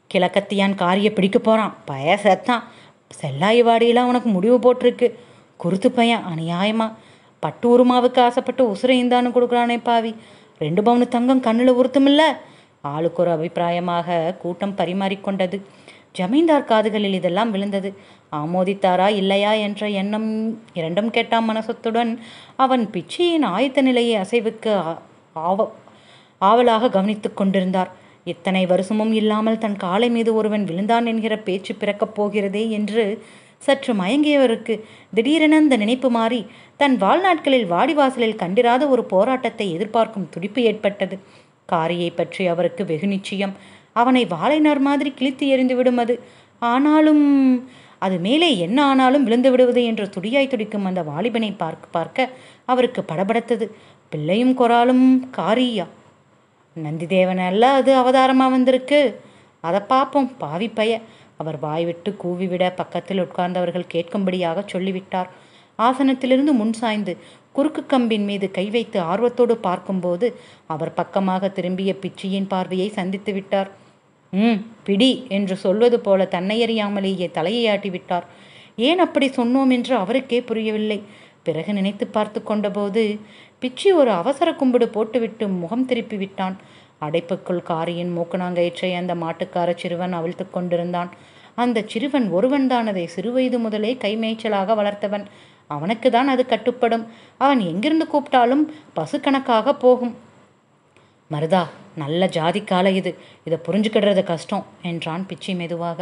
கிழக்கத்தியான் காரியை பிடிக்க போகிறான் பய செத்தான் செல்லாய் வாடியெல்லாம் அவனுக்கு முடிவு போட்டிருக்கு குருத்து பையன் அநியாயமா பட்டு உருமாவுக்கு ஆசைப்பட்டு உசுரை இந்தான்னு கொடுக்குறானே பாவி ரெண்டு பவுனு தங்கம் கண்ணில் உறுத்துமில்ல ஆளுக்கு ஒரு அபிப்பிராயமாக கூட்டம் பரிமாறிக்கொண்டது ஜமீன்தார் காதுகளில் இதெல்லாம் விழுந்தது ஆமோதித்தாரா இல்லையா என்ற எண்ணம் இரண்டும் கேட்டாம் மனசத்துடன் அவன் பிச்சையின் ஆயத்த நிலையை அசைவுக்கு ஆ- ஆவ ஆவலாக கவனித்துக் கொண்டிருந்தார் இத்தனை வருஷமும் இல்லாமல் தன் காலை மீது ஒருவன் விழுந்தான் என்கிற பேச்சு பிறக்கப் போகிறதே என்று சற்று மயங்கியவருக்கு திடீரென அந்த நினைப்பு மாறி தன் வாழ்நாட்களில் வாடிவாசலில் கண்டிராத ஒரு போராட்டத்தை எதிர்பார்க்கும் துடிப்பு ஏற்பட்டது காரியை பற்றி அவருக்கு வெகு நிச்சயம் அவனை வாழைநார் மாதிரி கிழித்து எறிந்து விடும் அது ஆனாலும் அது மேலே என்ன ஆனாலும் விழுந்து விடுவது என்று துடியாய் துடிக்கும் அந்த வாலிபனை பார்க்க பார்க்க அவருக்கு படபடத்தது பிள்ளையும் கொராலும் காரியா நந்திதேவன் அல்ல அது அவதாரமாக வந்திருக்கு அதை பார்ப்போம் பாவி பைய அவர் வாய்விட்டு கூவிவிட பக்கத்தில் உட்கார்ந்தவர்கள் கேட்கும்படியாக சொல்லிவிட்டார் ஆசனத்திலிருந்து முன் சாய்ந்து குறுக்கு கம்பின் மீது கை வைத்து ஆர்வத்தோடு பார்க்கும்போது அவர் பக்கமாக திரும்பிய பிச்சியின் பார்வையை சந்தித்து விட்டார் ம் பிடி என்று சொல்வது போல தன்னையறியாமலேயே தலையை ஆட்டி விட்டார் ஏன் அப்படி சொன்னோம் என்று அவருக்கே புரியவில்லை பிறகு நினைத்து பார்த்து கொண்டபோது பிச்சி ஒரு அவசர கும்பிடு போட்டுவிட்டு முகம் திருப்பி விட்டான் அடைப்புக்குள் காரியின் மூக்கணாங்கயிற்றை அந்த மாட்டுக்கார சிறுவன் அவிழ்த்து கொண்டிருந்தான் அந்த சிறுவன் ஒருவன்தான் அதை சிறுவயது முதலே கைமேய்ச்சலாக வளர்த்தவன் அவனுக்கு தான் அது கட்டுப்படும் அவன் எங்கிருந்து கூப்பிட்டாலும் பசுக்கணக்காக போகும் மருதா நல்ல ஜாதி காலை இது இதை புரிஞ்சுக்கிடுறது கஷ்டம் என்றான் பிச்சி மெதுவாக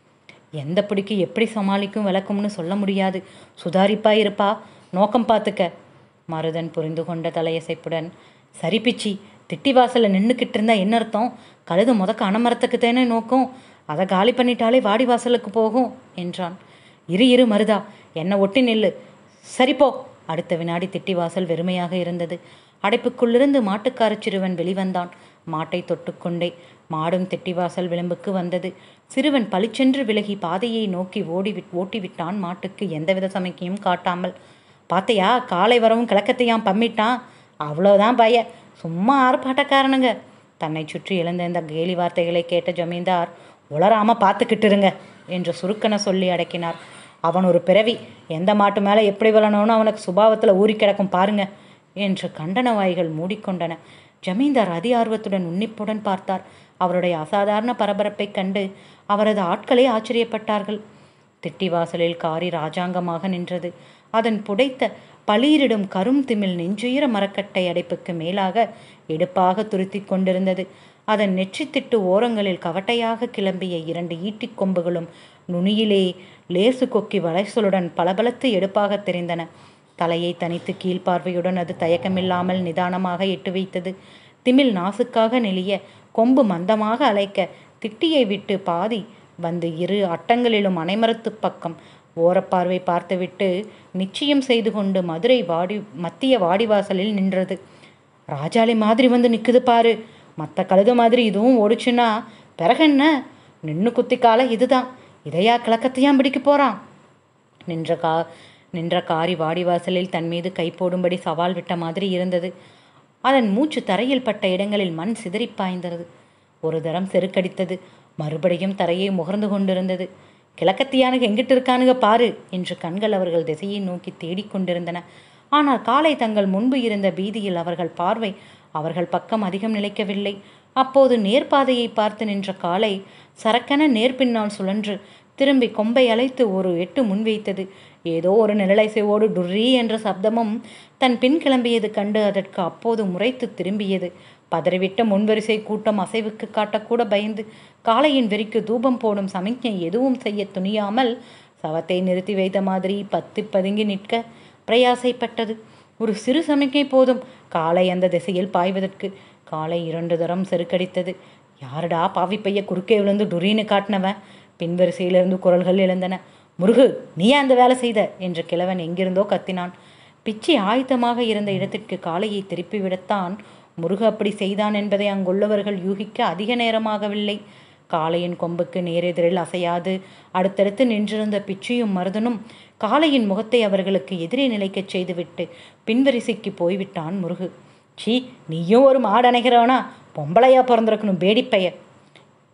எந்த பிடிக்கு எப்படி சமாளிக்கும் விளக்கும்னு சொல்ல முடியாது சுதாரிப்பா இருப்பா நோக்கம் பார்த்துக்க மருதன் புரிந்து கொண்ட தலையசைப்புடன் சரி பிச்சி திட்டி வாசல்ல நின்றுக்கிட்டு இருந்தா என்ன அர்த்தம் கழுது முதக்க அணமரத்துக்கு தானே நோக்கம் அதை காலி பண்ணிட்டாலே வாடி வாசலுக்கு போகும் என்றான் இரு இரு மருதா என்னை ஒட்டி நில்லு சரிப்போ அடுத்த வினாடி திட்டிவாசல் வெறுமையாக இருந்தது அடைப்புக்குள்ளிருந்து மாட்டுக்காரச் சிறுவன் வெளிவந்தான் மாட்டை தொட்டுக்கொண்டே மாடும் திட்டிவாசல் விளிம்புக்கு வந்தது சிறுவன் பளிச்சென்று விலகி பாதையை நோக்கி ஓடி ஓட்டிவிட்டான் மாட்டுக்கு எந்தவித சமைக்கையும் காட்டாமல் பாத்தையா காலை வரவும் கிழக்கத்தையாம் பம்மிட்டான் அவ்வளோதான் பய சும்மா ஆர்ப்பாட்டக்காரனுங்க தன்னை சுற்றி எழுந்த இந்த கேலி வார்த்தைகளை கேட்ட ஜமீன்தார் உளராம பார்த்துக்கிட்டு இருங்க என்று சுருக்கன சொல்லி அடக்கினார் அவன் ஒரு பிறவி எந்த மாட்டு மேலே எப்படி விழணும்னு அவனுக்கு சுபாவத்தில் ஊறி கிடக்கும் பாருங்க என்று கண்டன வாய்கள் மூடிக்கொண்டன ஜமீன்தார் அதி ஆர்வத்துடன் உன்னிப்புடன் பார்த்தார் அவருடைய அசாதாரண பரபரப்பைக் கண்டு அவரது ஆட்களே ஆச்சரியப்பட்டார்கள் திட்டிவாசலில் காரி ராஜாங்கமாக நின்றது அதன் புடைத்த பளீரிடும் கரும் திமில் நெஞ்சுயிர மரக்கட்டை அடைப்புக்கு மேலாக எடுப்பாக துருத்தி கொண்டிருந்தது அதன் நெற்றித்திட்டு ஓரங்களில் கவட்டையாக கிளம்பிய இரண்டு ஈட்டிக் கொம்புகளும் நுனியிலே லேசு கொக்கி வளைசலுடன் பளபளத்து எடுப்பாக தெரிந்தன தலையை தனித்து கீழ்ப்பார்வையுடன் அது தயக்கமில்லாமல் நிதானமாக எட்டு வைத்தது திமில் நாசுக்காக நெளிய கொம்பு மந்தமாக அலைக்க திட்டியை விட்டு பாதி வந்து இரு அட்டங்களிலும் அனைமரத்து பக்கம் ஓரப்பார்வை பார்த்துவிட்டு நிச்சயம் செய்து கொண்டு மதுரை வாடி மத்திய வாடிவாசலில் நின்றது ராஜாளி மாதிரி வந்து நிக்குது பாரு மற்ற கழுத மாதிரி இதுவும் ஓடுச்சுன்னா பிறகென்ன நின்னு குத்திக்கால இதுதான் இதையா கிழக்கத்தையாம் பிடிக்க போறான் நின்ற கா நின்ற காரி வாடிவாசலில் தன் மீது கை போடும்படி சவால் விட்ட மாதிரி இருந்தது அதன் மூச்சு தரையில் பட்ட இடங்களில் மண் சிதறிப் பாய்ந்தது ஒரு தரம் செருக்கடித்தது மறுபடியும் தரையை முகர்ந்து கொண்டிருந்தது கிழக்கத்தியானுக்கு எங்கிட்டு இருக்கானுங்க பாரு என்று கண்கள் அவர்கள் திசையை நோக்கி தேடிக்கொண்டிருந்தன ஆனால் காலை தங்கள் முன்பு இருந்த பீதியில் அவர்கள் பார்வை அவர்கள் பக்கம் அதிகம் நிலைக்கவில்லை அப்போது நேர்பாதையை பார்த்து நின்ற காலை சரக்கென நேர்பின்னால் சுழன்று திரும்பி கொம்பை அழைத்து ஒரு எட்டு முன்வைத்தது ஏதோ ஒரு நிழலைசைவோடு டுர்ரி என்ற சப்தமும் தன் பின் கிளம்பியது கண்டு அதற்கு அப்போது முறைத்து திரும்பியது பதறிவிட்ட முன்வரிசை கூட்டம் அசைவுக்கு காட்டக்கூட பயந்து காளையின் வெறிக்கு தூபம் போடும் சமிக்ஞை எதுவும் செய்ய துணியாமல் சவத்தை நிறுத்தி வைத்த மாதிரி பத்து பதுங்கி நிற்க பிரயாசைப்பட்டது ஒரு சிறு சமிக்ஞை போதும் காளை அந்த திசையில் பாய்வதற்கு காளை இரண்டு தரம் செருக்கடித்தது யாருடா பாவி பைய குறுக்கே விழுந்து டுரீன்னு காட்டினவன் பின்வரிசையிலிருந்து குரல்கள் எழுந்தன முருகு நீயா அந்த வேலை செய்த என்று கிழவன் எங்கிருந்தோ கத்தினான் பிச்சி ஆயத்தமாக இருந்த இடத்திற்கு காளையை திருப்பி விடத்தான் முருகு அப்படி செய்தான் என்பதை அங்குள்ளவர்கள் யூகிக்க அதிக நேரமாகவில்லை காளையின் கொம்புக்கு நேரெதிரில் அசையாது அடுத்தடுத்து நின்றிருந்த பிச்சியும் மருதனும் காளையின் முகத்தை அவர்களுக்கு எதிரே நிலைக்கச் செய்துவிட்டு பின்வரிசைக்கு போய்விட்டான் முருகு சீ நீயும் ஒரு மாடு அணைகிறவனா பொம்பளையா பிறந்திருக்கணும் பேடிப்பைய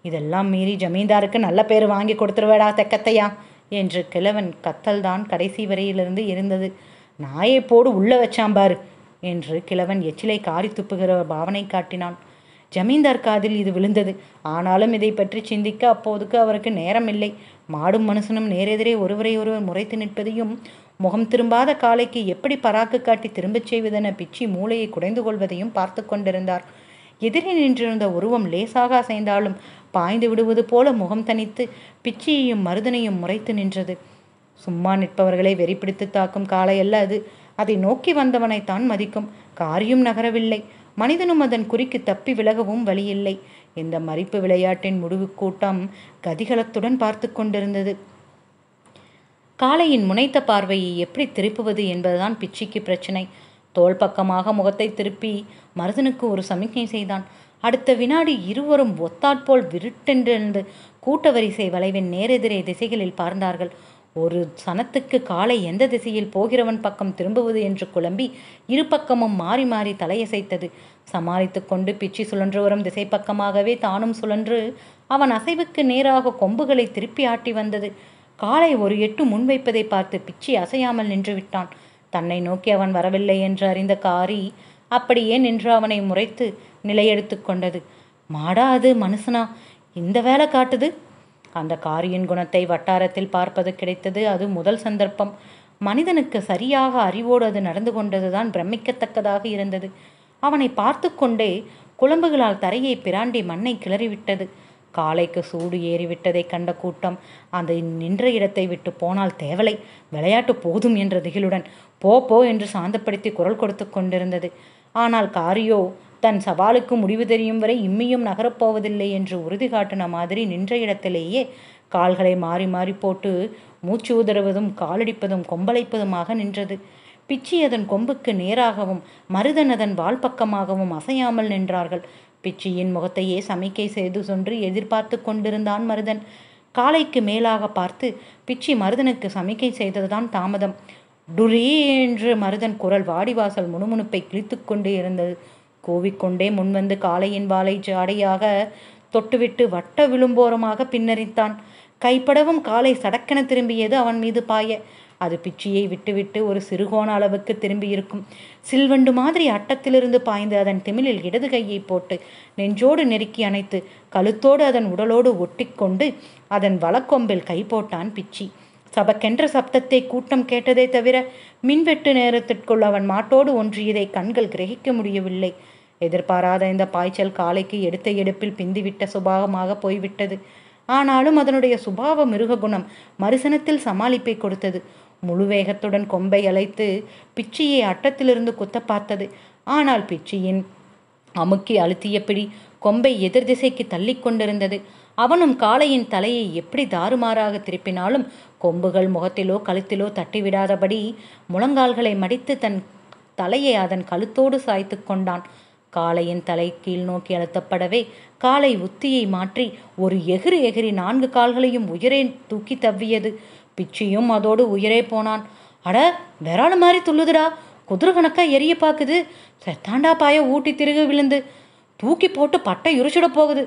இதெல்லாம் மீறி ஜமீன்தாருக்கு நல்ல பேர் வாங்கி கொடுத்துருவேடா தெக்கத்தையா என்று கிழவன் கத்தல்தான் கடைசி வரையிலிருந்து இருந்தது நாயை போடு உள்ள வச்சான் பாரு என்று கிழவன் எச்சிலை காரி துப்புகிற பாவனை காட்டினான் ஜமீன்தார் காதில் இது விழுந்தது ஆனாலும் இதை பற்றி சிந்திக்க அப்போதுக்கு அவருக்கு நேரமில்லை மாடும் மனுஷனும் நேரெதிரே ஒருவரை ஒருவர் முறைத்து நிற்பதையும் முகம் திரும்பாத காலைக்கு எப்படி பராக்கு காட்டி திரும்பச் செய்வதென பிச்சி மூளையை குடைந்து கொள்வதையும் பார்த்து கொண்டிருந்தார் எதிரே நின்றிருந்த உருவம் லேசாக அசைந்தாலும் பாய்ந்து விடுவது போல முகம் தனித்து பிச்சியையும் மருதனையும் முறைத்து நின்றது சும்மா நிற்பவர்களை வெறிப்பிடித்து தாக்கும் காலை அல்ல அது அதை நோக்கி வந்தவனைத்தான் மதிக்கும் காரியம் நகரவில்லை மனிதனும் அதன் குறிக்கு தப்பி விலகவும் வழியில்லை இந்த மறிப்பு விளையாட்டின் முடிவு கூட்டம் கதிகலத்துடன் பார்த்து கொண்டிருந்தது காளையின் முனைத்த பார்வையை எப்படி திருப்புவது என்பதுதான் பிச்சிக்கு பிரச்சனை தோள் பக்கமாக முகத்தை திருப்பி மருதனுக்கு ஒரு சமிக்ஞை செய்தான் அடுத்த வினாடி இருவரும் ஒத்தாற்போல் விருட்டென்றென்று கூட்ட வரிசை வளைவின் நேரெதிரே திசைகளில் பார்ந்தார்கள் ஒரு சனத்துக்கு காலை எந்த திசையில் போகிறவன் பக்கம் திரும்புவது என்று குழம்பி இரு பக்கமும் மாறி மாறி தலையசைத்தது சமாளித்து கொண்டு பிச்சி சுழன்று வரும் திசை பக்கமாகவே தானும் சுழன்று அவன் அசைவுக்கு நேராக கொம்புகளை திருப்பி ஆட்டி வந்தது காலை ஒரு எட்டு முன்வைப்பதை பார்த்து பிச்சி அசையாமல் நின்று விட்டான் தன்னை நோக்கி அவன் வரவில்லை என்று அறிந்த காரி அப்படியே நின்று அவனை முறைத்து நிலையெடுத்து கொண்டது மாடா அது மனுஷனா இந்த வேலை காட்டுது அந்த காரியின் குணத்தை வட்டாரத்தில் பார்ப்பது கிடைத்தது அது முதல் சந்தர்ப்பம் மனிதனுக்கு சரியாக அறிவோடு அது நடந்து கொண்டதுதான் பிரமிக்கத்தக்கதாக இருந்தது அவனை பார்த்து கொண்டே குழம்புகளால் தரையை பிராண்டி மண்ணை கிளறிவிட்டது காலைக்கு சூடு ஏறிவிட்டதை கண்ட கூட்டம் அந்த நின்ற இடத்தை விட்டு போனால் தேவலை விளையாட்டு போதும் என்ற திகிலுடன் போ போ என்று சாந்தப்படுத்தி குரல் கொடுத்து கொண்டிருந்தது ஆனால் காரியோ தன் சவாலுக்கு முடிவு தெரியும் வரை இம்மியும் நகரப்போவதில்லை என்று உறுதி காட்டின மாதிரி நின்ற இடத்திலேயே கால்களை மாறி மாறி போட்டு மூச்சு உதறுவதும் காலடிப்பதும் கொம்பளைப்பதுமாக நின்றது பிச்சி அதன் கொம்புக்கு நேராகவும் மருதன் அதன் வால் பக்கமாகவும் அசையாமல் நின்றார்கள் பிச்சியின் முகத்தையே சமிக்கை செய்து சொன்று எதிர்பார்த்து கொண்டிருந்தான் மருதன் காலைக்கு மேலாக பார்த்து பிச்சி மருதனுக்கு சமிக்கை செய்ததுதான் தாமதம் டுரீ என்று மருதன் குரல் வாடிவாசல் முணுமுணுப்பை கிழித்து கொண்டே இருந்தது கூவிக்கொண்டே முன்வந்து காளையின் வாளை ஜாடையாக தொட்டுவிட்டு வட்ட விழும்போரமாக பின்னரித்தான் கைப்படவும் காலை சடக்கென திரும்பியது அவன் மீது பாய அது பிச்சியை விட்டுவிட்டு ஒரு சிறுகோண அளவுக்கு திரும்பி இருக்கும் சில்வண்டு மாதிரி அட்டத்திலிருந்து பாய்ந்து அதன் திமிலில் இடது கையை போட்டு நெஞ்சோடு நெருக்கி அணைத்து கழுத்தோடு அதன் உடலோடு ஒட்டிக்கொண்டு அதன் வலக்கொம்பில் கை போட்டான் பிச்சி சபக்கென்ற சப்தத்தை கூட்டம் கேட்டதே தவிர மின்வெட்டு நேரத்திற்குள் அவன் மாட்டோடு ஒன்றியதை கண்கள் கிரகிக்க முடியவில்லை எதிர்பாராத இந்த பாய்ச்சல் காலைக்கு எடுத்த எடுப்பில் பிந்திவிட்ட சுபாவமாக போய்விட்டது ஆனாலும் அதனுடைய சுபாவ மிருக குணம் மறுசனத்தில் சமாளிப்பை கொடுத்தது முழு வேகத்துடன் கொம்பை அழைத்து பிச்சியை அட்டத்திலிருந்து குத்த பார்த்தது ஆனால் பிச்சியின் அமுக்கி அழுத்திய பிடி கொம்பை எதிர் திசைக்கு தள்ளி கொண்டிருந்தது அவனும் காளையின் தலையை எப்படி தாறுமாறாக திருப்பினாலும் கொம்புகள் முகத்திலோ கழுத்திலோ தட்டிவிடாதபடி முழங்கால்களை மடித்து தன் தலையை அதன் கழுத்தோடு சாய்த்து கொண்டான் காளையின் தலை கீழ் நோக்கி அழுத்தப்படவே காலை உத்தியை மாற்றி ஒரு எகிரி எகிரி நான்கு கால்களையும் உயரே தூக்கி தவ்வியது பிச்சியும் அதோடு உயரே போனான் அட விரால் மாதிரி துள்ளுதுடா குதிரை கணக்கா எரிய பாக்குது செத்தாண்டா பாய ஊட்டி திருக விழுந்து தூக்கி போட்டு பட்டை உரிச்சிட போகுது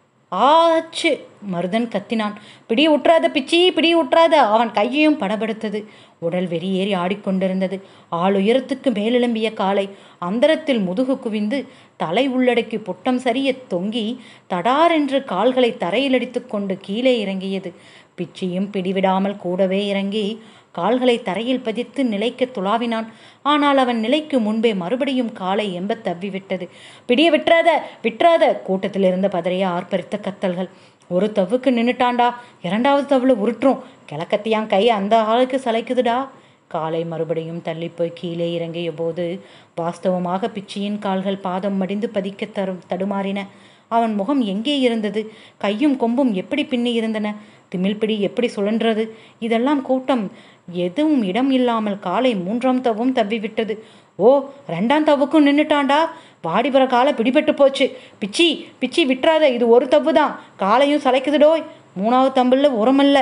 ஆச்சு மருதன் கத்தினான் பிடி உற்றாத பிச்சி பிடி உற்றாத அவன் கையையும் படபடுத்தது உடல் வெறியேறி ஆடிக்கொண்டிருந்தது ஆளுயரத்துக்கு மேலெழும்பிய காலை அந்தரத்தில் முதுகு குவிந்து தலை உள்ளடக்கி புட்டம் சரிய தொங்கி தடாரென்று கால்களை தரையில் அடித்துக் கொண்டு கீழே இறங்கியது பிச்சியும் பிடிவிடாமல் கூடவே இறங்கி கால்களை தரையில் பதித்து நிலைக்க துளாவினான் ஆனால் அவன் நிலைக்கு முன்பே மறுபடியும் காலை எம்ப தவ்விவிட்டது பிடிய விட்டுறாத விட்டுறாத கூட்டத்தில் இருந்த பதறைய ஆர்ப்பரித்த கத்தல்கள் ஒரு தவுக்கு நின்னுட்டான்டா இரண்டாவது தவுல உருட்டுறோம் கிழக்கத்தியான் கை அந்த ஆளுக்கு சளைக்குதுடா காலை மறுபடியும் தள்ளி போய் கீழே இறங்கிய போது வாஸ்தவமாக பிச்சியின் கால்கள் பாதம் மடிந்து பதிக்க தரும் தடுமாறின அவன் முகம் எங்கே இருந்தது கையும் கொம்பும் எப்படி பின்னி இருந்தன திமிழ்பிடி எப்படி சுழன்றது இதெல்லாம் கூட்டம் எதுவும் இடம் இல்லாமல் காலை மூன்றாம் தவும் தவ்விவிட்டது ஓ ரெண்டாம் தவுக்கும் நின்னுட்டான்டா வாடிபுற காலை பிடிபட்டு போச்சு பிச்சி பிச்சி விட்டுறாத இது ஒரு தவு தான் காலையும் சளைக்குதுடோய் மூணாவது தம்பில் உரமல்ல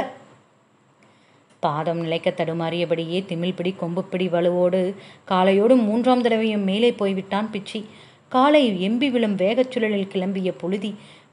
பாதம் நிலைக்க தடுமாறியபடியே திமிழ்பிடி கொம்புப்பிடி வலுவோடு காலையோடு மூன்றாம் தடவையும் மேலே போய்விட்டான் பிச்சி காலை எம்பி விழும் வேகச் சுழலில் கிளம்பிய புழுதி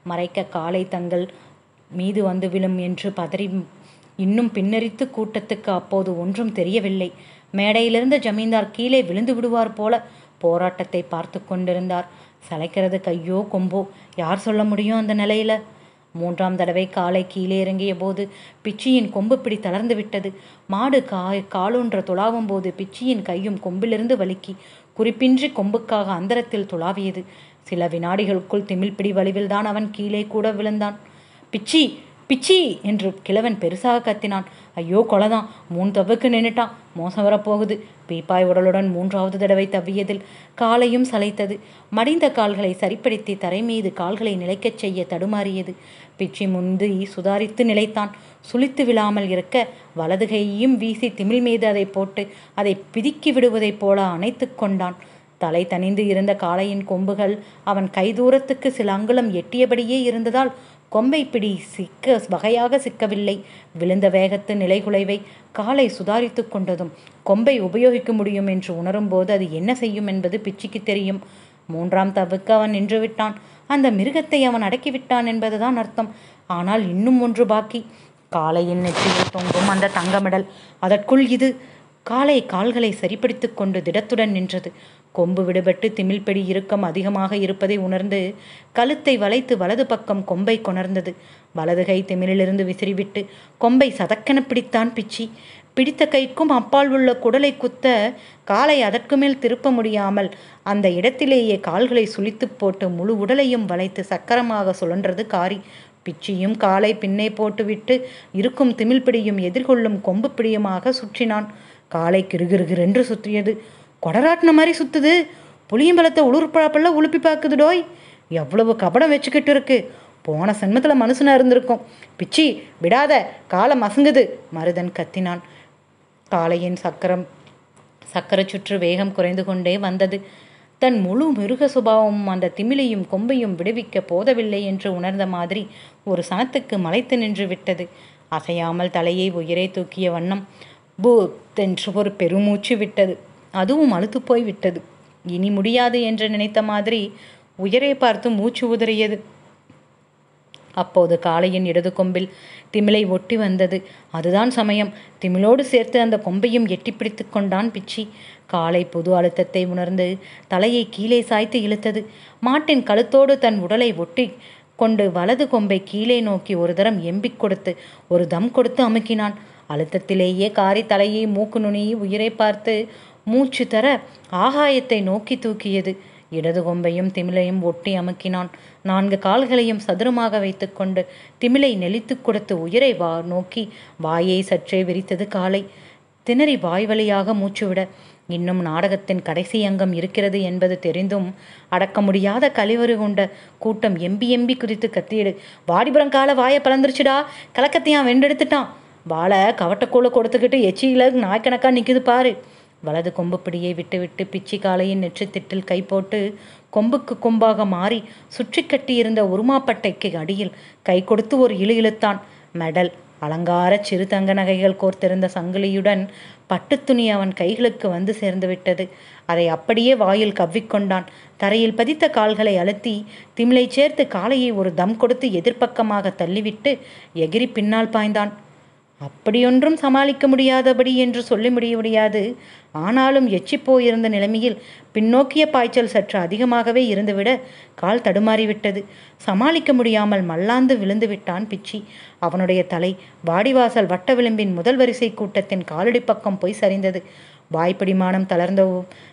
மறைக்க காலை தங்கள் மீது வந்து விழும் என்று பதறி இன்னும் பின்னரித்து கூட்டத்துக்கு அப்போது ஒன்றும் தெரியவில்லை மேடையிலிருந்த ஜமீன்தார் கீழே விழுந்து விடுவார் போல போராட்டத்தை பார்த்து கொண்டிருந்தார் சளைக்கிறது கையோ கொம்போ யார் சொல்ல முடியும் அந்த நிலையில மூன்றாம் தடவை காலை கீழே இறங்கிய போது பிச்சியின் கொம்பு பிடி தளர்ந்து விட்டது மாடு காய் காலொன்ற துளாவும் போது பிச்சியின் கையும் கொம்பிலிருந்து வலிக்கி குறிப்பின்றி கொம்புக்காக அந்தரத்தில் துளாவியது சில வினாடிகளுக்குள் திமிழ்பிடி வலிவில்தான் அவன் கீழே கூட விழுந்தான் பிச்சி பிச்சி என்று கிழவன் பெருசாக கத்தினான் ஐயோ கொலைதான் மூணு தவ்வுக்கு நின்னுட்டான் மோசம் வரப்போகுது பீப்பாய் உடலுடன் மூன்றாவது தடவை தவ்வியதில் காலையும் சளைத்தது மடிந்த கால்களை சரிப்படுத்தி தரை மீது கால்களை நிலைக்கச் செய்ய தடுமாறியது பிச்சி முந்தி சுதாரித்து நிலைத்தான் சுளித்து விழாமல் இருக்க வலது கையையும் வீசி திமிழ் மீது அதை போட்டு அதை பிதுக்கி விடுவதைப் போல அணைத்து கொண்டான் தலை தனிந்து இருந்த காளையின் கொம்புகள் அவன் கைதூரத்துக்கு சில அங்குலம் எட்டியபடியே இருந்ததால் கொம்பை பிடி சிக்க வகையாக சிக்கவில்லை விழுந்த வேகத்து நிலைகுலைவை காலை சுதாரித்து கொண்டதும் கொம்பை உபயோகிக்க முடியும் என்று உணரும்போது அது என்ன செய்யும் என்பது பிச்சிக்கு தெரியும் மூன்றாம் தவுக்கு அவன் நின்று விட்டான் அந்த மிருகத்தை அவன் அடக்கிவிட்டான் என்பதுதான் அர்த்தம் ஆனால் இன்னும் ஒன்று பாக்கி காளையின் நெற்றியில் தொங்கும் அந்த தங்கமிடல் அதற்குள் இது காலை கால்களை சரிப்படுத்தி கொண்டு திடத்துடன் நின்றது கொம்பு விடுபட்டு திமிழ்பெடி இறுக்கம் அதிகமாக இருப்பதை உணர்ந்து கழுத்தை வளைத்து வலது பக்கம் கொம்பை கொணர்ந்தது வலது கை திமிழிலிருந்து விசிறிவிட்டு கொம்பை சதக்கென பிடித்தான் பிச்சி பிடித்த கைக்கும் அப்பால் உள்ள குடலை குத்த காலை அதற்கு மேல் திருப்ப முடியாமல் அந்த இடத்திலேயே கால்களை சுளித்து போட்டு முழு உடலையும் வளைத்து சக்கரமாக சுழன்றது காரி பிச்சியும் காலை பின்னே போட்டுவிட்டு இருக்கும் திமிழ்பிடியும் எதிர்கொள்ளும் கொம்பு பிடியுமாக சுற்றினான் காலை கிருகிருகிரென்று சுற்றியது கொடராட்டின மாதிரி சுத்துது புளியம்பலத்தை உளுர்பழப்பல்ல உளுப்பி பார்க்குது டோய் எவ்வளவு கபடம் வச்சுக்கிட்டு இருக்கு போன சன்மத்தில் மனுஷனா இருந்திருக்கும் பிச்சி விடாத காலை மசங்குது மருதன் கத்தினான் காளையின் சக்கரம் சக்கர சுற்று வேகம் குறைந்து கொண்டே வந்தது தன் முழு மிருக சுபாவமும் அந்த திமிலையும் கொம்பையும் விடுவிக்க போதவில்லை என்று உணர்ந்த மாதிரி ஒரு சனத்துக்கு மலைத்து நின்று விட்டது அசையாமல் தலையை உயரே தூக்கிய வண்ணம் பூத்தென்று ஒரு பெருமூச்சு விட்டது அதுவும் அழுத்து போய் விட்டது இனி முடியாது என்று நினைத்த மாதிரி உயரே பார்த்து மூச்சு உதறியது அப்போது காளையின் இடது கொம்பில் திமிலை ஒட்டி வந்தது அதுதான் சமயம் திமிலோடு சேர்த்து அந்த கொம்பையும் எட்டி பிடித்து கொண்டான் பிச்சி காளை புது அழுத்தத்தை உணர்ந்து தலையை கீழே சாய்த்து இழுத்தது மாட்டின் கழுத்தோடு தன் உடலை ஒட்டி கொண்டு வலது கொம்பை கீழே நோக்கி ஒரு தரம் எம்பிக் கொடுத்து ஒரு தம் கொடுத்து அமுக்கினான் அழுத்தத்திலேயே காரி தலையை மூக்கு நுனியை உயிரை பார்த்து மூச்சு தர ஆகாயத்தை நோக்கி தூக்கியது இடது கொம்பையும் திமிலையும் ஒட்டி அமுக்கினான் நான்கு கால்களையும் சதுரமாக வைத்துக்கொண்டு திமிலை நெளித்து கொடுத்து உயிரை வா நோக்கி வாயை சற்றே விரித்தது காலை திணறி வாய் வழியாக மூச்சுவிட இன்னும் நாடகத்தின் கடைசி அங்கம் இருக்கிறது என்பது தெரிந்தும் அடக்க முடியாத கழிவறு கொண்ட கூட்டம் எம்பி எம்பி குதித்து கத்தியிடு வாடிபுரம் கால வாயை பலந்துருச்சுடா கலக்கத்தையான் வெண்டெடுத்துட்டான் வாழை கவட்டக்கூழ கொடுத்துக்கிட்டு எச்சியில நாய்க்கணக்கா நிக்குது பாரு வலது கொம்பு பிடியை விட்டுவிட்டு பிச்சி காலையின் நெற்றித்திட்டில் கை போட்டு கொம்புக்கு கொம்பாக மாறி சுற்றி கட்டியிருந்த உருமாப்பட்டைக்கு அடியில் கை கொடுத்து ஒரு இழு இழுத்தான் மெடல் அலங்கார சிறு தங்க நகைகள் கோர்த்திருந்த சங்கிலியுடன் பட்டுத் துணி அவன் கைகளுக்கு வந்து சேர்ந்து விட்டது அதை அப்படியே வாயில் கவ்விக்கொண்டான் தரையில் பதித்த கால்களை அழுத்தி திமிலை சேர்த்து காலையை ஒரு தம் கொடுத்து எதிர்ப்பக்கமாக தள்ளிவிட்டு எகிரி பின்னால் பாய்ந்தான் அப்படியொன்றும் சமாளிக்க முடியாதபடி என்று சொல்லி முடிய முடியாது ஆனாலும் எச்சிப் போயிருந்த நிலைமையில் பின்னோக்கிய பாய்ச்சல் சற்று அதிகமாகவே இருந்துவிட கால் தடுமாறிவிட்டது சமாளிக்க முடியாமல் மல்லாந்து விழுந்து விட்டான் பிச்சி அவனுடைய தலை வாடிவாசல் வட்ட விளிம்பின் முதல் வரிசை கூட்டத்தின் காலடி பக்கம் போய் சரிந்தது வாய்ப்பிடிமானம் தளர்ந்த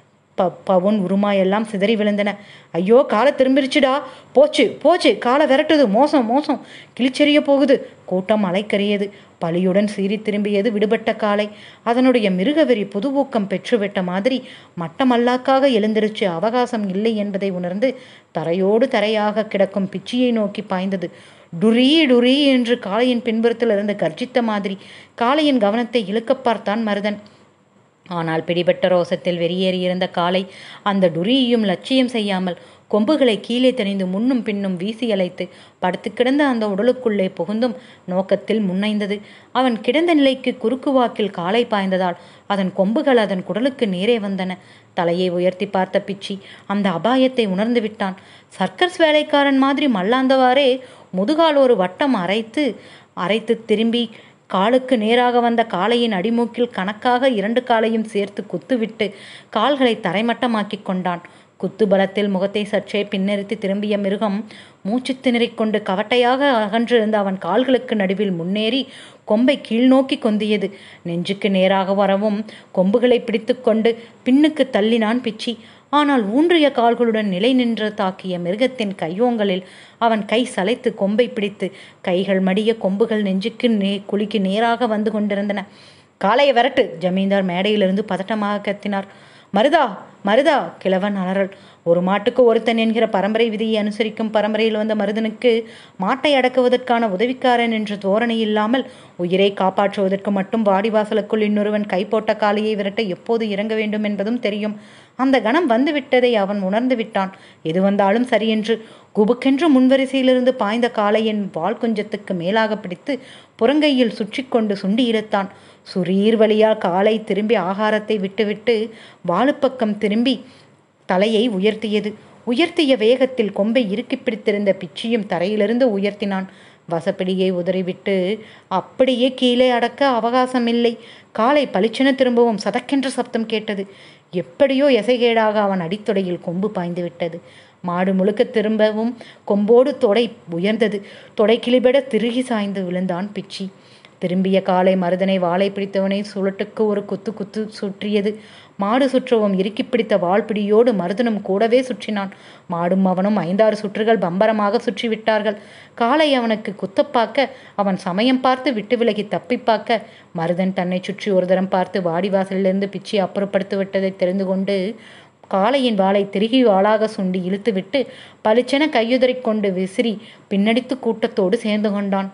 ப பவுன் உருமாயெல்லாம் சிதறி விழுந்தன ஐயோ காலை திரும்பிருச்சுடா போச்சு போச்சு காலை விரட்டுது மோசம் மோசம் கிழிச்செறிய போகுது கூட்டம் அலைக்கறியது பலியுடன் சீறி திரும்பியது விடுபட்ட காலை அதனுடைய மிருகவெறி புது ஊக்கம் பெற்றுவிட்ட மாதிரி மட்டமல்லாக்காக எழுந்திருச்சு அவகாசம் இல்லை என்பதை உணர்ந்து தரையோடு தரையாக கிடக்கும் பிச்சியை நோக்கி பாய்ந்தது டுரி டுரி என்று காளையின் பின்புறத்தில் இருந்து கர்ஜித்த மாதிரி காளையின் கவனத்தை இழுக்க பார்த்தான் மருதன் ஆனால் பிடிபட்ட ரோசத்தில் வெறியேறியிருந்த காலை அந்த டுரியையும் லட்சியம் செய்யாமல் கொம்புகளை கீழே தெரிந்து முன்னும் பின்னும் வீசி அலைத்து படுத்து கிடந்த அந்த உடலுக்குள்ளே புகுந்தும் நோக்கத்தில் முன்னைந்தது அவன் கிடந்த நிலைக்கு குறுக்கு வாக்கில் காலை பாய்ந்ததால் அதன் கொம்புகள் அதன் குடலுக்கு நேரே வந்தன தலையை உயர்த்தி பார்த்த பிச்சி அந்த அபாயத்தை உணர்ந்து விட்டான் சர்க்கஸ் வேலைக்காரன் மாதிரி மல்லாந்தவாறே முதுகால் ஒரு வட்டம் அரைத்து அரைத்து திரும்பி காலுக்கு நேராக வந்த காளையின் அடிமூக்கில் கணக்காக இரண்டு காலையும் சேர்த்து குத்துவிட்டு கால்களை தரைமட்டமாக்கிக் கொண்டான் குத்து பலத்தில் முகத்தை சற்றே பின்னெறித்து திரும்பிய மிருகம் மூச்சு திணறிக்கொண்டு கவட்டையாக அகன்றிருந்த அவன் கால்களுக்கு நடுவில் முன்னேறி கொம்பை கீழ்நோக்கி கொந்தியது நெஞ்சுக்கு நேராக வரவும் கொம்புகளை பிடித்துக்கொண்டு பின்னுக்கு தள்ளினான் பிச்சி ஆனால் ஊன்றிய கால்களுடன் நிலை நின்று தாக்கிய மிருகத்தின் கையோங்களில் அவன் கை சலைத்து கொம்பை பிடித்து கைகள் மடிய கொம்புகள் நெஞ்சுக்கு நே குலுக்கி நேராக வந்து கொண்டிருந்தன காளையை விரட்டு ஜமீன்தார் மேடையிலிருந்து பதட்டமாக கத்தினார் மருதா மருதா கிழவன் அலறல் ஒரு மாட்டுக்கு ஒருத்தன் என்கிற பரம்பரை விதியை அனுசரிக்கும் பரம்பரையில் வந்த மருதனுக்கு மாட்டை அடக்குவதற்கான உதவிக்காரன் என்ற தோரணை இல்லாமல் உயிரை காப்பாற்றுவதற்கு மட்டும் வாடிவாசலுக்குள் இன்னொருவன் கை போட்ட காளையை விரட்ட எப்போது இறங்க வேண்டும் என்பதும் தெரியும் அந்த கணம் வந்து விட்டதை அவன் உணர்ந்து விட்டான் எது வந்தாலும் சரியென்று குபுக்கென்று முன்வரிசையிலிருந்து பாய்ந்த காளையின் வால் குஞ்சத்துக்கு மேலாக பிடித்து புறங்கையில் சுற்றி கொண்டு சுண்டி இழுத்தான் சுரீர் வழியால் காலை திரும்பி ஆகாரத்தை விட்டுவிட்டு வாலுப்பக்கம் திரும்பி தலையை உயர்த்தியது உயர்த்திய வேகத்தில் கொம்பை இறுக்கி பிடித்திருந்த பிச்சியும் தரையிலிருந்து உயர்த்தினான் வசப்பிடியை உதறிவிட்டு அப்படியே கீழே அடக்க அவகாசமில்லை காலை பளிச்சென திரும்பவும் சதக்கென்ற சப்தம் கேட்டது எப்படியோ எசைகேடாக அவன் அடித்தொடையில் கொம்பு பாய்ந்து விட்டது மாடு முழுக்க திரும்பவும் கொம்போடு தொடை உயர்ந்தது தொடை கிளிபெட திருகி சாய்ந்து விழுந்தான் பிச்சி திரும்பிய காலை மருதனை வாளை பிடித்தவனை சுழட்டுக்கு ஒரு குத்து குத்து சுற்றியது மாடு சுற்றவும் இறுக்கி பிடித்த வாள்பிடியோடு மருதனும் கூடவே சுற்றினான் மாடும் அவனும் ஐந்தாறு சுற்றுகள் பம்பரமாக சுற்றி விட்டார்கள் காலை அவனுக்கு குத்தப்பாக்க அவன் சமயம் பார்த்து விட்டு விலகி தப்பிப்பாக்க மருதன் தன்னை சுற்றி ஒரு தரம் பார்த்து வாடிவாசலிலிருந்து பிச்சி அப்புறப்படுத்தி விட்டதை தெரிந்து கொண்டு காளையின் வாளை திருகி வாளாக சுண்டி இழுத்துவிட்டு பளிச்சென கையுதறிக் கொண்டு விசிறி பின்னடித்து கூட்டத்தோடு சேர்ந்து கொண்டான்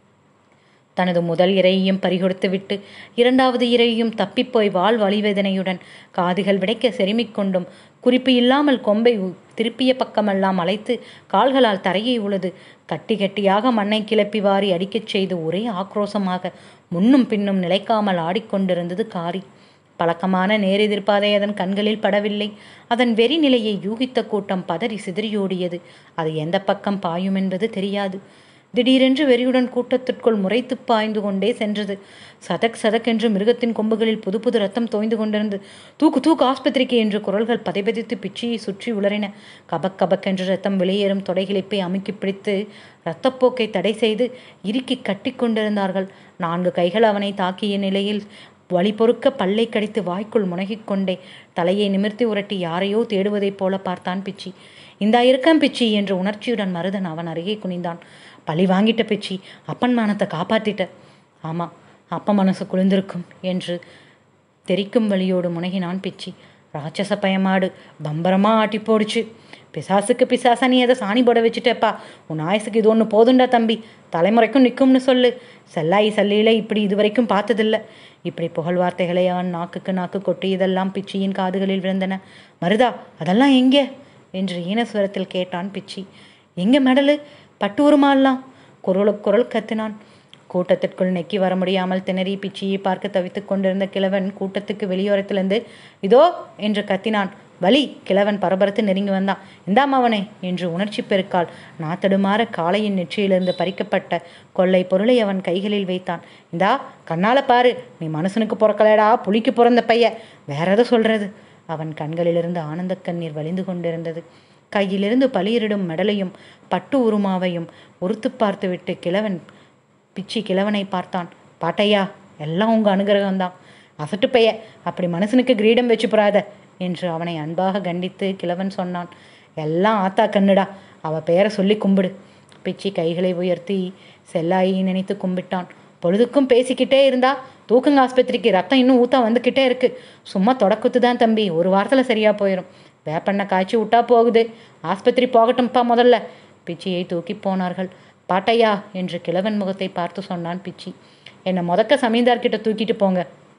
தனது முதல் இரையையும் பறிகொடுத்துவிட்டு இரண்டாவது இரையையும் தப்பிப்போய் வாள் வழிவேதனையுடன் காதுகள் விடைக்க செருமிக் கொண்டும் குறிப்பு இல்லாமல் கொம்பை திருப்பிய பக்கமெல்லாம் அழைத்து கால்களால் தரையை உழுது கட்டி கட்டியாக மண்ணை கிளப்பி வாரி அடிக்கச் செய்து ஒரே ஆக்ரோசமாக முன்னும் பின்னும் நிலைக்காமல் ஆடிக்கொண்டிருந்தது காரி பழக்கமான நேரெதிர்ப்பாதை அதன் கண்களில் படவில்லை அதன் வெறி நிலையை யூகித்த கூட்டம் பதறி சிதறியோடியது அது எந்த பக்கம் பாயும் என்பது தெரியாது திடீரென்று வெறியுடன் கூட்டத்திற்குள் முறைத்து பாய்ந்து கொண்டே சென்றது சதக் சதக் என்று மிருகத்தின் கொம்புகளில் புது புது ரத்தம் தோய்ந்து கொண்டிருந்து தூக்கு தூக்கு ஆஸ்பத்திரிக்கு என்று குரல்கள் பதைபதித்து பிச்சியை சுற்றி உளறின கபக் கபக் என்று ரத்தம் வெளியேறும் தொடைகிழிப்பை அமுக்கி பிடித்து இரத்தப்போக்கை தடை செய்து இறுக்கி கட்டி கொண்டிருந்தார்கள் நான்கு கைகள் அவனை தாக்கிய நிலையில் வழி பொறுக்க பல்லை கடித்து வாய்க்குள் முனகிக் கொண்டே தலையை நிமிர்த்தி உரட்டி யாரையோ தேடுவதைப் போல பார்த்தான் பிச்சி இந்தா இருக்கேன் பிச்சி என்று உணர்ச்சியுடன் மருதன் அவன் அருகே குனிந்தான் பழி வாங்கிட்ட பிச்சி அப்பன் மானத்தை காப்பாத்திட்ட ஆமாம் அப்ப மனசு குளிர்ந்திருக்கும் என்று தெரிக்கும் வழியோடு முனகினான் பிச்சி ராட்சச பயமாடு பம்பரமா ஆட்டி போடுச்சு பிசாசுக்கு பிசாசா நீ அதை சாணி போட வச்சுட்டேப்பா உன் ஆயுசுக்கு இது ஒன்று போதுண்டா தம்பி தலைமுறைக்கும் நிற்கும்னு சொல்லு செல்லாயி சல்லையில இப்படி இதுவரைக்கும் பார்த்ததில்ல இப்படி புகழ் வார்த்தைகளை அவன் நாக்குக்கு நாக்கு கொட்டியதெல்லாம் பிச்சியின் காதுகளில் விழுந்தன மருதா அதெல்லாம் எங்கே என்று ஈனஸ்வரத்தில் கேட்டான் பிச்சி எங்கே மெடலு பட்டு உருமாலாம் குரலுக்கு குரல் கத்தினான் கூட்டத்திற்குள் நெக்கி வர முடியாமல் திணறி பிச்சியை பார்க்க தவித்துக் கொண்டிருந்த கிழவன் கூட்டத்துக்கு வெளியோரத்திலிருந்து இதோ என்று கத்தினான் வலி கிழவன் பரபரத்து நெருங்கி வந்தான் இந்தாம் அவனே என்று உணர்ச்சி பெருக்கால் நாத்தடுமாற காளையின் நெற்றியிலிருந்து பறிக்கப்பட்ட கொள்ளை பொருளை அவன் கைகளில் வைத்தான் இந்தா கண்ணால பாரு நீ மனுஷனுக்கு பிறக்கலடா புலிக்கு பிறந்த பைய வேற எதை சொல்றது அவன் கண்களிலிருந்து ஆனந்த கண்ணீர் வலிந்து கொண்டிருந்தது கையிலிருந்து பலியரிடும் மெடலையும் பட்டு உருமாவையும் உறுத்து பார்த்துவிட்டு கிழவன் பிச்சி கிழவனை பார்த்தான் பாட்டையா எல்லாம் உங்க அனுகிரகம்தான் அசட்டு பைய அப்படி மனுஷனுக்கு கிரீடம் வச்சு போறாத என்று அவனை அன்பாக கண்டித்து கிழவன் சொன்னான் எல்லாம் ஆத்தா கண்ணுடா அவ பெயரை சொல்லி கும்பிடு பிச்சி கைகளை உயர்த்தி செல்லாயை நினைத்து கும்பிட்டான் பொழுதுக்கும் பேசிக்கிட்டே இருந்தா தூக்குங்க ஆஸ்பத்திரிக்கு ரத்தம் இன்னும் ஊத்தா வந்துக்கிட்டே இருக்கு சும்மா தொடக்குத்து தான் தம்பி ஒரு வாரத்தில் சரியா போயிடும் வேப்பெண்ணெய் காய்ச்சி விட்டா போகுது ஆஸ்பத்திரி போகட்டும்ப்பா முதல்ல பிச்சியை தூக்கி போனார்கள் பாட்டையா என்று கிழவன் முகத்தை பார்த்து சொன்னான் பிச்சி என்னை முதக்க சமீந்தார்கிட்ட தூக்கிட்டு போங்க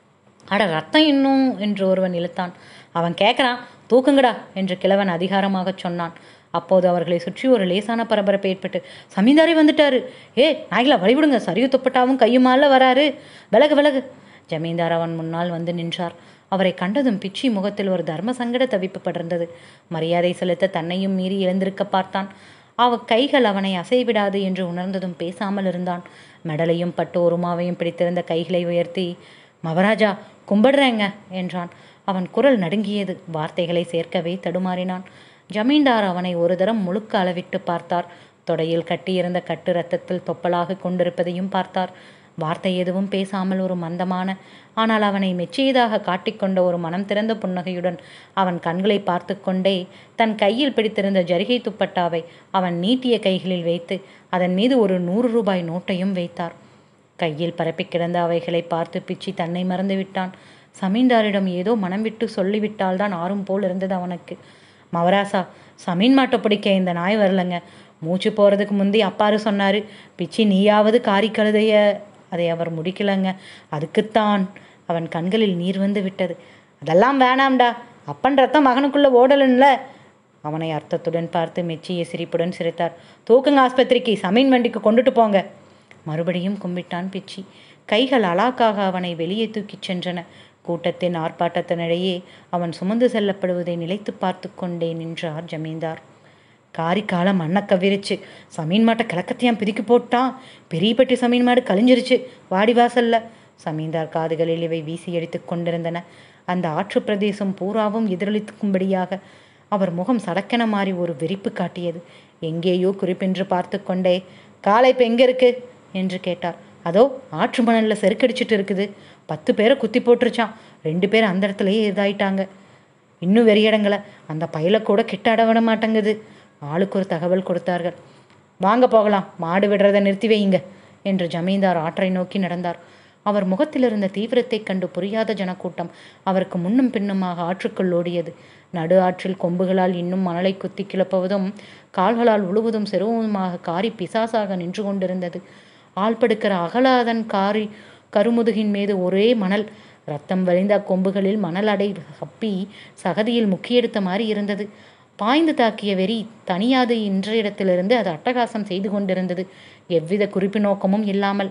அட ரத்தம் இன்னும் என்று ஒருவன் இழுத்தான் அவன் கேட்குறான் தூக்குங்கடா என்று கிழவன் அதிகாரமாகச் சொன்னான் அப்போது அவர்களை சுற்றி ஒரு லேசான பரபரப்பு ஏற்பட்டு சமீந்தாரே வந்துட்டாரு ஏ நாய்களா வழிவிடுங்க சரிவு துப்பட்டாவும் கையுமால வராரு விலகு விலகு ஜமீன்தார் அவன் முன்னால் வந்து நின்றார் அவரை கண்டதும் பிச்சி முகத்தில் ஒரு தர்ம சங்கட தவிப்பு படர்ந்தது மரியாதை செலுத்த தன்னையும் மீறி எழுந்திருக்க பார்த்தான் அவ கைகள் அவனை அசைவிடாது என்று உணர்ந்ததும் பேசாமல் இருந்தான் மெடலையும் பட்டு ஒருமாவையும் பிடித்திருந்த கைகளை உயர்த்தி மவராஜா கும்பிடுறேங்க என்றான் அவன் குரல் நடுங்கியது வார்த்தைகளை சேர்க்கவே தடுமாறினான் ஜமீன்தார் அவனை ஒரு தரம் முழுக்க அளவிட்டு பார்த்தார் தொடையில் கட்டியிருந்த கட்டு ரத்தத்தில் தொப்பலாக கொண்டிருப்பதையும் பார்த்தார் வார்த்தை எதுவும் பேசாமல் ஒரு மந்தமான ஆனால் அவனை மெச்சியதாக காட்டிக்கொண்ட ஒரு மனம் திறந்த புன்னகையுடன் அவன் கண்களை பார்த்து கொண்டே தன் கையில் பிடித்திருந்த ஜரிகை துப்பட்டாவை அவன் நீட்டிய கைகளில் வைத்து அதன் மீது ஒரு நூறு ரூபாய் நோட்டையும் வைத்தார் கையில் பரப்பி கிடந்த அவைகளை பார்த்து பிச்சி தன்னை மறந்து விட்டான் சமீன்தாரிடம் ஏதோ மனம் விட்டு சொல்லிவிட்டால்தான் ஆறும் போல் இருந்தது அவனுக்கு மவராசா சமீன் மாட்டை பிடிக்க இந்த நாய் வரலங்க மூச்சு போகிறதுக்கு முந்தி அப்பாரு சொன்னார் பிச்சி நீயாவது காரி கழுதைய அதை அவர் முடிக்கலங்க அதுக்குத்தான் அவன் கண்களில் நீர் வந்து விட்டது அதெல்லாம் வேணாம்டா அப்பன் ரத்தம் மகனுக்குள்ள ஓடலன்ல அவனை அர்த்தத்துடன் பார்த்து மெச்சிய சிரிப்புடன் சிரித்தார் தூக்குங்க ஆஸ்பத்திரிக்கு சமீன் வண்டிக்கு கொண்டுட்டு போங்க மறுபடியும் கும்பிட்டான் பிச்சி கைகள் அலாக்காக அவனை வெளியே தூக்கிச் சென்றன கூட்டத்தின் ஆர்ப்பாட்டத்தினிடையே அவன் சுமந்து செல்லப்படுவதை நிலைத்து பார்த்து கொண்டே நின்றார் ஜமீன்தார் காரிக்கால மண்ணை கவிரிச்சு சமீன் மாட்டை கிழக்கத்தையான் பிரிக்கி போட்டான் பெரியப்பட்டி சமீன் மாடு கழிஞ்சிருச்சு வாடி வாசல்ல சமீன்தார் காதுகளில் இவை வீசி அடித்து கொண்டிருந்தன அந்த ஆற்று பிரதேசம் பூராவும் எதிரொலிக்கும்படியாக அவர் முகம் சடக்கென மாறி ஒரு வெறிப்பு காட்டியது எங்கேயோ குறிப்பென்று பார்த்து கொண்டே காலை இப்போ எங்கே இருக்கு என்று கேட்டார் அதோ ஆற்று மணலில் செருக்கடிச்சிட்டு இருக்குது பத்து பேரை குத்தி போட்டுருச்சான் ரெண்டு பேர் அந்த இடத்துலயே இதாயிட்டாங்க இன்னும் வெறியடங்களை அந்த பையில கூட கிட்ட அட விட மாட்டேங்குது ஆளுக்கு ஒரு தகவல் கொடுத்தார்கள் வாங்க போகலாம் மாடு விடுறதை நிறுத்தி வையுங்க என்று ஜமீன்தார் ஆற்றை நோக்கி நடந்தார் அவர் முகத்தில் இருந்த தீவிரத்தைக் கண்டு புரியாத ஜனக்கூட்டம் அவருக்கு முன்னும் பின்னுமாக ஆற்றுக்குள் ஓடியது நடு ஆற்றில் கொம்புகளால் இன்னும் மணலை குத்தி கிளப்புவதும் கால்களால் உழுவதும் செருவதுமாக காரி பிசாசாக நின்று கொண்டிருந்தது ஆள்படுக்கிற அகலாதன் காரி கருமுதுகின் மீது ஒரே மணல் ரத்தம் வழிந்த கொம்புகளில் மணல் அடை கப்பி சகதியில் முக்கியெடுத்த மாதிரி இருந்தது பாய்ந்து தாக்கிய வெறி தனியாது இன்ற இடத்திலிருந்து அது அட்டகாசம் செய்து கொண்டிருந்தது எவ்வித குறிப்பு நோக்கமும் இல்லாமல்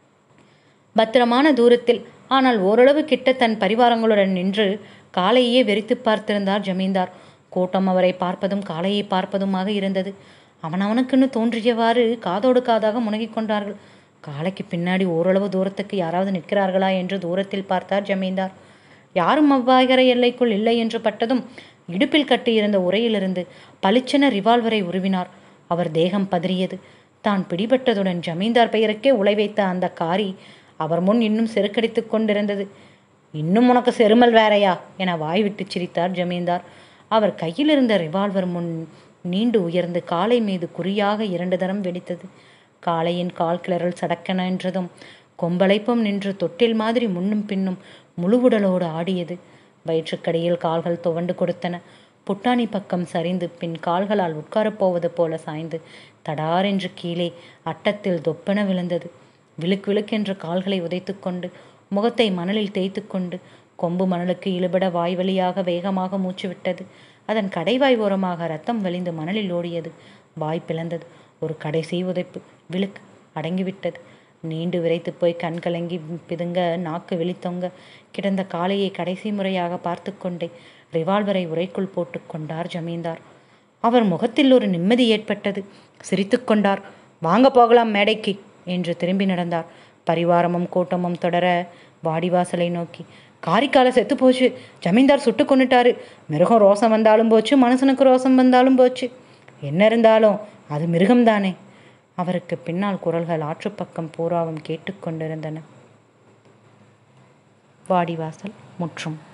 பத்திரமான தூரத்தில் ஆனால் ஓரளவு கிட்ட தன் பரிவாரங்களுடன் நின்று காளையே வெறித்து பார்த்திருந்தார் ஜமீன்தார் கூட்டம் அவரை பார்ப்பதும் காளையை பார்ப்பதுமாக இருந்தது அவனவனுக்குன்னு தோன்றியவாறு காதோடு காதாக முனகிக் கொண்டார்கள் காளைக்கு பின்னாடி ஓரளவு தூரத்துக்கு யாராவது நிற்கிறார்களா என்று தூரத்தில் பார்த்தார் ஜமீன்தார் யாரும் அவ்வாகர எல்லைக்குள் இல்லை என்று பட்டதும் இடுப்பில் கட்டியிருந்த உரையிலிருந்து பளிச்சென ரிவால்வரை உருவினார் அவர் தேகம் பதறியது தான் பிடிபட்டதுடன் ஜமீன்தார் பெயருக்கே உலை வைத்த அந்த காரி அவர் முன் இன்னும் செருக்கடித்துக் கொண்டிருந்தது இன்னும் உனக்கு செருமல் வேறையா என வாய் விட்டு சிரித்தார் ஜமீன்தார் அவர் கையில் இருந்த ரிவால்வர் முன் நீண்டு உயர்ந்து காலை மீது குறியாக இரண்டு தரம் வெடித்தது காளையின் கால் கிளறல் சடக்கென என்றதும் கொம்பளைப்பும் நின்று தொட்டில் மாதிரி முன்னும் பின்னும் முழுவுடலோடு ஆடியது வயிற்றுக்கடியில் கால்கள் துவண்டு கொடுத்தன புட்டாணி பக்கம் சரிந்து பின் கால்களால் உட்காரப் போவது போல சாய்ந்து தடாரென்று கீழே அட்டத்தில் தொப்பென விழுந்தது விழுக் விழுக்கென்று கால்களை உதைத்துக்கொண்டு முகத்தை மணலில் தேய்த்து கொண்டு கொம்பு மணலுக்கு இழுபட வாய் வழியாக வேகமாக மூச்சு விட்டது அதன் கடைவாய் ஓரமாக ரத்தம் வலிந்து மணலில் ஓடியது வாய் பிளந்தது ஒரு கடைசி உதைப்பு விழுக்கு அடங்கிவிட்டது நீண்டு விரைத்து போய் கண் கலங்கி பிதுங்க நாக்கு வெளித்தொங்க கிடந்த காளையை கடைசி முறையாக பார்த்து கொண்டே ரிவால்வரை உரைக்குள் போட்டு கொண்டார் ஜமீன்தார் அவர் முகத்தில் ஒரு நிம்மதி ஏற்பட்டது சிரித்துக்கொண்டார் வாங்க போகலாம் மேடைக்கு என்று திரும்பி நடந்தார் பரிவாரமும் கூட்டமும் தொடர வாடிவாசலை நோக்கி காரிக்கால செத்து போச்சு ஜமீன்தார் சுட்டு கொண்டுட்டாரு மிருகம் ரோசம் வந்தாலும் போச்சு மனுஷனுக்கு ரோசம் வந்தாலும் போச்சு என்ன இருந்தாலும் அது மிருகம்தானே அவருக்கு பின்னால் குரல்கள் ஆற்றுப்பக்கம் பூராவும் கேட்டுக்கொண்டிருந்தன வாடிவாசல் முற்றும்